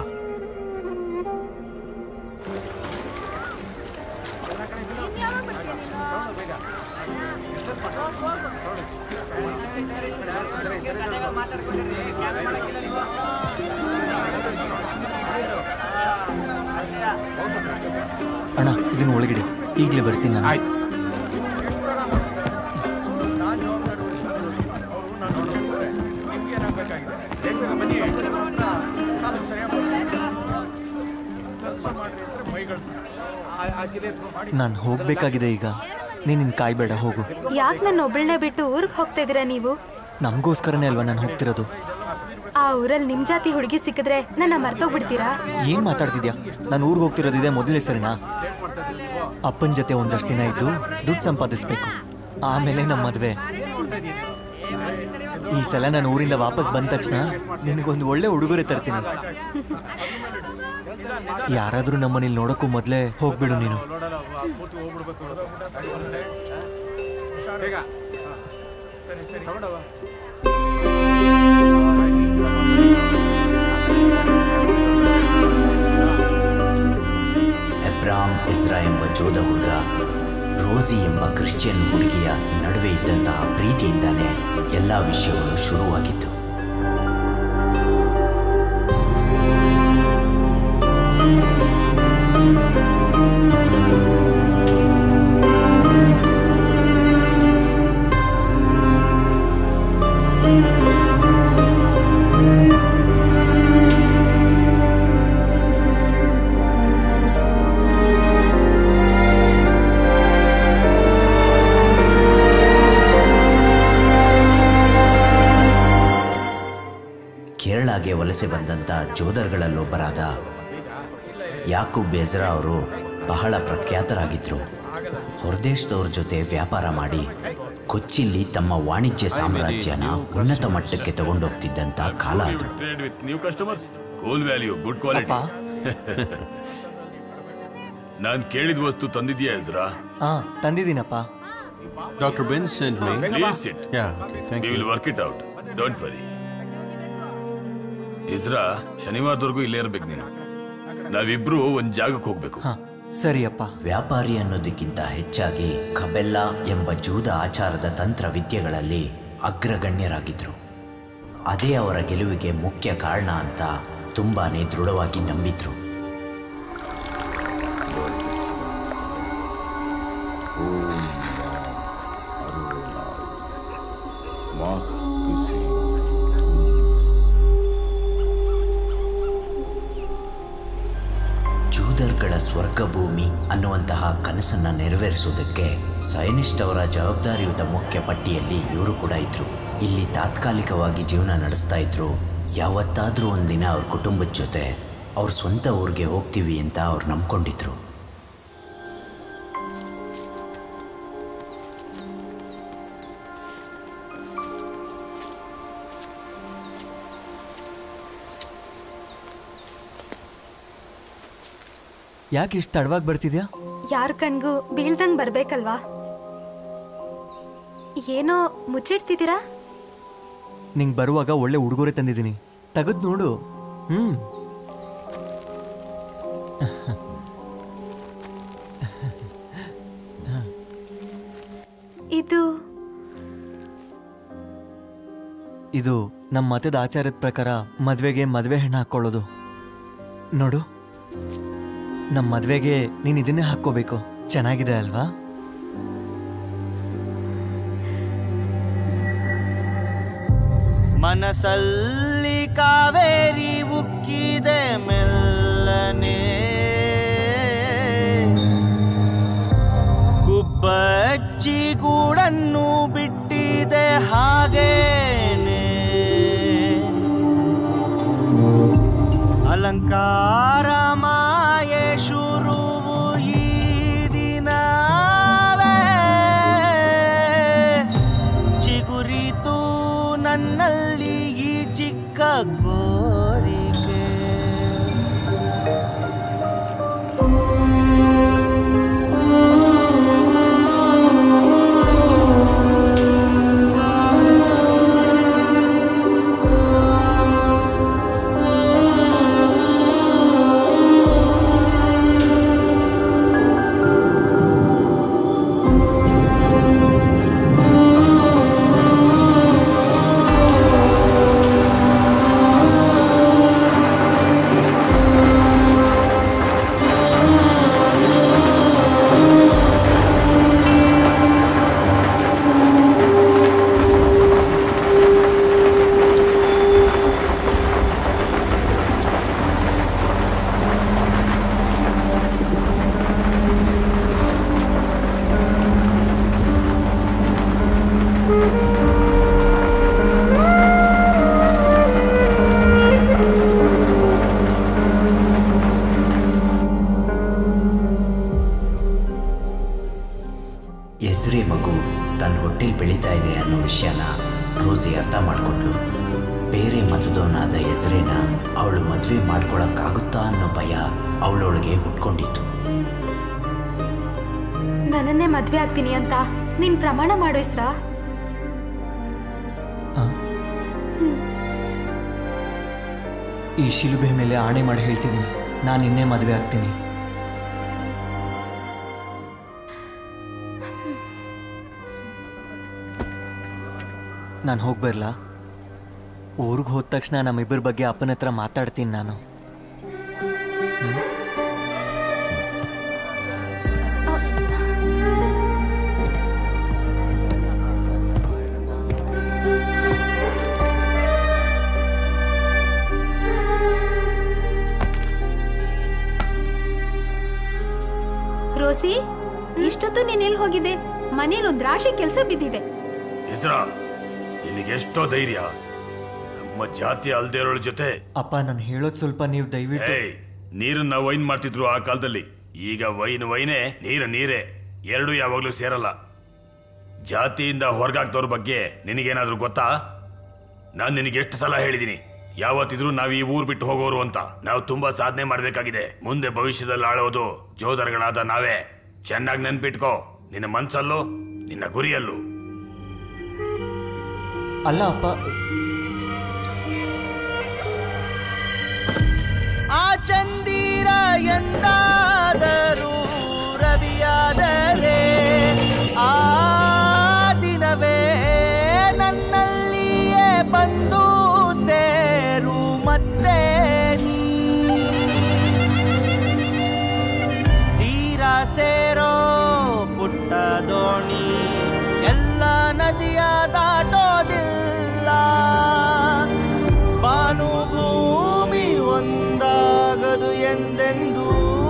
ಅಣ್ಣ ಇದನ್ನ ಒಳಗಿಡಿ ಈಗಲೇ ಬರ್ತೀನಿ ನಾನು ನಾನು ಹೋಗ್ಬೇಕಾಗಿದೆ ಈಗ ನೀನು ನಿನ್ ಕಾಯ್ಬೇಡ ಹೋಗು ಯಾಕೆ ನನ್ನ ಒಬ್ಬಳನ್ನೇ ಬಿಟ್ಟು ಊರಿಗೆ ಹೋಗ್ತಾ ಇದೀರಾ ನೀವು ನಮಗೋಸ್ಕರನೇ ಅಲ್ವಾ ನಾನು ಹೋಗ್ತಿರೋದು ಆ ಊರಲ್ಲಿ ನಿಮ್ ಜಾತಿ ಹುಡುಗಿ ಸಿಕ್ಕಿದ್ರೆ ನನ್ನ ಮರ್ತೋಗ್ಬಿಡ್ತೀರಾ ಏನ್ ಮಾತಾಡ್ತಿದ್ಯಾ ನಾನು ಊರಿಗೆ ಹೋಗ್ತಿರೋದು ಇದೆ ಮೊದಲೇ ಸರಿನಾ ಅಪ್ಪನ ಜೊತೆ ಒಂದಷ್ಟು ದಿನ ಇದ್ದು ದುಡ್ಡು ಸಂಪಾದಿಸ್ಬೇಕು ಆಮೇಲೆ ನಮ್ಮ ಮದುವೆ ಈ ಸಲ ನಾನು ಊರಿಂದ ವಾಪಸ್ ಬಂದ ತಕ್ಷಣ ನಿನಗೊಂದು ಒಳ್ಳೆ ಉಡುಗೊರೆ ತರ್ತೀನಿ ಯಾರಾದ್ರೂ ನಮ್ಮನೇಲಿ ನೋಡಕ್ಕೂ ಮೊದಲೇ ಹೋಗ್ಬಿಡು ನೀನು ಸರಿ ಸರಿ ಎಬ್ರಾಮ್ ಇಸ್ರಾ ಎಂಬ ಜೋಧ ಹುಡುಗ ರೋಸಿ ಎಂಬ ಕ್ರಿಶ್ಚಿಯನ್ ಹುಡುಗಿಯ ನಡುವೆ ಇದ್ದಂತಹ ಪ್ರೀತಿಯಿಂದಾನೇ ಎಲ್ಲ ವಿಷಯಗಳು ಶುರುವಾಗಿತ್ತು ಕೇರಳಗೆ ವಲಸೆ ಬಂದಂಥ ಜೋದರ್ಗಳಲ್ಲೊಬ್ಬರಾದ ಯಾಕೂಬ್ ಬೆಜ್ರಾ ಅವರು ಬಹಳ ಪ್ರಖ್ಯಾತರಾಗಿದ್ದರು ಹೊರದೇಶದವ್ರ ಜೊತೆ ವ್ಯಾಪಾರ ಮಾಡಿ ಕೊಚ್ಚಿಲಿ ತಮ್ಮ ವಾಣಿಜ್ಯ ಸಾಮ್ರಾಜ್ಯನ ಉನ್ನತ ಮಟ್ಟಕ್ಕೆ ತಗೊಂಡೋಗ್ತಿದ್ದಂಥ ಕಾಲ ಅದು Trade with new customers. Cool value, good quality. ನಾನ್ ಕೇಳಿದ ವಸ್ತು ತಂದಿದ್ಯಾ ಹೆಸ್ರಾ ಹಾ ತಂದಿದ್ದೀನಪ್ಪ Dr. Ben sent me. Please sit. Yeah, okay, thank We you. will work it out. Don't worry. ಹೆಸ್ರಾ ಶನಿವಾರದವರೆಗೂ ಇಲ್ಲೇ ಇರ್ಬೇಕು ನೀನು ನಾವಿಬ್ರು ಒಂದ್ ಜಾಗಕ್ಕೆ ಹೋಗ್ಬೇಕು ಸರಿಯಪ್ಪ ವ್ಯಾಪಾರಿ ಅನ್ನೋದಕ್ಕಿಂತ ಹೆಚ್ಚಾಗಿ ಖಬೆಲ್ಲಾ ಎಂಬ ಜೂದ ಆಚಾರದ ತಂತ್ರ ವಿದ್ಯೆಗಳಲ್ಲಿ ಅಗ್ರಗಣ್ಯರಾಗಿದ್ರು ಅದೇ ಅವರ ಗೆಲುವಿಗೆ ಮುಖ್ಯ ಕಾರಣ ಅಂತ ತುಂಬಾನೇ ದೃಢವಾಗಿ ನಂಬಿದ್ರು ಜೂದರ್ಗಳ ಸ್ವರ್ಗ ಭೂಮಿ ಅನ್ನುವಂತಹ ಕನಸನ್ನ ನೆರವೇರಿಸುವುದಕ್ಕೆ ಸೈನಿಸ್ಟ್ ಅವರ ಜವಾಬ್ದಾರಿಯುತ ಮುಖ್ಯ ಪಟ್ಟಿಯಲ್ಲಿ ಇವರು ಕೂಡ ಇದ್ರು ಇಲ್ಲಿ ತಾತ್ಕಾಲಿಕವಾಗಿ ಜೀವನ ನಡೆಸ್ತಾ ಇದ್ರು ಯಾವತ್ತಾದ್ರೂ ಒಂದಿನ ಅವ್ರ ಕುಟುಂಬದ ಜೊತೆ ಅವ್ರ ಸ್ವಂತ ಊರಿಗೆ ಹೋಗ್ತೀವಿ ಅಂತ ಅವ್ರು ನಂಬ್ಕೊಂಡಿದ್ರು ಯಾಕೆ ಇಷ್ಟು ತಡವಾಗಿ ಬರ್ತಿದ್ಯಾ ಯಾರ ಕಣ್ಗೂ ಬೀಳ್ದಂಗ್ ಬರ್ಬೇಕಲ್ವಾ ಏನೋ ಮುಚ್ಚಿಡ್ತಿದ್ದೀರಾ ನಿಂಗೆ ಬರುವಾಗ ಒಳ್ಳೆ ಉಡುಗೊರೆ ತಂದಿದ್ದೀನಿ ತೆಗೆದು ನೋಡು ಹ್ಮ್ ಇದು ಇದು ನಮ್ಮ ಮತದ ಆಚಾರದ ಪ್ರಕಾರ ಮದ್ವೆಗೆ ಮದ್ವೆ ಹೆಣ್ಣು ಹಾಕೊಳ್ಳೋದು ನೋಡು ನಮ್ಮ ಮದ್ವೆಗೆ ನೀನು ಇದನ್ನೇ ಹಾಕ್ಕೋಬೇಕು ಚೆನ್ನಾಗಿದೆ ಅಲ್ವಾ ಮನಸ್ಸಲ್ಲಿ ಕಾವೇರಿ ಉಕ್ಕಿದೆ ಮೆಲ್ಲನೆ ಗುಬ್ಬಚ್ಚಿ ಗೂಡನ್ನು ಬಿಟ್ಟಿದೆ ಹಾಗೇನೆ ಅಲಂಕಾರ ಮಾಯೆ ಶುರುವು ಈ ದಿನವೇ ಚಿಗುರಿತು ನನ್ನಲ್ಲಿ ಈ ಚಿಕ್ಕ ಕೋರಿಕೆ ಎಸ್ರೆ ಮಗು ತನ್ನ ಹೊಟ್ಟೆಲ್ ಬೆಳೀತಾ ಇದೆ ಅನ್ನೋ ವಿಷಯನ ರೋಸಿ ಅರ್ಥ ಮಾಡ್ಕೊಂಡ್ಲು ಬೇರೆ ಮತದವನಾದ ಎಸ್ರೇನ ಅವಳು ಮದುವೆ ಮಾಡ್ಕೊಳಕ್ಕಾಗುತ್ತಾ ಅನ್ನೋ ಭಯ ಅವಳೊಳಗೆ ಹುಟ್ಕೊಂಡಿತ್ತು ನನ್ನನ್ನೇ ಮದ್ವೆ ಆಗ್ತೀನಿ ಅಂತ ನೀನ್ ಪ್ರಮಾಣ ಮಾಡು ಇಸ್ರಾ ಈ ಶಿಲುಬೆ ಮೇಲೆ ಆಣೆ ಮಾಡಿ ಹೇಳ್ತಿದ್ದೀನಿ ನಾನು ಇನ್ನೇ ಮದುವೆ ಆಗ್ತೀನಿ ನಾನು ಹೋಗಿ ಬರಲಾ ಊರಿಗೆ ಹೋದ ತಕ್ಷಣ ನಮ್ಮಿಬ್ಬರ ಬಗ್ಗೆ ಅಪ್ಪನ ಹತ್ರ ಮಾತಾಡ್ತೀನಿ ನಾನು ರೋಸಿ ಇಷ್ಟೊತ್ತು ನೀನ್ ಎಲ್ಲಿ ಹೋಗಿದ್ದೆ ಮನೇಲಿ ಒಂದು ರಾಶಿ ಕೆಲಸ ಬಿದ್ದಿದೆ ಹೆಸ್ರಾ ನಿನಗೆ ಎಷ್ಟೋ ಧೈರ್ಯ ನಮ್ಮ ಜಾತಿ ಅಲ್ದೇ ಇರೋಳ ಜೊತೆ ಅಪ್ಪ ನಾನು ಹೇಳೋದು ಸ್ವಲ್ಪ ನೀವು ದಯವಿಟ್ಟು ಏಯ್ ನೀರನ್ನ ವೈನ್ ಮಾಡ್ತಿದ್ರು ಆ ಕಾಲದಲ್ಲಿ ಈಗ ವೈನ್ ವೈನೇ ನೀರು ನೀರೇ ಎರಡು ಯಾವಾಗ್ಲೂ ಸೇರಲ್ಲ ಜಾತಿಯಿಂದ ಹೊರಗಾಗ್ದವ್ರ ಬಗ್ಗೆ ನಿನಗೇನಾದ್ರೂ ಗೊತ್ತಾ ನಾನು ನಿನಗೆ ಎಷ್ಟು ಸಲ ಹೇಳಿದ್ದೀನಿ ಯಾವತ್ತಿದ್ರೂ ನಾವು ಈ ಊರ್ ಬಿಟ್ಟು ಹೋಗೋರು ಅಂತ ನಾವು ತುಂಬಾ ಸಾಧನೆ ಮಾಡ್ಬೇಕಾಗಿದೆ ಮುಂದೆ ಭವಿಷ್ಯದಲ್ಲಿ ಆಳೋದು ಜೋದರ್ಗಳಾದ ನಾವೇ ಚೆನ್ನಾಗಿ ನೆನ್ಪಿಟ್ಕೋ ನಿನ್ನ ಮನ್ಸಲ್ಲೂ ನಿನ್ನ ಗುರಿಯಲ್ಲೂ ಅಲ್ಲ ಅಪ್ಪ ಆ ಚಂದಿರ ಎಂದಾದರೂ ರವಿಯಾದರೆ ಆ ದಿನವೇ ನನ್ನಲ್ಲಿಯೇ ಬಂದು ಸೇರು ಮತ್ತೆ ನೀ. ತೀರ ಸೇರೋ ಪುಟ್ಟ ದೋಣಿ ಎಲ್ಲ ನದಿಯ ದಾಟೋದಿಲ್ಲ ಬಾನು ಭೂಮಿ ಒಂದಾಗದು ಎಂದೆಂದೂ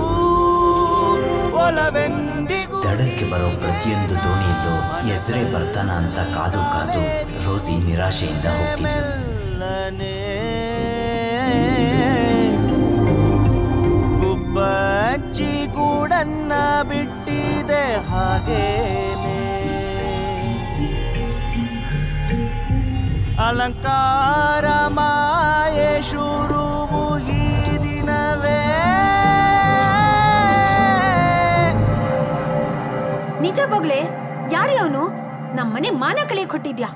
ಒಲವೆಂದಿಗೂ ದಡಕ್ಕೆ ಬರೋ ಪ್ರತಿಯೊಂದು ದೋಣಿಯಲ್ಲೂ ಎಸ್ರೆ ಬರ್ತಾನ ಅಂತ ಕಾದು ಕಾದು ರೋಸಿ ನಿರಾಶೆಯಿಂದ ಹೋಗ್ತಿದ್ಲು ಗುಬ್ಬಚ್ಚಿ ಗೂಡನ್ನ ಬಿಟ್ಟಿದೆ ಹಾಗೇನೆ ಅಲಂಕಾರ ಮಾಯೆ ಶುರುವು ಈ ದಿನವೇ ನಿಜ ಬೊಗ್ಲೆ ಯಾರಿ ಅವನು ನಮ್ಮನೆ ಮಾನ ಕಳಿಯಕ್ ಹೊಟ್ಟಿದ್ಯಾ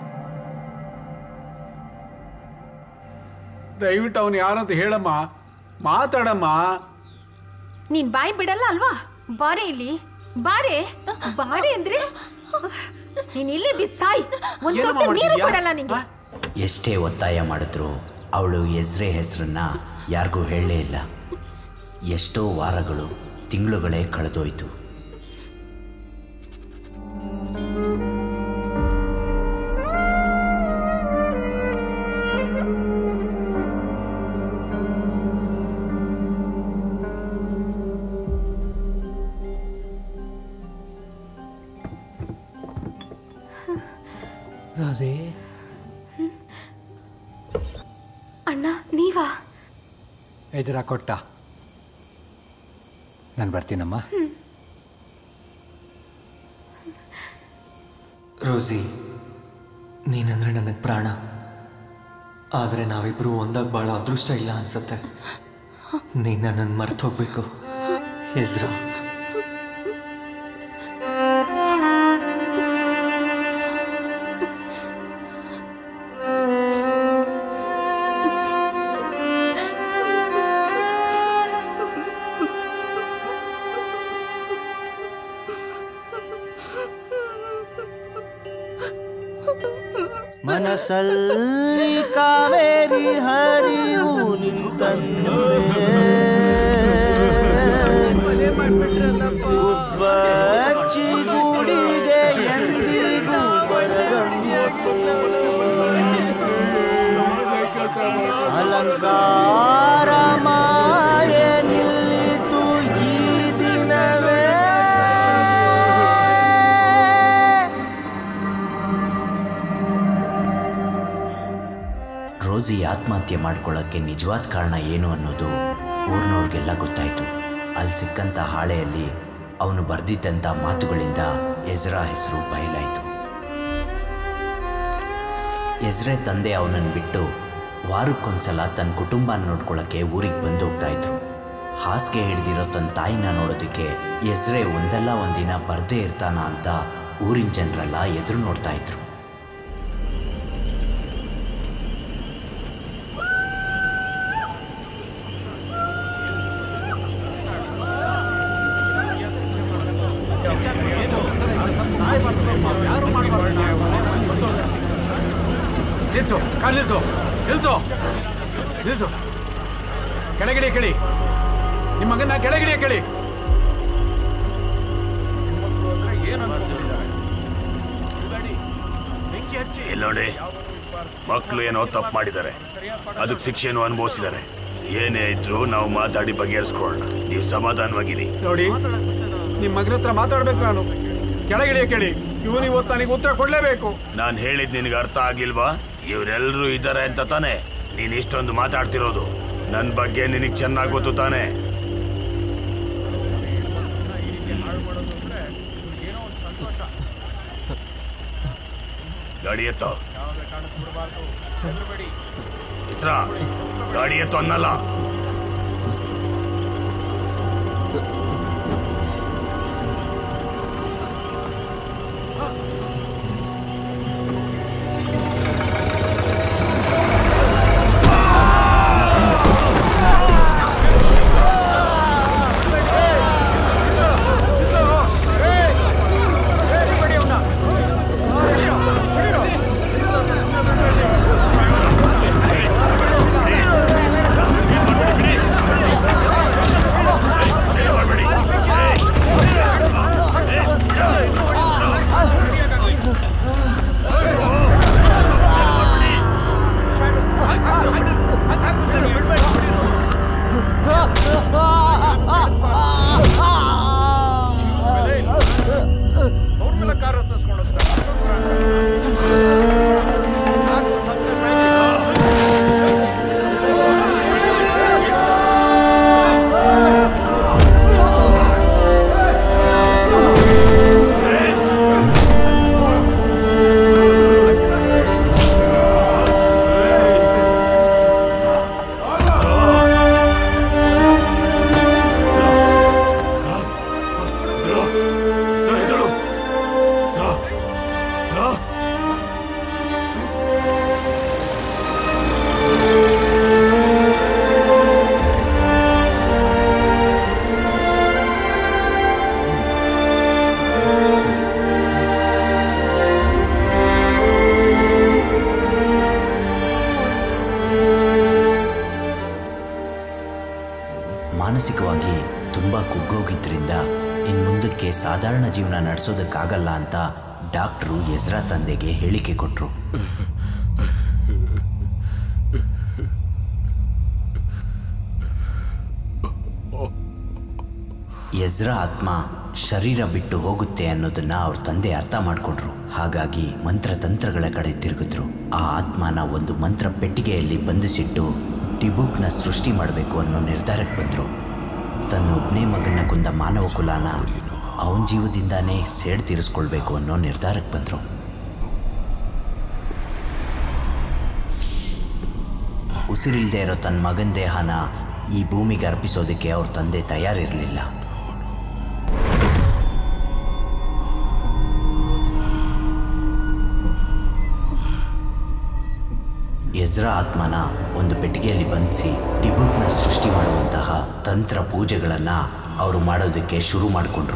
ದಯವಿಟ್ಟು ಅವನು ಯಾರಂತ ಹೇಳಮ್ಮ ಮಾತಾಡಮ್ಮ ನೀನ್ ಬಾಯಿ ಬಿಡಲ್ಲ ಅಲ್ವಾ ಬಾರೆ ಇಲ್ಲಿ ಬಾರೆ ಬಾರೆ ಅಂದ್ರೆ ನೀನ್ ಇಲ್ಲಿ ಬಿಸಾಯ್ ಒಂದ್ ಏನಮ್ಮ ತೊಟ್ಟು ನೀರು ಮಾಡ್ತಿದ್ಯಾ? ಕೊಡಲ್ಲ ನಿಂಗೆ ಎಷ್ಟೇ ಒತ್ತಾಯ ಮಾಡಿದ್ರು ಅವಳು ಎಸ್ರೆ ಹೆಸರನ್ನ ಯಾರಿಗೂ ಹೇಳಲೇ ಇಲ್ಲ ಎಷ್ಟೋ ವಾರಗಳು ತಿಂಗಳುಗಳೇ ಕಳೆದೋಯ್ತು ರೋಸಿ ಅಣ್ಣ ನೀವಾ ಎದುರ ಕೊಟ್ಟ ನಾನು ಬರ್ತೀನಮ್ಮ ರೋಸಿ ನೀನಂದ್ರೆ ನನಗೆ ಪ್ರಾಣ ಆದರೆ ನಾವಿಬ್ರು ಒಂದಾಗಿ ಬಾಳೋ ಅದೃಷ್ಟ ಇಲ್ಲ ಅನ್ಸುತ್ತೆ ನೀನು ನನ್ನನ್ನು ಮರ್ತು ಹೋಗ್ಬೇಕು ಹೆಸ್ರು ಮನಸ್ಸಲ್ಲಿ ಕಾವೇರಿ ಹರಿವು ನಿಂತಂತೆ ಗೂಡಿಗೆ ಎಂದಿಗೂ ಅಲಂಕಾರ ಮಾಯೆ ನಿಲ್ಲಿತು ಈ ದಿನವೇ ರೋಸಿ ಆತ್ಮಹತ್ಯೆ ಮಾಡ್ಕೊಳ್ಳೋಕ್ಕೆ ನಿಜವಾದ ಕಾರಣ ಏನು ಅನ್ನೋದು ಊರ್ನವ್ರಿಗೆಲ್ಲ ಗೊತ್ತಾಯಿತು ಅಲ್ಲಿ ಸಿಕ್ಕಂಥ ಹಾಳೆಯಲ್ಲಿ ಅವನು ಬರೆದಿದ್ದಂಥ ಮಾತುಗಳಿಂದ ಎಜ್ರಾ ಹೆಸರು ಬಯಲಾಯಿತು ಎಜ್ರೆ ತಂದೆ ಅವನನ್ನು ಬಿಟ್ಟು ವಾರಕ್ಕೊಂದ್ಸಲ ತನ್ನ ಕುಟುಂಬನ ನೋಡ್ಕೊಳ್ಳೋಕ್ಕೆ ಊರಿಗೆ ಬಂದು ಹೋಗ್ತಾ ಇದ್ರು ಹಾಸಿಗೆ ಹಿಡ್ದಿರೋ ತನ್ನ ತಾಯಿನ ನೋಡೋದಕ್ಕೆ ಎಜ್ರೆ ಒಂದಲ್ಲ ಒಂದಿನ ಬರ್ದೇ ಇರ್ತಾನ ಅಂತ ಊರಿನ ಜನರೆಲ್ಲ ಎದುರು ನೋಡ್ತಾ ಇದ್ರು ನಿಲ್ಸು ಕಾರ್ ನಿಲ್ಸು ನಿಲ್ಸು ನಿಲ್ಸು ಕೆಳಗಿಡಿಯ ಕೇಳಿ ನಿಮ್ಮ ಮಗನ ಕೆಳಗಿಡಿಯ ಕೇಳಿ ಇಲ್ಲಿ ನೋಡಿ ಮಕ್ಕಳು ಏನೋ ತಪ್ಪು ಮಾಡಿದ್ದಾರೆ ಅದಕ್ಕೆ ಶಿಕ್ಷೆಯನ್ನು ಅನುಭವಿಸಿದ್ದಾರೆ ಏನೇ ಇದ್ರು ನಾವು ಮಾತಾಡಿ ಬಗೆಹರಿಸ್ಕೊಳ್ಳೋಣ ನೀವು ಸಮಾಧಾನವಾಗಿರಿ ನೋಡಿ ನಿಮ್ಮ ಮಗನ ಹತ್ರ ಮಾತಾಡ್ಬೇಕು ನಾನು ಕೆಳಗಿಡಿಯ ಕೇಳಿ ಇವನು ಇವತ್ತು ನನಗೆ ಉತ್ತರ ಕೊಡ್ಲೇಬೇಕು ನಾನು ಹೇಳಿದ್ ನಿನಗೆ ಅರ್ಥ ಆಗ್ಲಿಲ್ವಾ ಇವರೆಲ್ಲರೂ ಇದ್ದಾರೆ ಅಂತ ತಾನೆ ನೀನ್ ಇಷ್ಟೊಂದು ಮಾತಾಡ್ತಿರೋದು ನನ್ನ ಬಗ್ಗೆ ನಿನಗೆ ಚೆನ್ನಾಗಿ ಗೊತ್ತು ತಾನೆ ಗಾಡಿ ಎತ್ತೋ ಅಸ್ತ್ರ ಗಾಡಿ ಎತ್ತು ಅನ್ನಲ್ಲ ಅವ್ರ ಮೇಲೆ ಕಾರ್ ಹತ್ತಿಸ್ಕೊಂಡು ಮಾನಸಿಕವಾಗಿ ತುಂಬ ಕುಗ್ಗೋಗಿದ್ರಿಂದ ಇನ್ನು ಮುಂದಕ್ಕೆ ಸಾಧಾರಣ ಜೀವನ ನಡೆಸೋದಕ್ಕಾಗಲ್ಲ ಅಂತ ಡಾಕ್ಟ್ರು ಎಜ್ರಾ ತಂದೆಗೆ ಹೇಳಿಕೆ ಕೊಟ್ಟರು ಎಜ್ರಾ ಆತ್ಮ ಶರೀರ ಬಿಟ್ಟು ಹೋಗುತ್ತೆ ಅನ್ನೋದನ್ನ ಅವ್ರ ತಂದೆ ಅರ್ಥ ಮಾಡ್ಕೊಂಡ್ರು ಹಾಗಾಗಿ ಮಂತ್ರತಂತ್ರಗಳ ಕಡೆ ತಿರುಗಿದ್ರು ಆ ಆತ್ಮನ ಒಂದು ಮಂತ್ರ ಪೆಟ್ಟಿಗೆಯಲ್ಲಿ ಬಂಧಿಸಿಟ್ಟು ಟಿಬುಕ್ನ ಸೃಷ್ಟಿ ಮಾಡಬೇಕು ಅನ್ನೋ ನಿರ್ಧಾರಕ್ಕೆ ಬಂದರು ತನ್ನ ಒಬ್ಬನೇ ಮಗನ ಕೊಂದ ಮಾನವ ಕುಲಾನ ಅವನ ಜೀವದಿಂದಾನೇ ಸೇಡ್ ತೀರಿಸ್ಕೊಳ್ಬೇಕು ಅನ್ನೋ ನಿರ್ಧಾರಕ್ಕೆ ಬಂದರು ಉಸಿರಿಲ್ದೇ ಇರೋ ತನ್ನ ಮಗನ ದೇಹನ ಈ ಭೂಮಿಗೆ ಅರ್ಪಿಸೋದಕ್ಕೆ ಅವ್ರ ತಂದೆ ತಯಾರಿರಲಿಲ್ಲ ಎಜ್ರಾ ಆತ್ಮನ ಒಂದು ಪೆಟ್ಟಿಗೆಯಲ್ಲಿ ಬಂಧಿಸಿ ಟಿಬುಕ್ನ ಸೃಷ್ಟಿ ಮಾಡುವಂತಹ ತಂತ್ರ ಪೂಜೆಗಳನ್ನು ಅವರು ಮಾಡೋದಕ್ಕೆ ಶುರು ಮಾಡಿಕೊಂಡ್ರು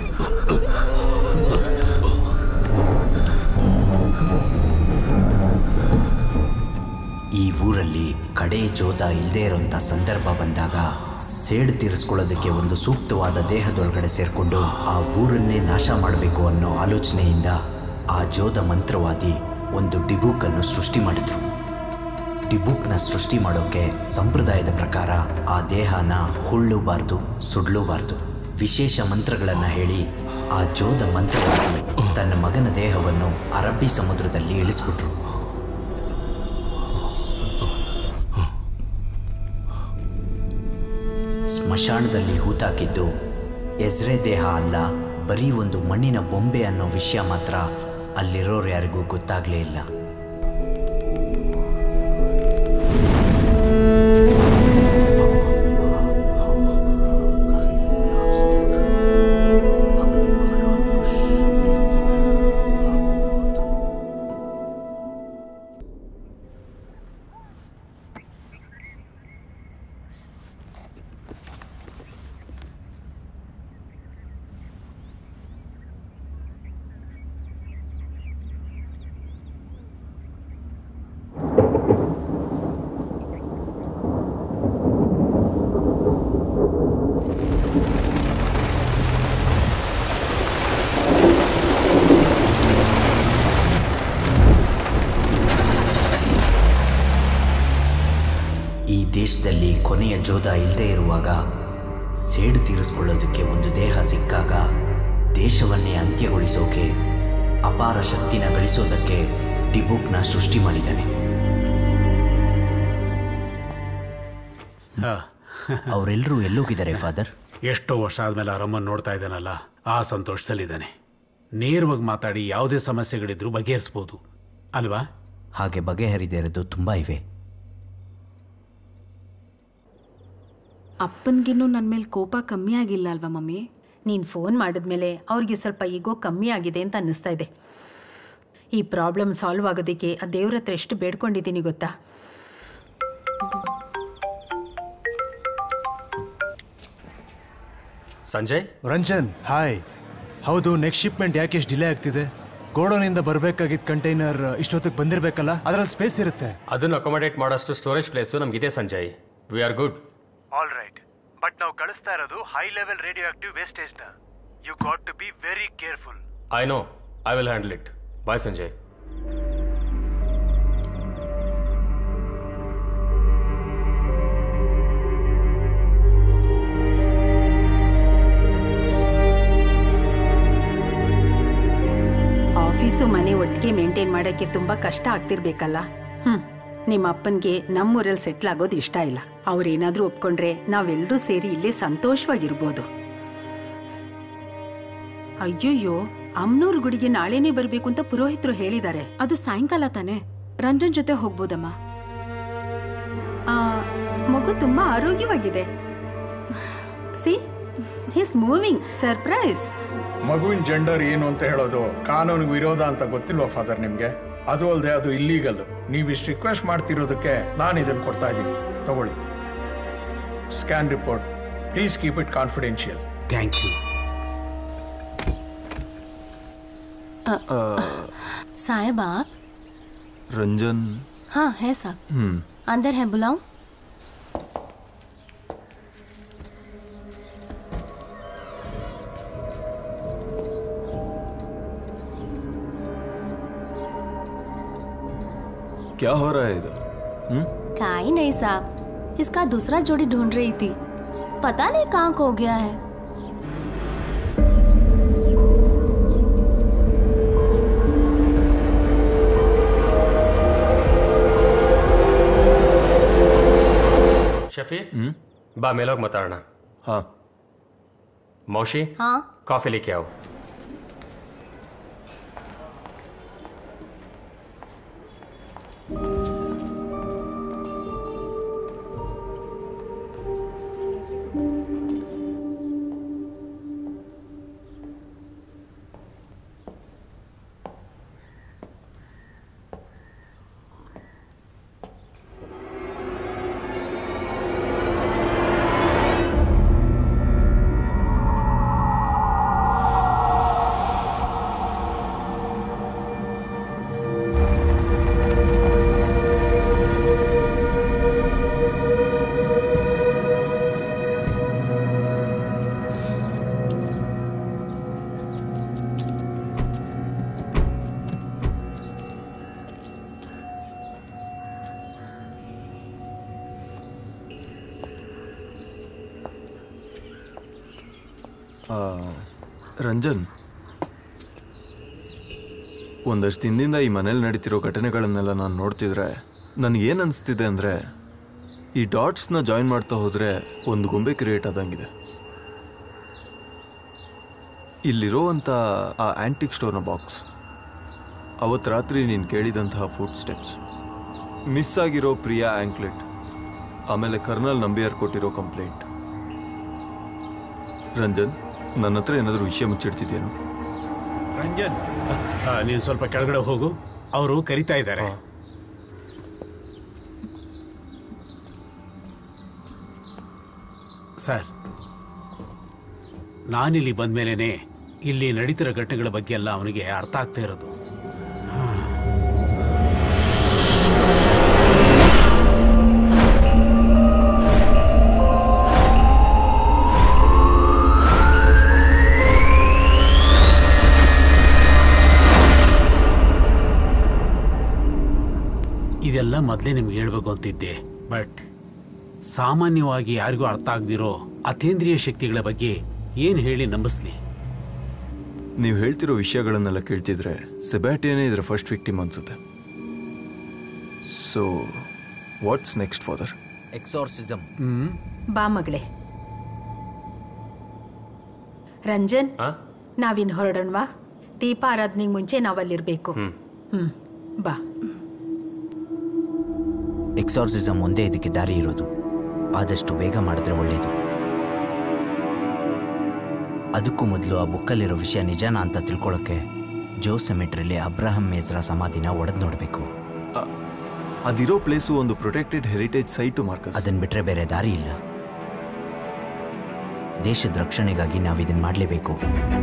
ಈ ಊರಲ್ಲಿ ಕಡೆ ಜೋತ ಇಲ್ಲದೆ ಇರೋಂಥ ಸಂದರ್ಭ ಬಂದಾಗ ಸೇಡು ತೀರಿಸ್ಕೊಳ್ಳೋದಕ್ಕೆ ಒಂದು ಸೂಕ್ತವಾದ ದೇಹದೊಳಗಡೆ ಸೇರಿಕೊಂಡು ಆ ಊರನ್ನೇ ನಾಶ ಮಾಡಬೇಕು ಅನ್ನೋ ಆಲೋಚನೆಯಿಂದ ಆ ಜೋದ ಮಂತ್ರವಾದಿ ಒಂದು ಡಿಬೂಕನ್ನು ಸೃಷ್ಟಿ ಮಾಡಿದ್ರು ಡಿಬೂಕ್ನ ಸೃಷ್ಟಿ ಮಾಡೋಕೆ ಸಂಪ್ರದಾಯದ ಪ್ರಕಾರ ಆ ದೇಹನ ಹುಳ್ಳೂಬಾರ್ದು ಸುಡ್ಲೂಬಾರ್ದು ವಿಶೇಷ ಮಂತ್ರಗಳನ್ನು ಹೇಳಿ ಆ ಜೋದ ಮಂತ್ರವಾದಿ ತನ್ನ ಮಗನ ದೇಹವನ್ನು ಅರಬ್ಬಿ ಸಮುದ್ರದಲ್ಲಿ ಇಳಿಸ್ಬಿಟ್ರು ಸ್ಮಶಾನದಲ್ಲಿ ಹೂತಾಕಿದ್ದು ಎಜ್ರೆ ದೇಹ ಅಲ್ಲ ಬರೀ ಒಂದು ಮಣ್ಣಿನ ಬೊಂಬೆ ಅನ್ನೋ ವಿಷಯ ಮಾತ್ರ ಅಲ್ಲಿರೋರು ಯಾರಿಗೂ ಗೊತ್ತಾಗಲೇ ಇಲ್ಲ ಈ ದೇಶದಲ್ಲಿ ಕೊನೆಯ ಜೋದ ಇಲ್ಲದೆ ಇರುವಾಗ ಸೇಡು ತೀರಿಸ್ಕೊಳ್ಳೋದಕ್ಕೆ ಒಂದು ದೇಹ ಸಿಕ್ಕಾಗ ದೇಶವನ್ನೇ ಅಂತ್ಯಗೊಳಿಸೋಕೆ ಅಪಾರ ಶಕ್ತಿನ ಗಳಿಸೋದಕ್ಕೆ ಡಿಬುಕ್ನ ಸೃಷ್ಟಿ ಮಾಡಿದ್ದಾನೆ ಅವರೆಲ್ಲರೂ ಎಲ್ಲೋಗಿದ್ದಾರೆ ಫಾದರ್ ಎಷ್ಟೋ ವರ್ಷ ಆದ್ಮೇಲೆ ಅರಮ್ಮನ್ ನೋಡ್ತಾ ಇದ್ದಾನಲ್ಲ ಆ ಸಂತೋಷದಲ್ಲಿದ್ದಾನೆ ನೇರವಾಗಿ ಮಾತಾಡಿ ಯಾವುದೇ ಸಮಸ್ಯೆಗಳಿದ್ರೂ ಬಗೆಹರಿಸ್ಬೋದು ಅಲ್ವಾ ಹಾಗೆ ಬಗೆಹರಿದೇ ಇರೋದು ತುಂಬ ಇವೆ ಅಪ್ಪನಿಗಿನ್ನೂ ನನ್ನ ಮೇಲೆ ಕೋಪ ಕಮ್ಮಿ ಆಗಿಲ್ಲ ಅಲ್ವಾ ಮಮ್ಮಿ ನೀನು ಫೋನ್ ಮಾಡಿದ್ಮೇಲೆ ಅವ್ರಿಗೆ ಸ್ವಲ್ಪ ಈಗೋ ಕಮ್ಮಿ ಆಗಿದೆ ಅಂತ ಅನ್ನಿಸ್ತಾ ಇದೆ ಈ ಪ್ರಾಬ್ಲಮ್ ಸಾಲ್ವ್ ಆಗೋದಕ್ಕೆ ಆ ದೇವ್ರ ಹತ್ರ ಎಷ್ಟು ಬೇಡ್ಕೊಂಡಿದ್ದೀನಿ ಗೊತ್ತಾ ಸಂಜಯ್ ರಂಜನ್ ಹಾಯ್ ಹೌದು ನೆಕ್ಸ್ಟ್ ಶಿಪ್ಮೆಂಟ್ ಯಾಕೆ ಇಷ್ಟು ಡಿಲೇ ಆಗ್ತಿದೆ ಗೋಡೌನಿಂದ ಬರಬೇಕಾಗಿದ್ದ ಕಂಟೈನರ್ ಇಷ್ಟೊತ್ತಿಗೆ ಬಂದಿರಬೇಕಲ್ಲ ಅದರಲ್ಲಿ ಸ್ಪೇಸ್ ಇರುತ್ತೆ ಅದನ್ನು ಅಕೊಮಡೇಟ್ ಮಾಡೋಷ್ಟು ಸ್ಟೋರೇಜ್ ಪ್ಲೇಸು ನಮಗಿದೆ Sanjay we are good all right but ನಾವು ಕಳಿಸ್ತಾ ಇರೋದು ಹೈ ಲೆವೆಲ್ ರೇಡಿಯೋ ಆಕ್ಟಿವ್ ವೇಸ್ಟೇಜ್ನ you got to be very careful I know I will handle it bye Sanjay office ಮನೆ ಒಟ್ಟಿಗೆ ಮೇಂಟೈನ್ ಮಾಡೋಕ್ಕೆ ತುಂಬ ಕಷ್ಟ ಆಗ್ತಿರ್ಬೇಕಲ್ಲ ಹ್ಞೂ ನಿಮ್ಮ ಅಪ್ಪನಿಗೆ ನಮ್ಮೂರಲ್ಲಿ ಸೆಟ್ಲ್ ಆಗೋದು ಇಷ್ಟ ಇಲ್ಲ ಅವ್ರೇನಾದ್ರೂ ಒಪ್ಕೊಂಡ್ರೆ ನಾವೆಲ್ಲರೂ ಸೇರಿ ಇಲ್ಲೇ ಸಂತೋಷವಾಗಿರ್ಬೋದು ಅಯ್ಯಯ್ಯೋ ಅಮ್ನೂರ್ ಗುಡಿಗೆ ನಾಳೆನೇ ಬರಬೇಕು ಅಂತ ಪುರೋಹಿತರು ಹೇಳಿದ್ದಾರೆ ಅದು ಸಾಯಂಕಾಲ ತಾನೆ ರಂಜನ್ ಜೊತೆ ಹೋಗ್ಬೋದಮ್ಮ ಆ, ಮಗು ತುಂಬಾ ಆರೋಗ್ಯವಾಗಿದೆ ಸಿ ಹಿಸ್ ಮೂವಿಂಗ್ ಸರ್ಪ್ರೈಸ್ ಮಗುವಿನ ಜೆಂಡರ್ ಏನು ಅಂತ ಹೇಳೋದು ಕಾನೂನಿಗೆ ವಿರೋಧ ಅಂತ ಗೊತ್ತಿಲ್ವಾ ಫಾದರ್ ನಿಮ್ಗೆ ಅದು ಅಲ್ಲದೆ ಅದು ಇಲ್ಲೀಗಲ್ ನೀವು ಇಷ್ಟು ರಿಕ್ವೆಸ್ಟ್ ಮಾಡ್ತಿರೋದಕ್ಕೆ ನಾನು ಇದನ್ನು ಕೊಡ್ತಾ ಇದ್ದೀನಿ ತಗೊಳ್ಳಿ scan report please keep it confidential thank you साहेब आप ರಂಜನ್ हाँ है साहब ಹ್ಮ್ अंदर है बुलाऊं क्या हो रहा है इधर हम्म का ही नहीं साहब इसका दूसरा जोड़ी ढूंढ रही थी पता नहीं कहाँ खो गया है ಶಫಿ ಬಾ ಮೇಲೋಗಿ ಮಾತಾಡೋಣ ಹಾ ಮೌಶಿ हाँ ಕಾಫಿ ಲೇಕೆ आओ ಆ, ರಂಜನ್ ಒಂದಷ್ಟು ದಿನದಿಂದ ಈ ಮನೇಲಿ ನಡೀತಿರೋ ಘಟನೆಗಳನ್ನೆಲ್ಲ ನಾನು ನೋಡ್ತಿದ್ರೆ ನನಗೇನು ಅನಿಸ್ತಿದೆ ಅಂದರೆ ಈ ಡಾಟ್ಸ್ನ ಜಾಯಿನ್ ಮಾಡ್ತಾ ಹೋದರೆ ಒಂದು ಗೊಂಬೆ ಕ್ರಿಯೇಟ್ ಆದಂಗಿದೆ ಇಲ್ಲಿರೋವಂಥ ಆ ಆ್ಯಂಟಿಕ್ ಸ್ಟೋರ್ನ ಬಾಕ್ಸ್ ಅವತ್ತು ರಾತ್ರಿ ನೀನು ಕೇಳಿದಂತಹ ಫುಡ್ ಸ್ಟೆಪ್ಸ್ ಮಿಸ್ ಆಗಿರೋ ಪ್ರಿಯಾ ಆ್ಯಂಕ್ಲೆಟ್ ಆಮೇಲೆ ಕರ್ನಲ್ ನಂಬಿಯಾರ್ ಕೊಟ್ಟಿರೋ ಕಂಪ್ಲೇಂಟ್ ರಂಜನ್ ನನ್ನ ಹತ್ರ ಏನಾದರೂ ವಿಷಯ ಮುಚ್ಚಿಡ್ತಿದ್ದೇನು ರಂಜನ್ ನೀನು ಸ್ವಲ್ಪ ಕೆಳಗಡೆ ಹೋಗು ಅವರು ಕರಿತಾ ಇದ್ದಾರೆ ಸರ್ ನಾನಿಲ್ಲಿ ಬಂದ್ಮೇಲೆನೆ ಇಲ್ಲಿ ನಡೀತಿರೋ ಘಟನೆಗಳ ಬಗ್ಗೆ ಎಲ್ಲ ಅವನಿಗೆ ಅರ್ಥ ಆಗ್ತಾ ಇರೋದು ಇದೆಲ್ಲ ಮೊದಲೇ ನಿಮ್ಗೆ ಹೇಳ್ಬೇಕು ಅಂತಿದ್ದೆ ಬಟ್ ಸಾಮಾನ್ಯವಾಗಿ ಯಾರಿಗೂ ಅರ್ಥ ಆಗದಿರೋ ಅತೇಂದ್ರಿಯ ಶಕ್ತಿಗಳ ಬಗ್ಗೆ ಏನು ಹೇಳಿ ನಂಬಿಸ್ಲಿ ನೀವು ಹೇಳ್ತಿರೋ ವಿಷಯಗಳನ್ನೆಲ್ಲ ಕೇಳ್ತಿದ್ರೆ ಸೆಬ್ಯಾಟಿಯನೇ ಇದರ ಫಸ್ಟ್ ವಿಕ್ಟಿಮ್ ಅನ್ಸುತ್ತೆ so what's next father exorcism ಬಾ ಮಗಳೇ ರಂಜನ್ ನಾವಿನ್ ಹೊರಡೋಣವಾ ದೀಪಾರಾಧನೆಗೆ ಮುಂಚೆ ನಾವಲ್ಲಿರ್ಬೇಕು ಹ್ಮ್ ಬಾ ಎಕ್ಸಾರ್ಸಿಸಮ್ ಒಂದೇ ಇದಕ್ಕೆ ದಾರಿ ಇರೋದು ಆದಷ್ಟು ಬೇಗ ಮಾಡಿದ್ರೆ ಒಳ್ಳೆಯದು ಅದಕ್ಕೂ ಮೊದಲು ಆ ಬುಕ್ಕಲ್ಲಿರೋ ವಿಷಯ ನಿಜಾನ ಅಂತ ತಿಳ್ಕೊಳ್ಳೋಕ್ಕೆ ಜೋ ಸೆಮೆಟ್ರಿಲಿ ಅಬ್ರಹಂ ಮೇಜ್ರ ಸಮಾಧಿನ ಒಡೆದು ನೋಡಬೇಕು ಅದಿರೋ ಪ್ಲೇಸು ಒಂದು ಪ್ರೊಟೆಕ್ಟೆಡ್ ಹೆರಿಟೇಜ್ ಸೈಟು ಮಾರ್ಕಸ್ ಅದನ್ನ ಬಿಟ್ರೆ ಬೇರೆ ದಾರಿ ಇಲ್ಲ ದೇಶದ ರಕ್ಷಣೆಗಾಗಿ ನಾವು ಇದನ್ನ ಮಾಡಲೇಬೇಕು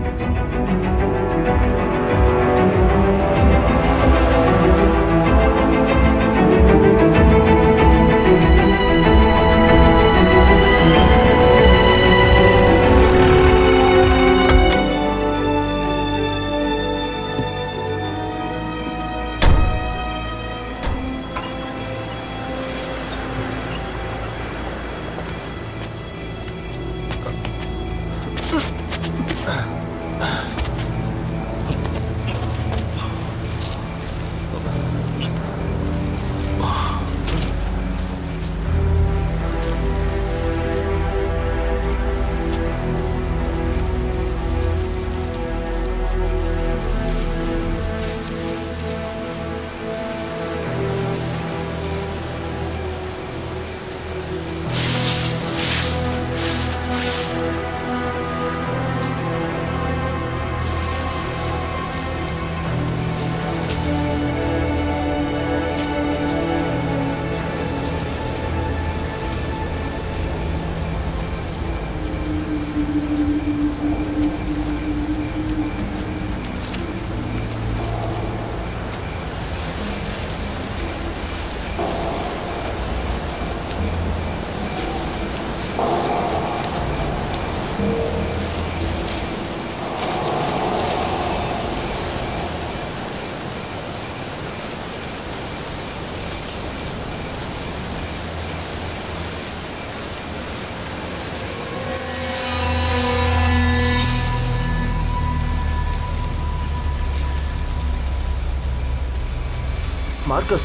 ಮಾರ್ಕಸ್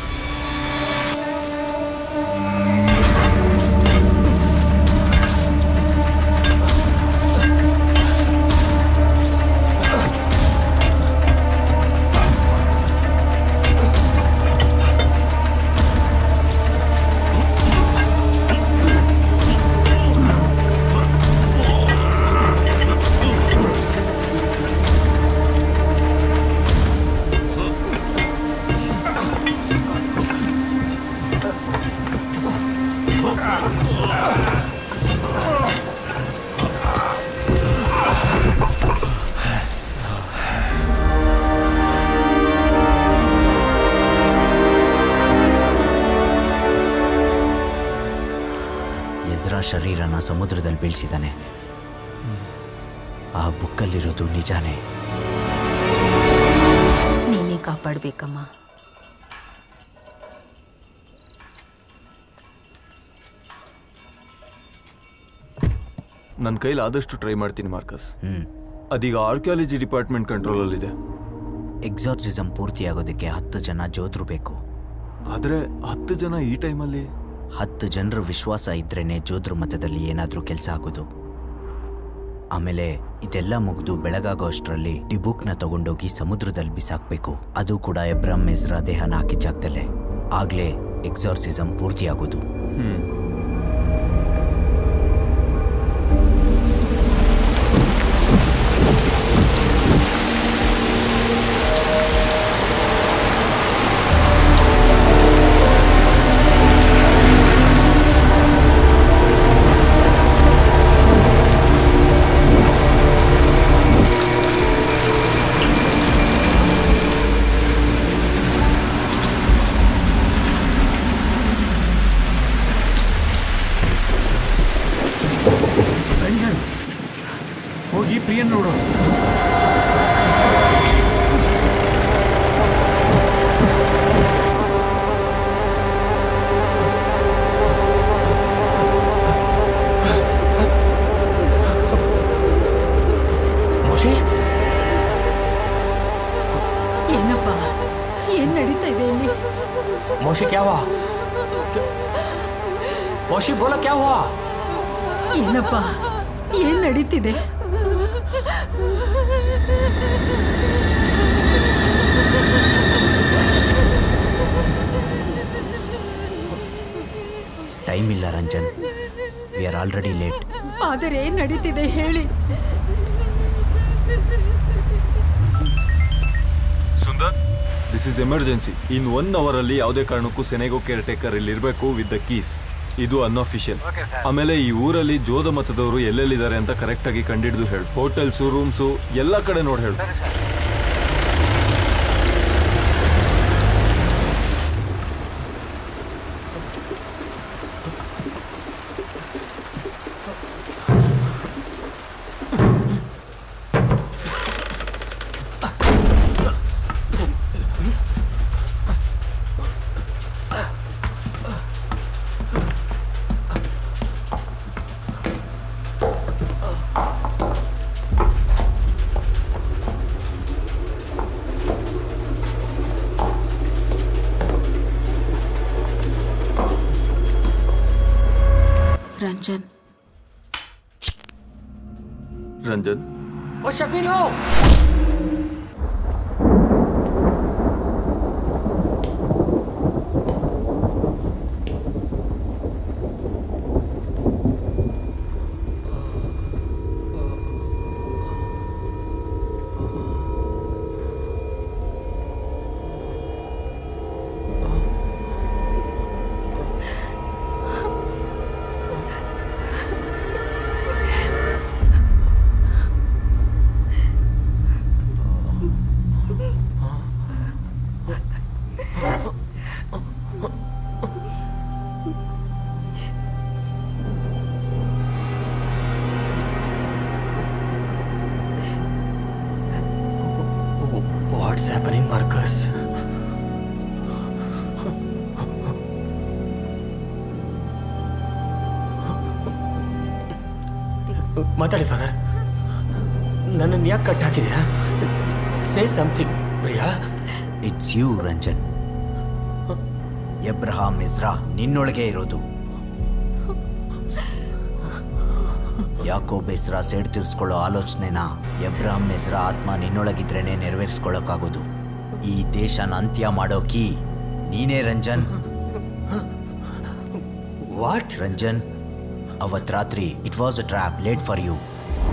ಎಜ್ರಾ ಶರೀರನ ಸಮುದ್ರದಲ್ಲಿ ಬೀಳಿಸಿದ್ದಾನೆ ಆ ಬುಕ್ಕಲ್ಲಿರೋದು ನಿಜಾನೇ ನೀನೇ ಕಾಪಾಡ್ಬೇಕಮ್ಮ ನನ್ನ ಕೈಲಿ ಆದಷ್ಟು ಟ್ರೈ ಮಾಡ್ತೀನಿ ಮಾರ್ಕಸ್ ಅದೀಗ ಆರ್ಕಿಯಾಲಜಿ ಡಿಪಾರ್ಟ್ಮೆಂಟ್ ಕಂಟ್ರೋಲಲ್ಲಿದೆ ಎಕ್ಸಾರ್ಸಿಸಮ್ ಪೂರ್ತಿಯಾಗೋದಕ್ಕೆ ಹತ್ತು ಜನ ಜೋತ್ರು ಬೇಕು ಆದರೆ ಹತ್ತು ಜನ ಈ ಟೈಮಲ್ಲಿ ಹತ್ತು ಜನರ ವಿಶ್ವಾಸ ಇದ್ರೇನೆ ಜೋದ್ರ ಮತದಲ್ಲಿ ಏನಾದರೂ ಕೆಲಸ ಆಗೋದು ಆಮೇಲೆ ಇದೆಲ್ಲ ಮುಗಿದು ಬೆಳಗಾಗೋ ಅಷ್ಟರಲ್ಲಿ ಡಿಬುಕ್ನ ತಗೊಂಡೋಗಿ ಸಮುದ್ರದಲ್ಲಿ ಬಿಸಾಕ್ಬೇಕು ಅದು ಕೂಡ ಎಬ್ರಾಮ್ ಮೆಜ್ರಾ ದೇಹನ ಹಾಕಿದ ಜಾಗದಲ್ಲೇ ಆಗ್ಲೇ ಎಕ್ಸಾರ್ಸಿಸಮ್ ಪೂರ್ತಿಯಾಗೋದು ರಂಜನ್ ಹೋಗಿ ಪ್ರಿಯನ್ ನೋಡು ಮೋಶಿ ಏನಪ್ಪ ಏನ್ ನಡೀತಾ ಇದೆ ಇಲ್ಲಿ मौसी क्या हुआ मौसी बोला क्या हुआ ಏನಪ್ಪ ಏನ್ ನಡೀತಿದೆ ಟೈಮ್ ಇಲ್ಲ Ranjan are already late father ಏನ್ ನಡೀತಿದೆ ಹೇಳಿ Sundar this is emergency in one hour ಅಲ್ಲಿ ಯಾವುದೇ ಕಾರಣಕ್ಕೂ ಸೆನೆಗೋ ಕೇರ್ ಟೇಕರ್ ಇಲ್ಲಿ ಇರಬೇಕು ವಿತ್ ದ ಕೀಸ್ ಇದು ಅನ್ಅಫಿಷಿಯಲ್ ಆಮೇಲೆ ಈ ಊರಲ್ಲಿ ಜೋಧ ಮತದವರು ಎಲ್ಲೆಲ್ಲಿದ್ದಾರೆ ಅಂತ ಕರೆಕ್ಟ್ ಆಗಿ ಕಂಡಿಡಿದು ಹೇಳು ಹೋಟೆಲ್ಸು ರೂಮ್ಸು ಎಲ್ಲ ಕಡೆ ನೋಡಿ ಹೇಳು ರಂಜನ್ ರಂಜನ್ ಓ ಶಫೀನು ವಾಟ್ಸ್ ಹ್ಯಾಪನಿಂಗ್ ಮಾರ್ಕಸ್ ಮಾತಾಡಿ ಫಾದರ್ ನನ್ನನ್ನು ಯಾಕೆ ಕಟ್ ಹಾಕಿದ್ದೀರಾ say something Priya it's you Ranjan Abraham Ezra ನಿನ್ನೊಳಗೆ ಇರೋದು ಯಾಕೋ ಬೇಸ್ರ ಸೇಡ್ ತೀರಿಸ್ಕೊಳ್ಳೋ ಆಲೋಚನೆನ ಎಬ್ರಹಾಂ ಹೆಸ್ರ ಆತ್ಮ ನಿನ್ನೊಳಗಿದ್ರೇನೆ ನೆರವೇರಿಸ್ಕೊಳ್ಳೋಕ್ಕಾಗೋದು ಈ ದೇಶನ ಅಂತ್ಯ ಮಾಡೋ ಕೀ ನೀನೇ ರಂಜನ್ ವಾಟ್ ರಂಜನ್ ಅವತ್ ರಾತ್ರಿ it was a trap laid for you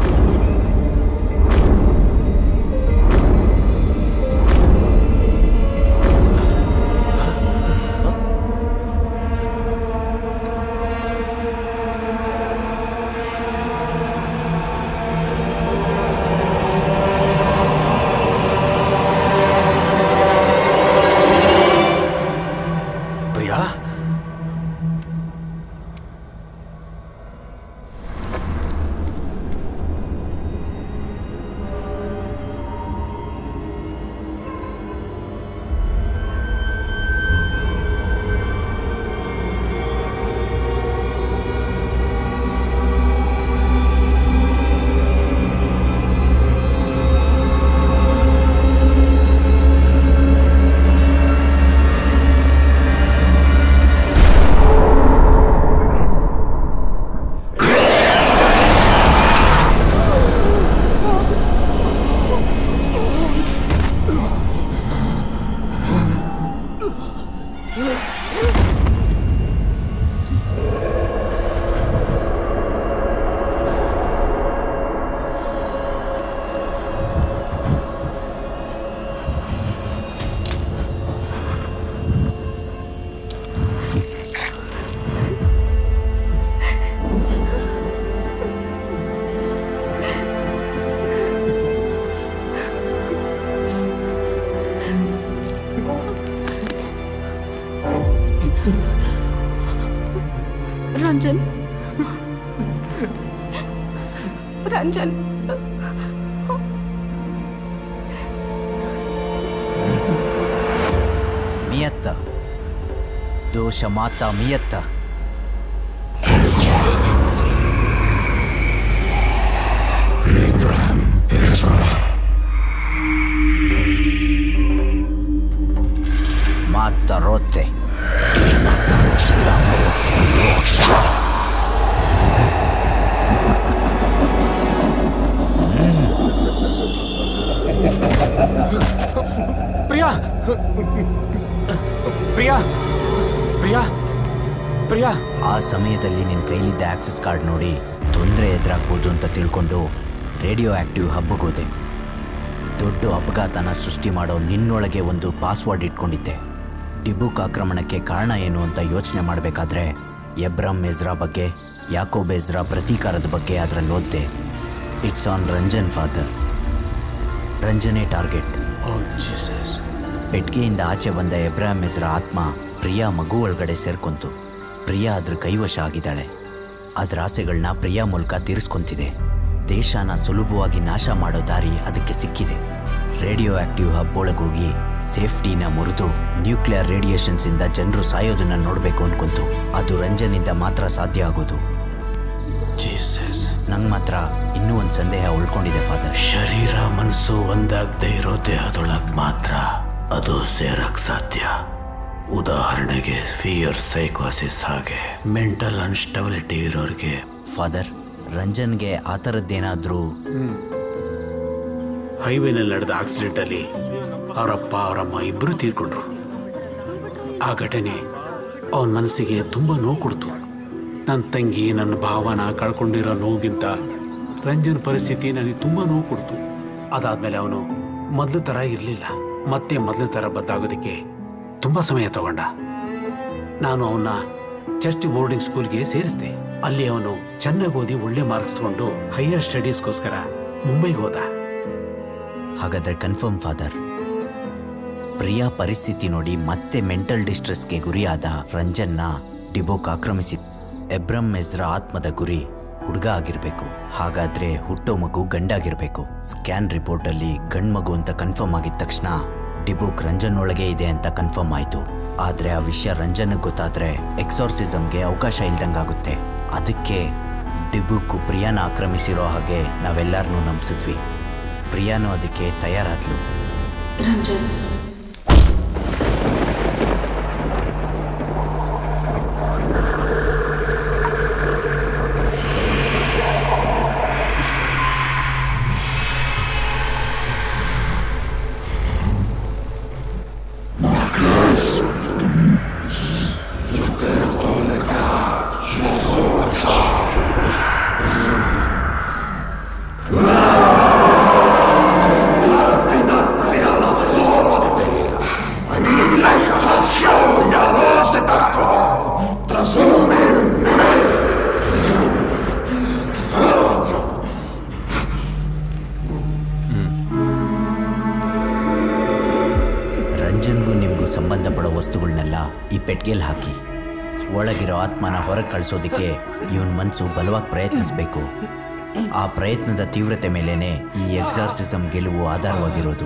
Priya Ranjan Ranjan ಮಿಯತ್ತ ದೋಷ ಮಾತಾ ಮಿಯತ್ತ ಮಾತಾ ರೋತೆ ಪ್ರಿಯಾ ಪ್ರಿಯಾ ಪ್ರಿಯಾ ಪ್ರಿಯಾ ಆ ಸಮಯದಲ್ಲಿ ನಿನ್ನ ಕೈಲಿದ್ದ ಆಕ್ಸೆಸ್ ಕಾರ್ಡ್ ನೋಡಿ ತೊಂದರೆ ಎದುರಾಗ್ಬೋದು ಅಂತ ತಿಳ್ಕೊಂಡು ರೇಡಿಯೋ ಆಕ್ಟಿವ್ ಹಬ್ಬಗೋದೆ ದೊಡ್ಡ ಅಪಘಾತನ ಸೃಷ್ಟಿ ಮಾಡೋ ನಿನ್ನೊಳಗೆ ಒಂದು ಪಾಸ್ವರ್ಡ್ ಇಟ್ಕೊಂಡಿದ್ದೆ ಡಿಬುಕ್ ಆಕ್ರಮಣಕ್ಕೆ ಕಾರಣ ಏನು ಅಂತ ಯೋಚನೆ ಮಾಡಬೇಕಾದ್ರೆ ಎಬ್ರಮ್ ಎಜ್ರಾ ಬಗ್ಗೆ ಯಾಕೋಬ್ ಎಜ್ರಾ ಪ್ರತೀಕಾರದ ಬಗ್ಗೆ ಅದರಲ್ಲಿ ಓದ್ದೆ ಇಟ್ಸ್ ಆನ್ ರಂಜನ್ ಫಾದರ್ ರಂಜನೆ ಟಾರ್ಗೆಟ್ ಪೆಟ್ಗೆಯಿಂದ ಆಚೆ ಬಂದ ಎಬ್ರಾಹಿಂ ಎಜ್ರಾ ಆತ್ಮ ಪ್ರಿಯಾ ಮಗು ಒಳಗಡೆ ಸೇರ್ಕೊಂತು ಪ್ರಿಯಾ ಅದ್ರ ಕೈವಶ ಆಗಿದ್ದಾಳೆ ಅದ್ರ ಆಸೆಗಳನ್ನ ಪ್ರಿಯಾ ಮೂಲಕ ತೀರಿಸ್ಕೊಂತಿದೆ ದೇಶನ ಸುಲಭವಾಗಿ ನಾಶ ಮಾಡೋ ದಾರಿ ಅದಕ್ಕೆ ಸಿಕ್ಕಿದೆ ರೇಡಿಯೋ ಆಕ್ಟಿವ್ ಹಬ್ ಒಳಗೋಗಿ ಸೇಫ್ಟಿನ ಮುರಿದು ನ್ಯೂಕ್ಲಿಯರ್ ರೇಡಿಯೇಷನ್ಸ್ ಇಂದ ಜನರು ಸಾಯೋದನ್ನ ನೋಡಬೇಕು ಅನ್ಕೊಂತು ಅದು ರಂಜನಿಂದ ಮಾತ್ರ ಸಾಧ್ಯ ಆಗೋದು ನಂಗೆ ಮಾತ್ರ ಇನ್ನೂ ಒಂದು ಸಂದೇಹ ಉಳ್ಕೊಂಡಿದೆ ಫಾದರ್ ಶರೀರ ಮನಸ್ಸು ಒಂದಾಗದೆ ಇರೋ ದೇಹದೊಳಗೆ ಮಾತ್ರ ಅದು ಸೇರಕ್ ಸಾಧ್ಯ ಉದಾಹರಣೆಗೆ ಫಿಯರ್ ಸೈಕೋಸಿಸ್ ಹಾಗೆ ಮೆಂಟಲ್ ಅನ್ಸ್ಟಬಿಲಿಟಿ ಇರೋರಿಗೆ ಫಾದರ್ ರಂಜನ್ಗೆ ಆ ಥರದ್ದೇನಾದರೂ ಹೈವೇನಲ್ಲಿ ನಡೆದ ಆಕ್ಸಿಡೆಂಟಲ್ಲಿ ಅವರಪ್ಪ ಅವರಮ್ಮ ಇಬ್ಬರು ತೀರ್ಕೊಂಡ್ರು ಆ ಘಟನೆ ಅವನ ಮನಸ್ಸಿಗೆ ತುಂಬ ನೋವು ಕೊಡ್ತು ನನ್ನ ತಂಗಿ ನನ್ನ ಭಾವನ ಕಳ್ಕೊಂಡಿರೋ ನೋವಿಗಿಂತ ರಂಜನ್ ಪರಿಸ್ಥಿತಿ ನನಗೆ ತುಂಬ ನೋವು ಕೊಡ್ತು ಅದಾದ್ಮೇಲೆ ಅವನು ಮೊದಲು ಥರ ಇರಲಿಲ್ಲ ಮತ್ತೆ ಮೊದಲು ಥರ ಬದಲಾಗೋದಕ್ಕೆ ತುಂಬ ಸಮಯ ತಗೊಂಡ ನಾನು ಅವನ್ನ ಚರ್ಚ್ ಬೋರ್ಡಿಂಗ್ ಸ್ಕೂಲ್ಗೆ ಸೇರಿಸಿದೆ ಅಲ್ಲಿ ಅವನು ಚೆನ್ನಾಗಿ ಓದಿ ಒಳ್ಳೆ ಮಾರ್ಕ್ಸ್ ತಗೊಂಡು ಹೈಯರ್ ಸ್ಟಡೀಸ್ಗೋಸ್ಕರ ಮುಂಬೈಗೆ ಹೋದ ಹಾಗಾದ್ರೆ ಕನ್ಫರ್ಮ್ ಫಾದರ್ ಪ್ರಿಯಾ ಪರಿಸ್ಥಿತಿ ನೋಡಿ ಮತ್ತೆ ಮೆಂಟಲ್ ಡಿಸ್ಟ್ರೆಸ್ಗೆ ಗುರಿಯಾದ ರಂಜನ್ನ ಡಿಬೋಕ್ ಆಕ್ರಮಿಸಿ ಎಬ್ರಮ್ ಮೆಜ್ರಾ ಆತ್ಮದ ಗುರಿ ಹುಡುಗ ಆಗಿರ್ಬೇಕು ಹಾಗಾದ್ರೆ ಹುಟ್ಟೋ ಮಗು ಗಂಡಾಗಿರ್ಬೇಕು ಸ್ಕ್ಯಾನ್ ರಿಪೋರ್ಟ್ ಅಲ್ಲಿ ಗಂಡ್ ಮಗು ಅಂತ ಕನ್ಫರ್ಮ್ ಆಗಿದ ತಕ್ಷಣ ಡಿಬೋಕ್ ರಂಜನ್ ಒಳಗೆ ಇದೆ ಅಂತ ಕನ್ಫರ್ಮ್ ಆಯ್ತು ಆದ್ರೆ ಆ ವಿಷಯ ರಂಜನ್ಗೆ ಗೊತ್ತಾದ್ರೆ ಎಕ್ಸಾರ್ಸಿಸಮ್ಗೆ ಅವಕಾಶ ಇಲ್ದಂಗಾಗುತ್ತೆ ಅದಕ್ಕೆ ಡಿಬುಕ್ ಪ್ರಿಯಾನ ಆಕ್ರಮಿಸಿರೋ ಹಾಗೆ ನಾವೆಲ್ಲರನ್ನೂ ನಂಬಿಸಿದ್ವಿ ಪ್ರಿಯಾನು ಅದಕ್ಕೆ ತಯಾರಾದ್ಲು ರಂಜನ್ ರಂಜನ್ಗೂ ನಿಮಗೂ ಸಂಬಂಧ ಪಡೋ ವಸ್ತುಗಳನ್ನೆಲ್ಲ ಈ ಪೆಟ್ಗೆಲ್ ಹಾಕಿ ಒಳಗಿರೋ ಆತ್ಮನ ಹೊರಗೆ ಕಳಿಸೋದಕ್ಕೆ ಇವನ್ ಮನಸ್ಸು ಬಲವಾಗಿ ಪ್ರಯತ್ನಿಸಬೇಕು ಆ ಪ್ರಯತ್ನದ ತೀವ್ರತೆ ಮೇಲೇನೆ ಈ ಎಕ್ಸಾರ್ಸಿಸಮ್ ಗೆಲುವು ಆಧಾರವಾಗಿರೋದು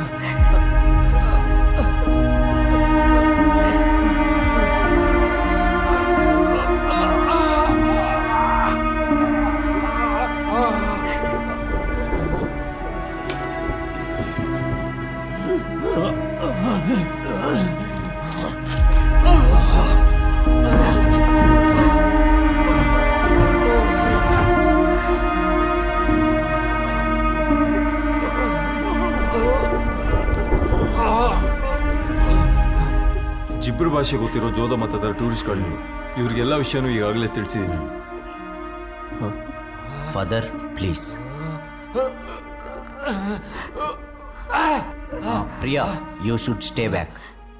ಜಿಬ್ರು ಭಾಷೆ ಗೊತ್ತಿರೋ ಜೋಧ ಮತದ ಟೂರಿಸ್ಟ್ಗಳು ಇವ್ರಿಗೆಲ್ಲ ವಿಷಯನೂ ಈಗಾಗಲೇ ತಿಳಿಸಿದ್ದೀನಿ father please Priya you should stay back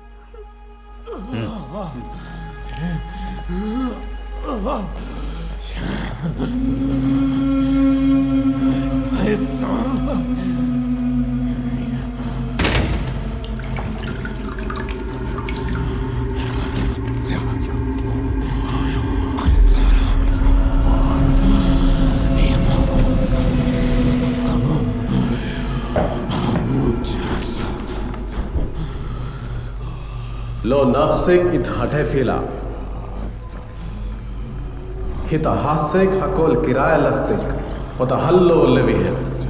לא נפסיק התחטפילה. התחסק הכל קיראי לפתק, ותחלו לביהת.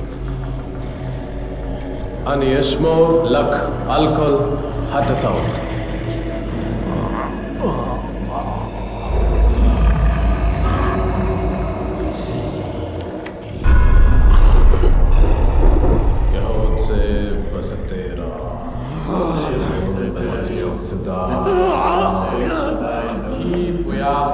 אני אשמור לק על כל התסאות. יהוצה בסתירה. כי פויה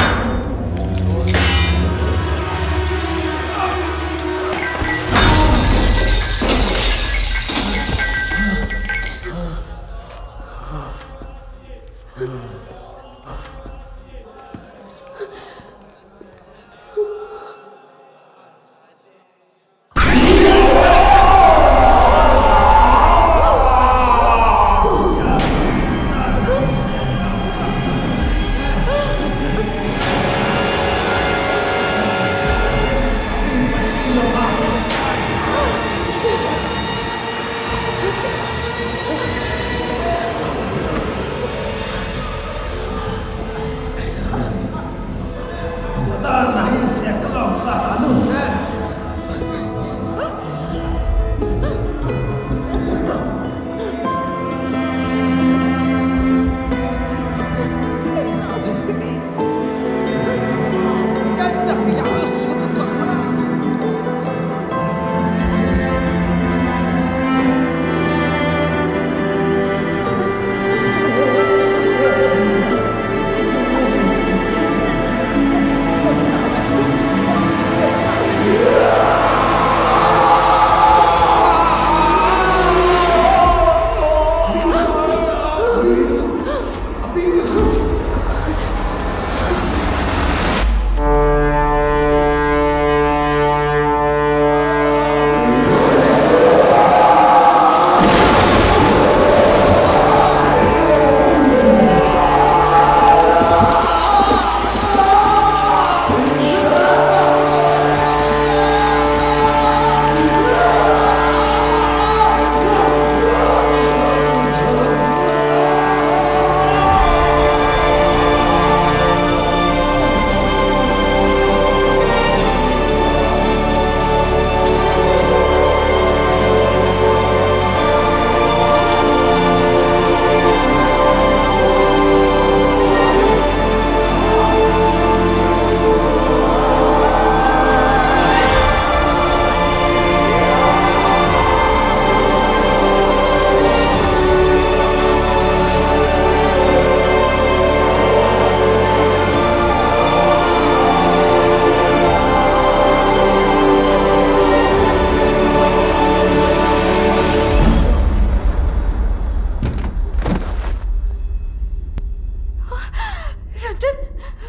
Ranjan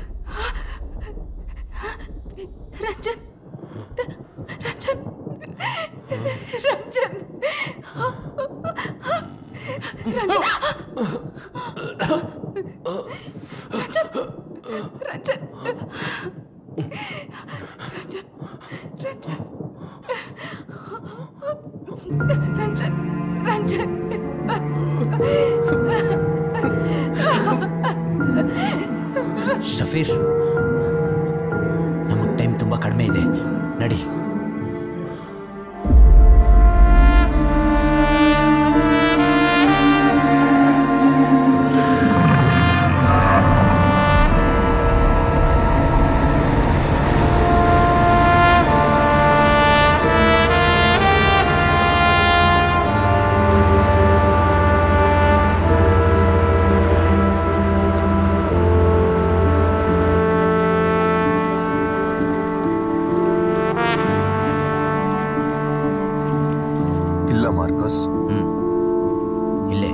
Ranjan Ranjan Ranjan Ranjan Ranjan Ranjan Ranjan Ranjan Ranjan Shafeer ನಮಗೆ ಟೈಮ್ ತುಂಬ ಕಡಿಮೆ ಇದೆ ನಡಿ ಇಲ್ಲ ಮಾರ್ಕಸ್ ಇಲ್ಲೇ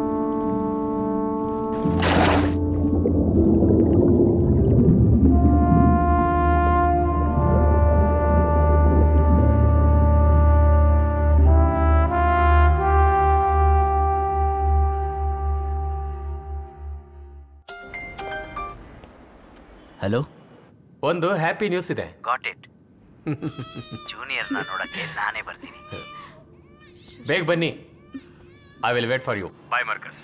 ಹಲೋ ಒಂದು ಹ್ಯಾಪಿ ನ್ಯೂಸ್ ಇದೆ ಗಾಟ್ ಇಟ್ ಜೂನಿಯರ್ನ ನೋಡಕ್ಕೆ ನಾನೇ ಬರ್ತೀನಿ ಬೇಗ ಬನ್ನಿ I will wait for you bye Marcus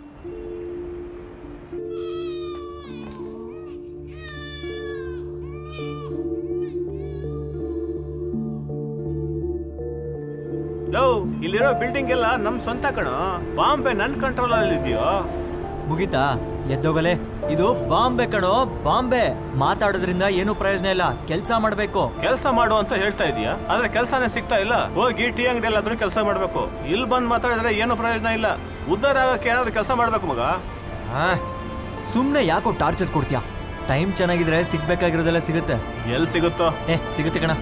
love ಇಲ್ಲಿರೋ ಬಿಲ್ಡಿಂಗ್ ಎಲ್ಲ ನಮ್ ಸ್ವಂತ ಕಣೋ ಬಾಂಬೆ ನನ್ ಕಂಟ್ರೋಲ್ ಅಲ್ಲಿ ಇದೆಯೋ ಮುಗೀತಾ ಎದ್ದೋಗಲೆ ಇದು ಬಾಂಬೆ ಕಣೋ ಬಾಂಬೆ ಮಾತಾಡೋದ್ರಿಂದ ಏನು ಪ್ರಯೋಜನ ಇಲ್ಲ ಕೆಲಸ ಮಾಡ್ಬೇಕು ಕೆಲಸ ಮಾಡು ಅಂತ ಹೇಳ್ತಾ ಇದೀಯಾ ಆದ್ರೆ ಕೆಲಸನೇ ಸಿಗ್ತಾ ಇಲ್ಲ ಹೋಗಿ ಟೀ ಅಂಗಡಿ ಎಲ್ಲಾದ್ರೂ ಕೆಲಸ ಮಾಡ್ಬೇಕು ಇಲ್ಲಿ ಬಂದ್ ಮಾತಾಡಿದ್ರೆ ಏನು ಪ್ರಯೋಜನ ಇಲ್ಲ ಉದ್ಧಾರ ಆಗಕ್ಕೆ ಏನಾದ್ರೂ ಕೆಲಸ ಮಾಡ್ಬೇಕು ಮಗ ಸುಮ್ನೆ ಯಾಕೋ ಟಾರ್ಚರ್ ಕೊಡ್ತೀಯಾ ಟೈಮ್ ಚೆನ್ನಾಗಿದ್ರೆ ಸಿಗ್ಬೇಕಾಗಿರೋದೆಲ್ಲ ಸಿಗುತ್ತೆ ಎಲ್ಲಿ ಸಿಗುತ್ತೋ ಏ ಸಿಗುತ್ತೆ ಕಣ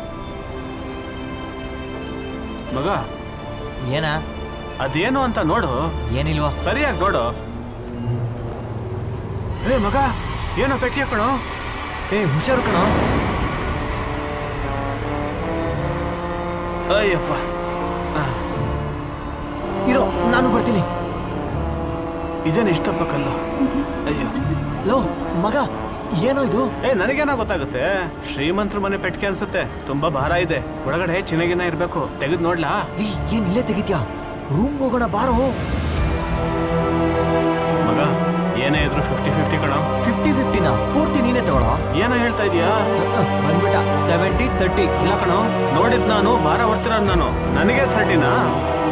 ಮಗ ಏನ ಅದೇನು ಅಂತ ನೋಡು ಏನಿಲ್ವಾ ಸರಿಯಾಗಿ ನೋಡು ಏ ಮಗ ಏನೋ ಪೆಟ್ಟಿ ಕಣೋ ಏ ಹುಷಾರು ಕಣೋ ಅಯ್ಯಪ್ಪ ಇರೋ ನಾನು ಬರ್ತೀನಿ ಇದೇನು ಇಷ್ಟಪ್ಪ ಕಲ್ಲು ಅಯ್ಯೋ ಲೋ ಮಗ ಏನೋ ಇದು ಏ ನನಗೇನೋ ಗೊತ್ತಾಗುತ್ತೆ ಶ್ರೀಮಂತ್ರ ಮನೆ ಪೆಟ್ಟಿಗೆ ಅನ್ಸುತ್ತೆ ತುಂಬಾ ಭಾರ ಇದೆ ಒಳಗಡೆ ಚಿನ್ನಗಿನ ಇರ್ಬೇಕು ತೆಗೆದು ನೋಡ್ಲಾ ಏಯ್ ಏನ್ ಇಲ್ಲೇ ತೆಗಿತ್ಯಾ ರೂಮ್ ಹೋಗೋಣ ಬಾರೋ ಮಗ ಏನೇ ಇದ್ರು ಫಿಫ್ಟಿ ಫಿಫ್ಟಿ ಕಣೋ ಫಿಫ್ಟಿ ಫಿಫ್ಟಿನ ಪೂರ್ತಿ ನೀನೇ ತಗೊಳ್ಳೋ ಏನೋ ಹೇಳ್ತಾ ಇದೀಯಾ ಬಂದ್ಬಿಟ್ಟ ಸೆವೆಂಟಿ ತರ್ಟಿ ಇಲ್ಲ ಕಣೋ ನೋಡಿದ್ ನಾನು ಭಾರ ಹೊರ್ತಿರೋದು ನಾನು ನನಗೆ ಥರ್ಟಿನಾ